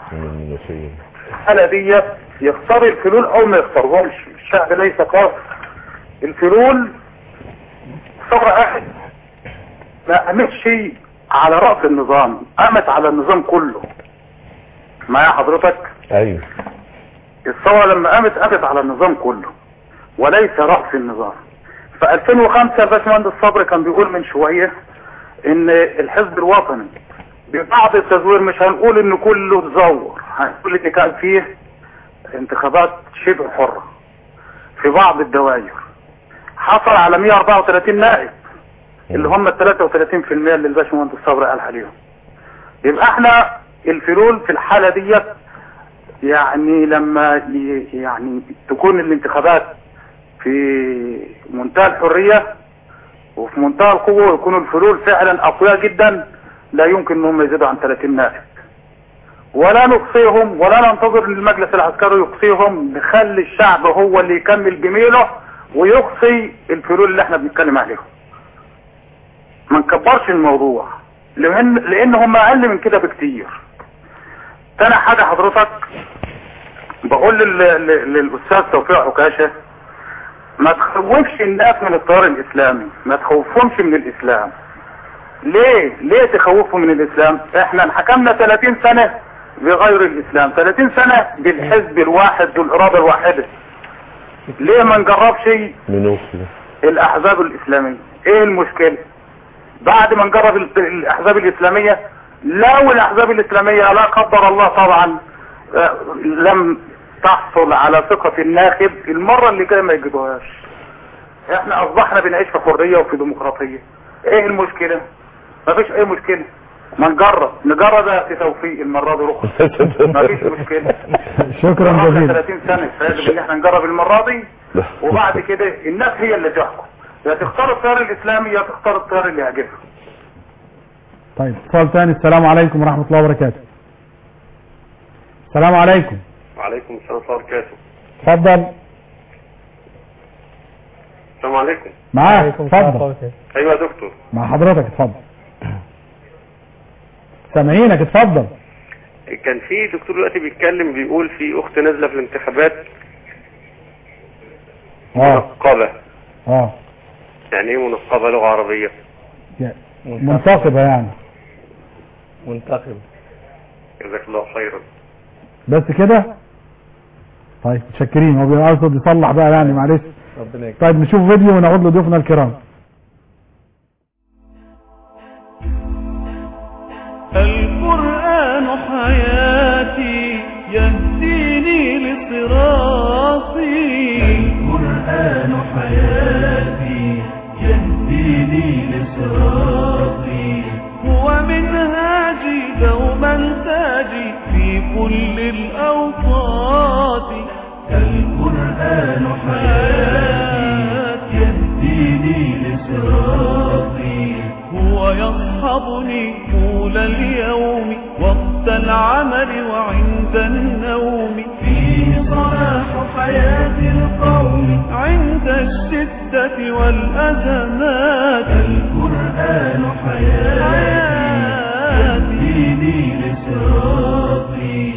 الحالة دي يختار الفلول او ما يختارهمش الشعب ليس قاصر الفلول ثورة احد ما قامتش على رأس النظام قامت على النظام كله معايا حضرتك ايوه الثورة لما قامت قامت على النظام كله وليس رأس النظام في 2005 الباشمهندس صبري كان بيقول من شوية ان الحزب الوطني ببعض التزوير مش هنقول ان كله تزور هنقول ان كان فيه انتخابات شبه حرة في بعض الدوائر حصل على 134 نائب اللي هم ال 33% اللي الباشمهندس صبري قال عليهم يبقى احنا الفلول في الحالة ديت يعني لما ي- يعني تكون الانتخابات في منتهى الحرية وفي منتهى القوة ويكونوا الفلول فعلا اقوياء جدا لا يمكن انهم يزيدوا عن 30 نائب ولا نقصيهم ولا ننتظر ان المجلس العسكري يقصيهم نخلي الشعب هو اللي يكمل جميله ويقصي الفلول اللي احنا بنتكلم عليهم ما نكبرش الموضوع لان لان هم اقل من كده بكتير تاني حاجة حضرتك بقول لل- لل- للاستاذ توفيق عكاشة ما تخوفش الناس من التيار الاسلامي ما تخوفهمش من الاسلام ليه ليه تخوفهم من الاسلام احنا حكمنا 30 سنة بغير الاسلام 30 سنة بالحزب الواحد بالاراده الواحدة ليه ما نجربش منو الاحزاب الاسلامية ايه المشكلة بعد ما نجرب ال- الاحزاب الاسلامية لو الاحزاب الاسلامية لا قدر الله طبعا آه، لم تحصل على ثقة الناخب المرة اللي جاية ما يجيبوهاش احنا اصبحنا بنعيش في حرية وفي ديمقراطية ايه المشكلة مفيش اي مشكلة ما نجرب نجرب يا توفيق المرة دي رخص مفيش مشكلة شكرا جربنا جزيلا 30 سنة فيجب ان احنا نجرب المرة دي وبعد كده الناس هي اللي تحكم يا تختار التيار الاسلامي يا تختار التيار اللي يعجبها طيب اتصال تاني السلام عليكم ورحمة الله وبركاته السلام عليكم وعليكم السلام ورحمة الله وبركاته اتفضل السلام عليكم معاك اتفضل ايوه يا دكتور مع حضرتك اتفضل سامعينك اتفضل كان في دكتور دلوقتي بيتكلم بيقول في اخت نازله في الانتخابات اه منقبه اه يعني ايه منقبه لغه عربيه يعني منتقبة يعني منتخب جزاك الله خيرا بس كده طيب متشكرين هو بيقصد يصلح بقى يعني معلش ربنا يكرمك طيب نشوف فيديو ونعود لضيوفنا الكرام القرآن حياتي يهديني لصراطي القرآن حياتي يهديني لصراطي هو منهاجي دوما تاجي في كل الأوقات القرآن حياتي يهديني لصراطي هو يصحبني طول اليوم وقت العمل وعند النوم فيه صلاح حياة القوم عند الشدة والأزمات القرآن حياتي يهديني لصراطي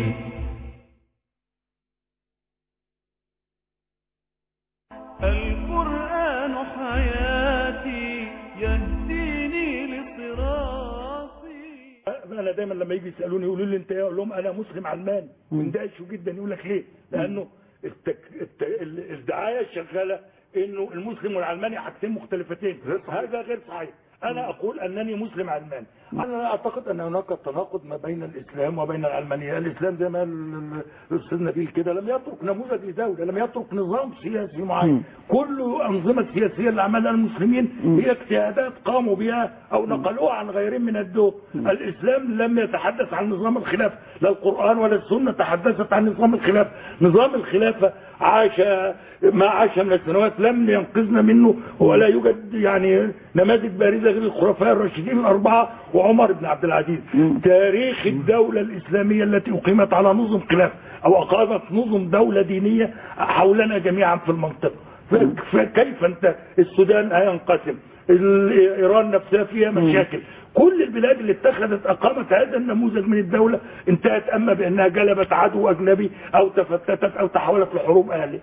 القرآن حياتي يهديني لصراطي انا دايما لما يجي يسالوني يقولوا لي انت ايه اقول لهم انا مسلم علماني ويندهشوا جدا يقول لك ليه؟ لانه التك... الت... ال- الدعايه الشغاله انه المسلم والعلماني حاجتين مختلفتين هذا غير صحيح انا اقول انني مسلم علماني انا اعتقد ان هناك تناقض ما بين الاسلام وبين العلمانيه، الاسلام زي ما ال- ال- الاستاذ نبيل كده لم يترك نموذج لدوله، لم يترك نظام سياسي معين، كل الانظمه السياسيه اللي عملها المسلمين هي اجتهادات قاموا بها او نقلوها عن غيرهم من الدول، الاسلام لم يتحدث عن نظام الخلافه، لا القران ولا السنه تحدثت عن نظام الخلافه، نظام الخلافه عاش ما عاش من السنوات لم ينقذنا منه ولا يوجد يعني نماذج بارزه غير الخلفاء الراشدين الاربعه وعمر بن عبد العزيز تاريخ الدوله الاسلاميه التي اقيمت على نظم خلاف او اقامت نظم دوله دينيه حولنا جميعا في المنطقه ف- فكيف انت السودان هينقسم ال- ايران نفسها فيها مشاكل كل البلاد اللي اتخذت اقامت هذا النموذج من الدوله انتهت اما بانها جلبت عدو اجنبي او تفتتت او تحولت لحروب اهليه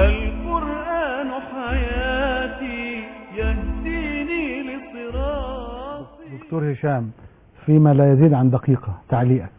القرآن حياتي يهديني لصراط دكتور هشام فيما لا يزيد عن دقيقة تعليقك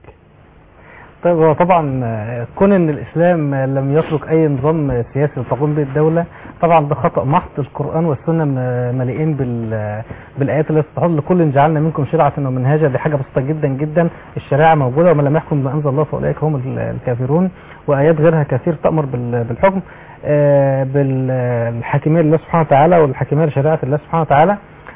طيب هو طبعا آه، كون ان الاسلام آه، لم يترك اي نظام آه، سياسي تقوم به الدوله طبعا ده خطا محض القران والسنه م- مليئين بال آه، بالايات التي تقول لكل جعلنا منكم شرعه ومنهاجا دي حاجه بسيطه جدا جدا الشريعه موجوده ومن لم يحكم بما انزل الله فاولئك هم ال- الكافرون وايات غيرها كثير تامر بال- بالحكم آه، بالحاكميه لله سبحانه وتعالى والحاكميه لشريعه الله سبحانه وتعالى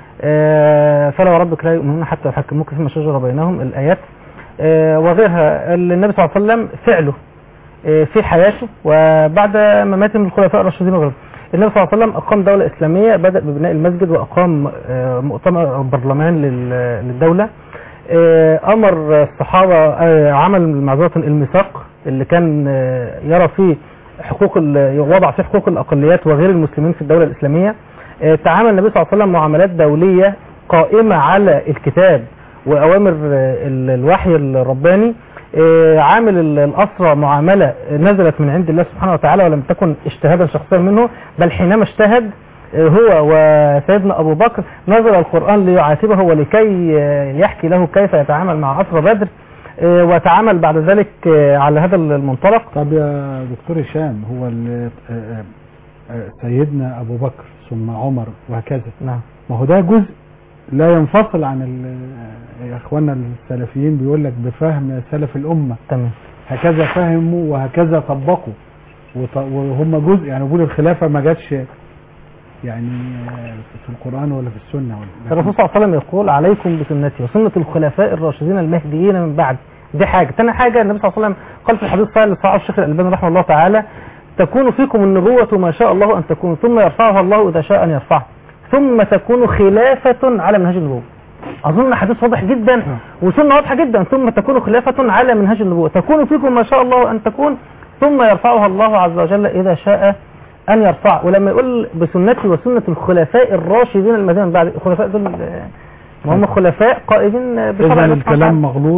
آه، فلا وربك لا يؤمنون حتى يحكموك فيما شجر بينهم الايات آه، وغيرها اللي النبي صلى الله عليه وسلم فعله آه، في حياته وبعد ممات من الخلفاء الراشدين وغيرهم النبي صلى الله عليه وسلم أقام دولة إسلامية بدأ ببناء المسجد وأقام آه، مؤتمر أو برلمان لل- للدولة آه، أمر الصحابة آه، عمل معذرة الميثاق اللي كان آه، يرى فيه حقوق ال- وضع فيه حقوق الأقليات وغير المسلمين في الدولة الإسلامية آه، تعامل النبي صلى الله عليه وسلم معاملات دولية قائمة على الكتاب وأوامر آه، ال- الوحي الرباني آه، عامل ال- الأسرى معاملة نزلت من عند الله سبحانه وتعالى ولم تكن اجتهادا شخصيا منه بل حينما اجتهد آه، هو وسيدنا أبو بكر نزل القرآن ليعاتبه ولكي آه، يحكي له كيف يتعامل مع أسرى بدر آه، وتعامل بعد ذلك آه، على هذا المنطلق طب يا دكتور هشام هو ال- آه، آه، سيدنا أبو بكر ثم عمر وهكذا نعم ما هو ده جزء لا ينفصل عن ال- يا اخواننا السلفيين بيقول لك بفهم سلف الامه تمام هكذا فهموا وهكذا طبقوا وط- وهم جزء يعني بيقول الخلافه ما جاتش يعني في القران ولا في السنه ولا الرسول صلى الله عليه وسلم يقول عليكم بسنتي وسنة الخلفاء الراشدين المهديين من بعد دي حاجة تاني حاجة النبي صلى الله عليه وسلم قال في الحديث الصحيح لصحابه الشيخ الألباني رحمه الله تعالى تكون فيكم النبوة ما شاء الله أن تكون ثم يرفعها الله إذا شاء أن يرفعها ثم تكون خلافة على منهج النبوة أظن حديث واضح جدا وسنة واضحة جدا ثم تكون خلافة على منهج النبوة تكون فيكم ما شاء الله أن تكون ثم يرفعها الله عز وجل إذا شاء أن يرفع ولما يقول بسنتي وسنة الخلفاء الراشدين المهديين من بعد الخلفاء دول آه، ما هم خلفاء قائدين بشرع اذا الله سبحانه الكلام وتعالى. مغلوط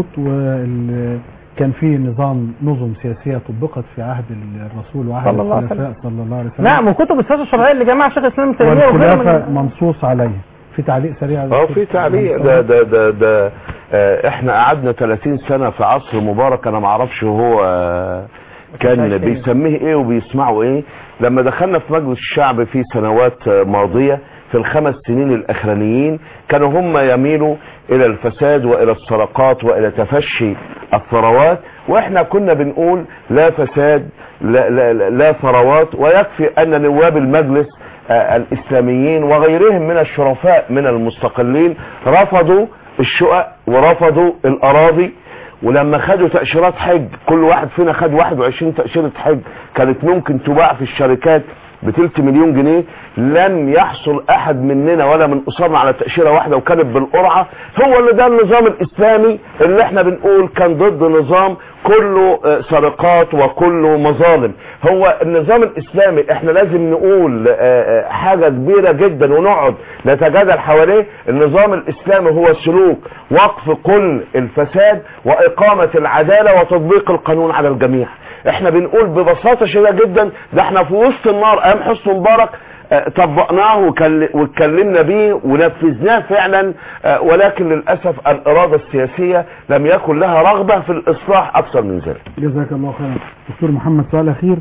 وكان في نظام نظم سياسيه طبقت في عهد الرسول وعهد صلى الله عليه الخلفاء وسلم. صلى الله عليه وسلم نعم وكتب السياسة الشرعية اللي جمعها شيخ الإسلام ابن تيمية وغيره والخلافه من منصوص عليه في تعليق سريع يا اه دكتور؟ في تعليق ده ده ده, ده آه، احنا قعدنا 30 سنة في عصر مبارك انا ما اعرفش هو آه، كان بيسميه ايه وبيسمعوا ايه لما دخلنا في مجلس الشعب في سنوات آه، ماضية في الخمس سنين الاخرانيين كانوا هم يميلوا الى الفساد والى السرقات والى تفشي الثروات واحنا كنا بنقول لا فساد لا, لا, لا, لا ثروات ويكفي ان نواب المجلس آه، الاسلاميين وغيرهم من الشرفاء من المستقلين رفضوا الشقق ورفضوا الاراضي ولما خدوا تأشيرات حج كل واحد فينا خد 21 تأشيرة حج كانت ممكن تباع في الشركات بتلت مليون جنيه لم يحصل احد مننا ولا من اسرنا على تأشيرة واحدة وكانت بالقرعة هو اللي ده النظام الاسلامي اللي احنا بنقول كان ضد نظام كله آه، سرقات وكله مظالم هو النظام الاسلامي احنا لازم نقول آه، آه، حاجة كبيرة جدا ونقعد نتجادل حواليه النظام الاسلامي هو سلوك وقف كل الفساد واقامة العدالة وتطبيق القانون على الجميع احنا بنقول ببساطة شديدة جدا ده احنا في وسط النار ايام حسني مبارك آه، طبقناه وكل- واتكلمنا بيه ونفذناه فعلا آه، ولكن للأسف الإرادة السياسية لم يكن لها رغبة في الإصلاح أكثر من ذلك جزاك الله خيرا دكتور محمد سؤال اخير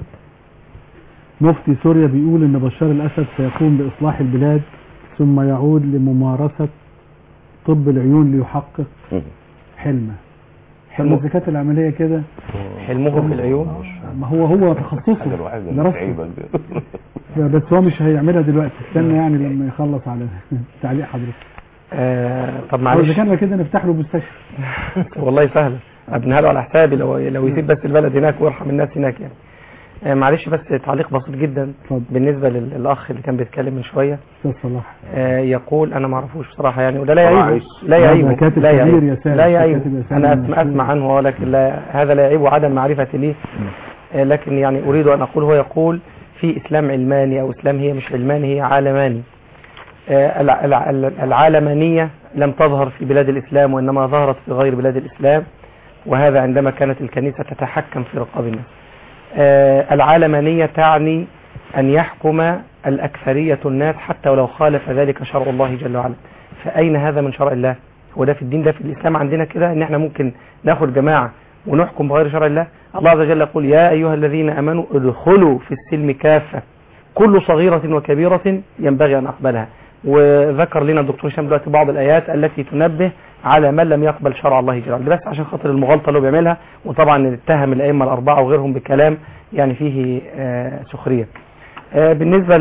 مفتي سوريا بيقول ان بشار الاسد سيقوم باصلاح البلاد ثم يعود لممارسة طب العيون ليحقق حلمه حلم حلمه. الزكاة العملية كده حلمه في العيون ما هو هو تخصصه حاجة الوحيدة درسته. المتعبة دي. بس هو مش هيعملها دلوقتي استنى يعني لما يخلص على تعليق حضرتك آه طب هو معلش اذا كان كده نفتح له مستشفى والله سهلة ابنها له على حسابي لو لو يسيب بس البلد هناك ويرحم الناس هناك يعني آه معلش بس تعليق بسيط جدا بالنسبة لل- للأخ اللي كان بيتكلم من شوية استاذ صلاح آه يقول أنا ما اعرفوش بصراحة يعني وده لا صلاح يعيبه عيسى. لا هذا يعيبه كاتب لا كبير يعيبه يا سالم. لا كاتب يعيبه يا سالم أنا أسمع, مشهور. أسمع عنه ولكن لا هذا لا يعيب عدم معرفتي ليه آه لكن يعني أريد أن أقول هو يقول في إسلام علماني أو إسلام هي مش علماني هي عالماني آه، الع- الع- العالمانية لم تظهر في بلاد الإسلام وإنما ظهرت في غير بلاد الإسلام وهذا عندما كانت الكنيسة تتحكم في رقاب الناس آه، العالمانية تعني أن يحكم الأكثرية الناس حتى ولو خالف ذلك شرع الله جل وعلا فأين هذا من شرع الله هو ده في الدين ده في الإسلام عندنا كده إن احنا ممكن ناخد جماعة ونحكم بغير شرع الله الله عز وجل يقول يا أيها الذين أمنوا ادخلوا في السلم كافة كل صغيرة وكبيرة ينبغي أن أقبلها وذكر لنا الدكتور هشام دلوقتي بعض الآيات التي تنبه على من لم يقبل شرع الله جل وعلا بس عشان خاطر المغالطة اللي هو بيعملها وطبعا اتهم الأئمة الأربعة وغيرهم بكلام يعني فيه آه، سخرية آه، بالنسبة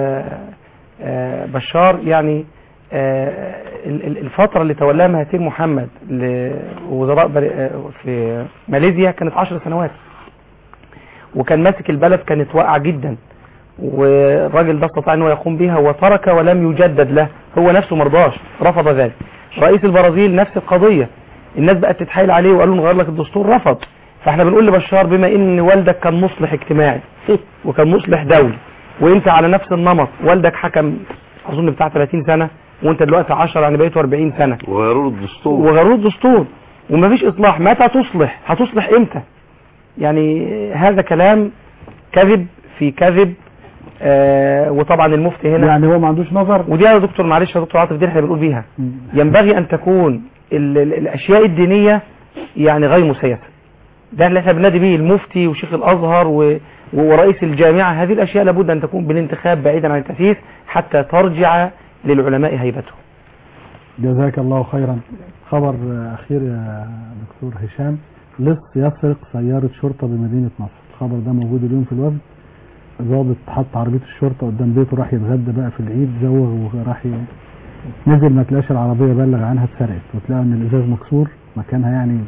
لبشار يعني آه، ال- ال- الفترة اللي تولاها مهاتير محمد لوزراء بر- آه، في ماليزيا كانت عشر سنوات وكان ماسك البلد كانت واقعة جدا والراجل ده استطاع انه يقوم بها وترك ولم يجدد له هو نفسه مرضاش رفض ذلك رئيس البرازيل نفس القضية الناس بقت تتحايل عليه وقالوا نغير لك الدستور رفض فاحنا بنقول لبشار بما ان والدك كان مصلح اجتماعي وكان مصلح دولي وانت على نفس النمط والدك حكم اظن بتاع 30 سنة وانت دلوقتي 10 يعني بقيت 40 سنة وغيروا الدستور وغيروا الدستور ومفيش اصلاح متى تصلح هتصلح امتى يعني هذا كلام كذب في كذب آه وطبعا المفتي هنا يعني هو ما عندوش نظر ودي يا دكتور معلش يا دكتور عاطف دي احنا بنقول بيها ينبغي ان تكون ال ال الاشياء الدينيه يعني غير مسيسه ده اللي احنا بننادي بيه المفتي وشيخ الازهر و ورئيس الجامعه هذه الاشياء لابد ان تكون بالانتخاب بعيدا عن التاسيس حتى ترجع للعلماء هيبتهم جزاك الله خيرا خبر آه، أخير يا دكتور هشام لص يسرق سيارة شرطة بمدينة نصر الخبر ده موجود اليوم في الوفد ضابط حط عربية الشرطة قدام بيته راح يتغدى بقى في العيد زوغ وراح ي... نزل ما تلاقاش العربية بلغ عنها اتسرقت وتلاقوا ان الازاز مكسور مكانها يعني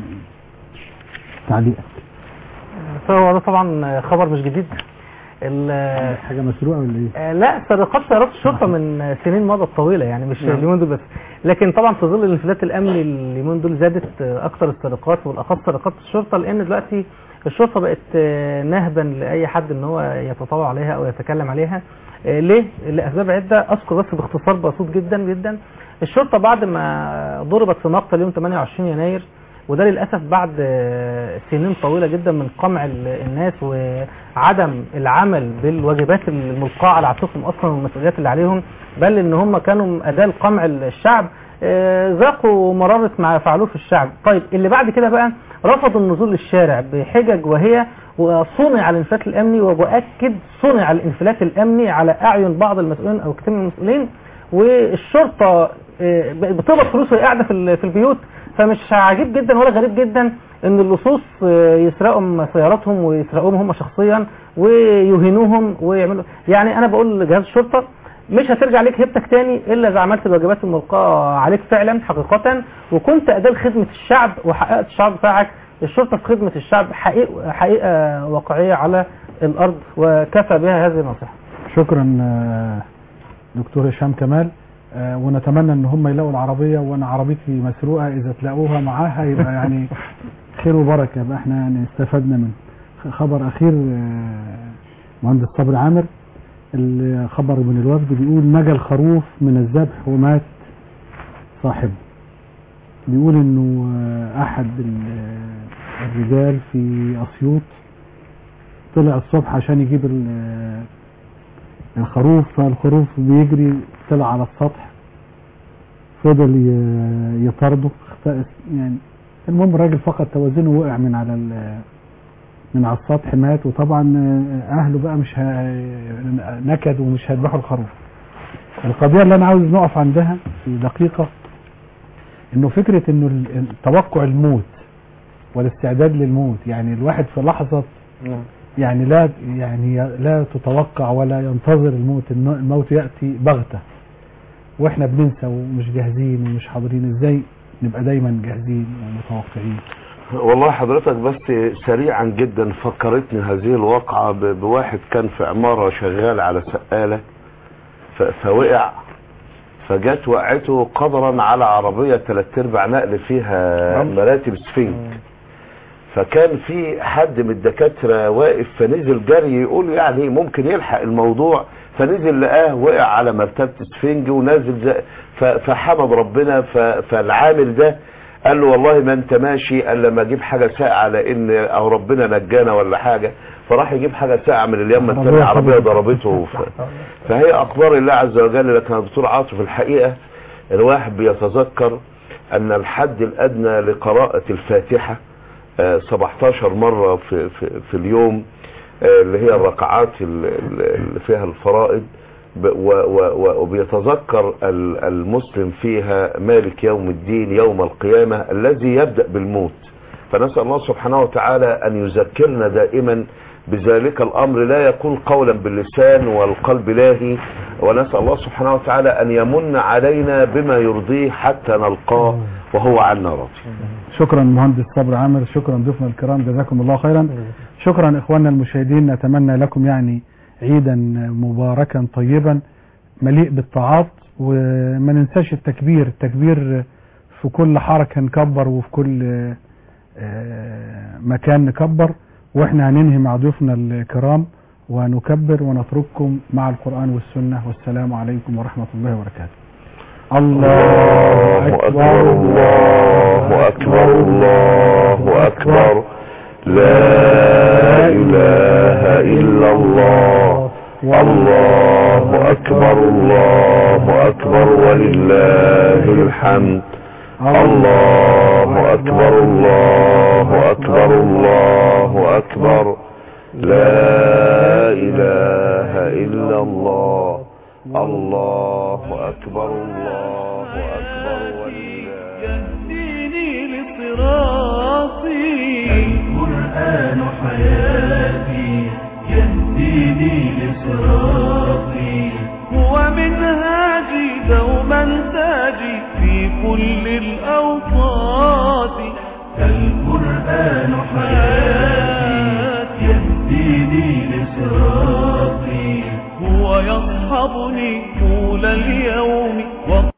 تعليق فهو ده طبعا خبر مش جديد ال- حاجة مسروقة ولا ايه؟ آه، لا سرقات سيارات الشرطه من سنين مضت طويله يعني مش نعم. اليومين دول بس لكن طبعا في ظل الانفلات الامني اليومين دول زادت آه، اكتر السرقات والاخص سرقات الشرطه لان دلوقتي الشرطه بقت آه، نهبا لاي حد ان هو يتطاول عليها او يتكلم عليها آه، ليه؟ لاسباب عده اذكر بس باختصار بسيط جدا جدا الشرطه بعد ما ضربت في مقتل يوم 28 يناير وده للاسف بعد آه، سنين طويله جدا من قمع ال- الناس وعدم العمل بالواجبات الملقاه على عاتقهم اصلا والمسؤوليات اللي عليهم بل ان هم كانوا اداه لقمع الشعب آه، ذاقوا مرارة ما فعلوه في الشعب طيب اللي بعد كده بقى رفضوا النزول للشارع بحجج وهي وصنع الانفلات الامني وبأكد صنع الانفلات الامني على اعين بعض المسؤولين او كتير من المسؤولين والشرطه آه، بتقبض فلوس وهي قاعده في ال- في البيوت فمش عجيب جدا ولا غريب جدا ان اللصوص آه، يسرقوا سياراتهم ويسرقوهم هم شخصيا ويهينوهم ويعملوا يعني انا بقول لجهاز الشرطه مش هترجع ليك هيبتك تاني الا اذا عملت الواجبات الملقاه عليك فعلا حقيقه وكنت اداه لخدمه الشعب وحققت الشعب بتاعك الشرطه في خدمه الشعب حقيقه حقيقه واقعيه على الارض وكفى بها هذه النصيحه شكرا آه، دكتور هشام كمال آه، ونتمنى ان هم يلاقوا العربية وانا عربيتي مسروقة اذا تلاقوها معاها يبقى يعني خير وبركة يبقى احنا يعني استفدنا منه خبر اخير آه، مهندس صبري عامر الخبر من الوفد بيقول نجا الخروف من الذبح ومات صاحبه بيقول انه آه، احد ال- الرجال في اسيوط طلع الصبح عشان يجيب ال- الخروف فالخروف بيجري طلع على السطح فضل ي- يطارده اختأس يعني المهم الراجل فقد توازنه وقع من على ال- من على السطح مات وطبعا اهله بقى مش ه- نكد ومش هيذبحوا الخروف القضية اللي انا عاوز نقف عندها في دقيقة انه فكرة انه ال- ال- توقع الموت والاستعداد للموت يعني الواحد في لحظة يعني لا يعني لا تتوقع ولا ينتظر الموت الن- الموت يأتي بغتة واحنا بننسى ومش جاهزين ومش حاضرين ازاي نبقى دايما جاهزين ومتوقعين والله حضرتك بس سريعا جدا فكرتني هذه الواقعة ب- بواحد كان في عمارة شغال على سقالة ف- فوقع فجت وقعته قدرا على عربية ثلاث ارباع نقل فيها مراتب سفنج فكان في حد من الدكاترة واقف فنزل جري يقول يعني ممكن يلحق الموضوع فنزل لقاه وقع على مرتبة سفنج ونازل زي ف- فحمد ربنا ف- فالعامل ده قال له والله ما انت ماشي الا لما اجيب حاجه ساقعه لان او ربنا نجانا ولا حاجه فراح يجيب حاجه ساقعه من اليمن الثانيه عربيه ضربته ف... فهي اقدار الله عز وجل لكن يا دكتور عاطف الحقيقه الواحد بيتذكر ان الحد الادنى لقراءه الفاتحه آه، 17 مره في في, في اليوم آه، اللي هي الركعات ال- ال- اللي فيها الفرائض ب- و- و- و- وبيتذكر ال- المسلم فيها مالك يوم الدين يوم القيامة الذي يبدأ بالموت فنسأل الله سبحانه وتعالى أن يذكرنا دائما بذلك الأمر لا يكون قولا باللسان والقلب لاهي ونسأل الله سبحانه وتعالى أن يمن علينا بما يرضيه حتى نلقاه وهو عنا راضي شكرا مهندس صبر عامر شكرا ضيوفنا الكرام جزاكم الله خيرا شكرا اخواننا المشاهدين نتمنى لكم يعني عيدا مباركا طيبا مليء بالطاعات وما ننساش التكبير التكبير في كل حركة نكبر وفي كل آه، مكان نكبر واحنا هننهي مع ضيوفنا الكرام ونكبر ونترككم مع القرآن والسنة والسلام عليكم ورحمة الله وبركاته الله أكبر الله أكبر الله أكبر لا إله إلا الله الله أكبر الله أكبر ولله الحمد الله أكبر الله أكبر الله أكبر لا إله إلا الله الله أكبر الله أكبر ولله يهديني لصراطي القرآن حياتي يهديني لصراطي هو منهاجي دوما تاجي في كل الأوقات القرآن حياتي يهديني لصراطي هو يصحبني طول اليوم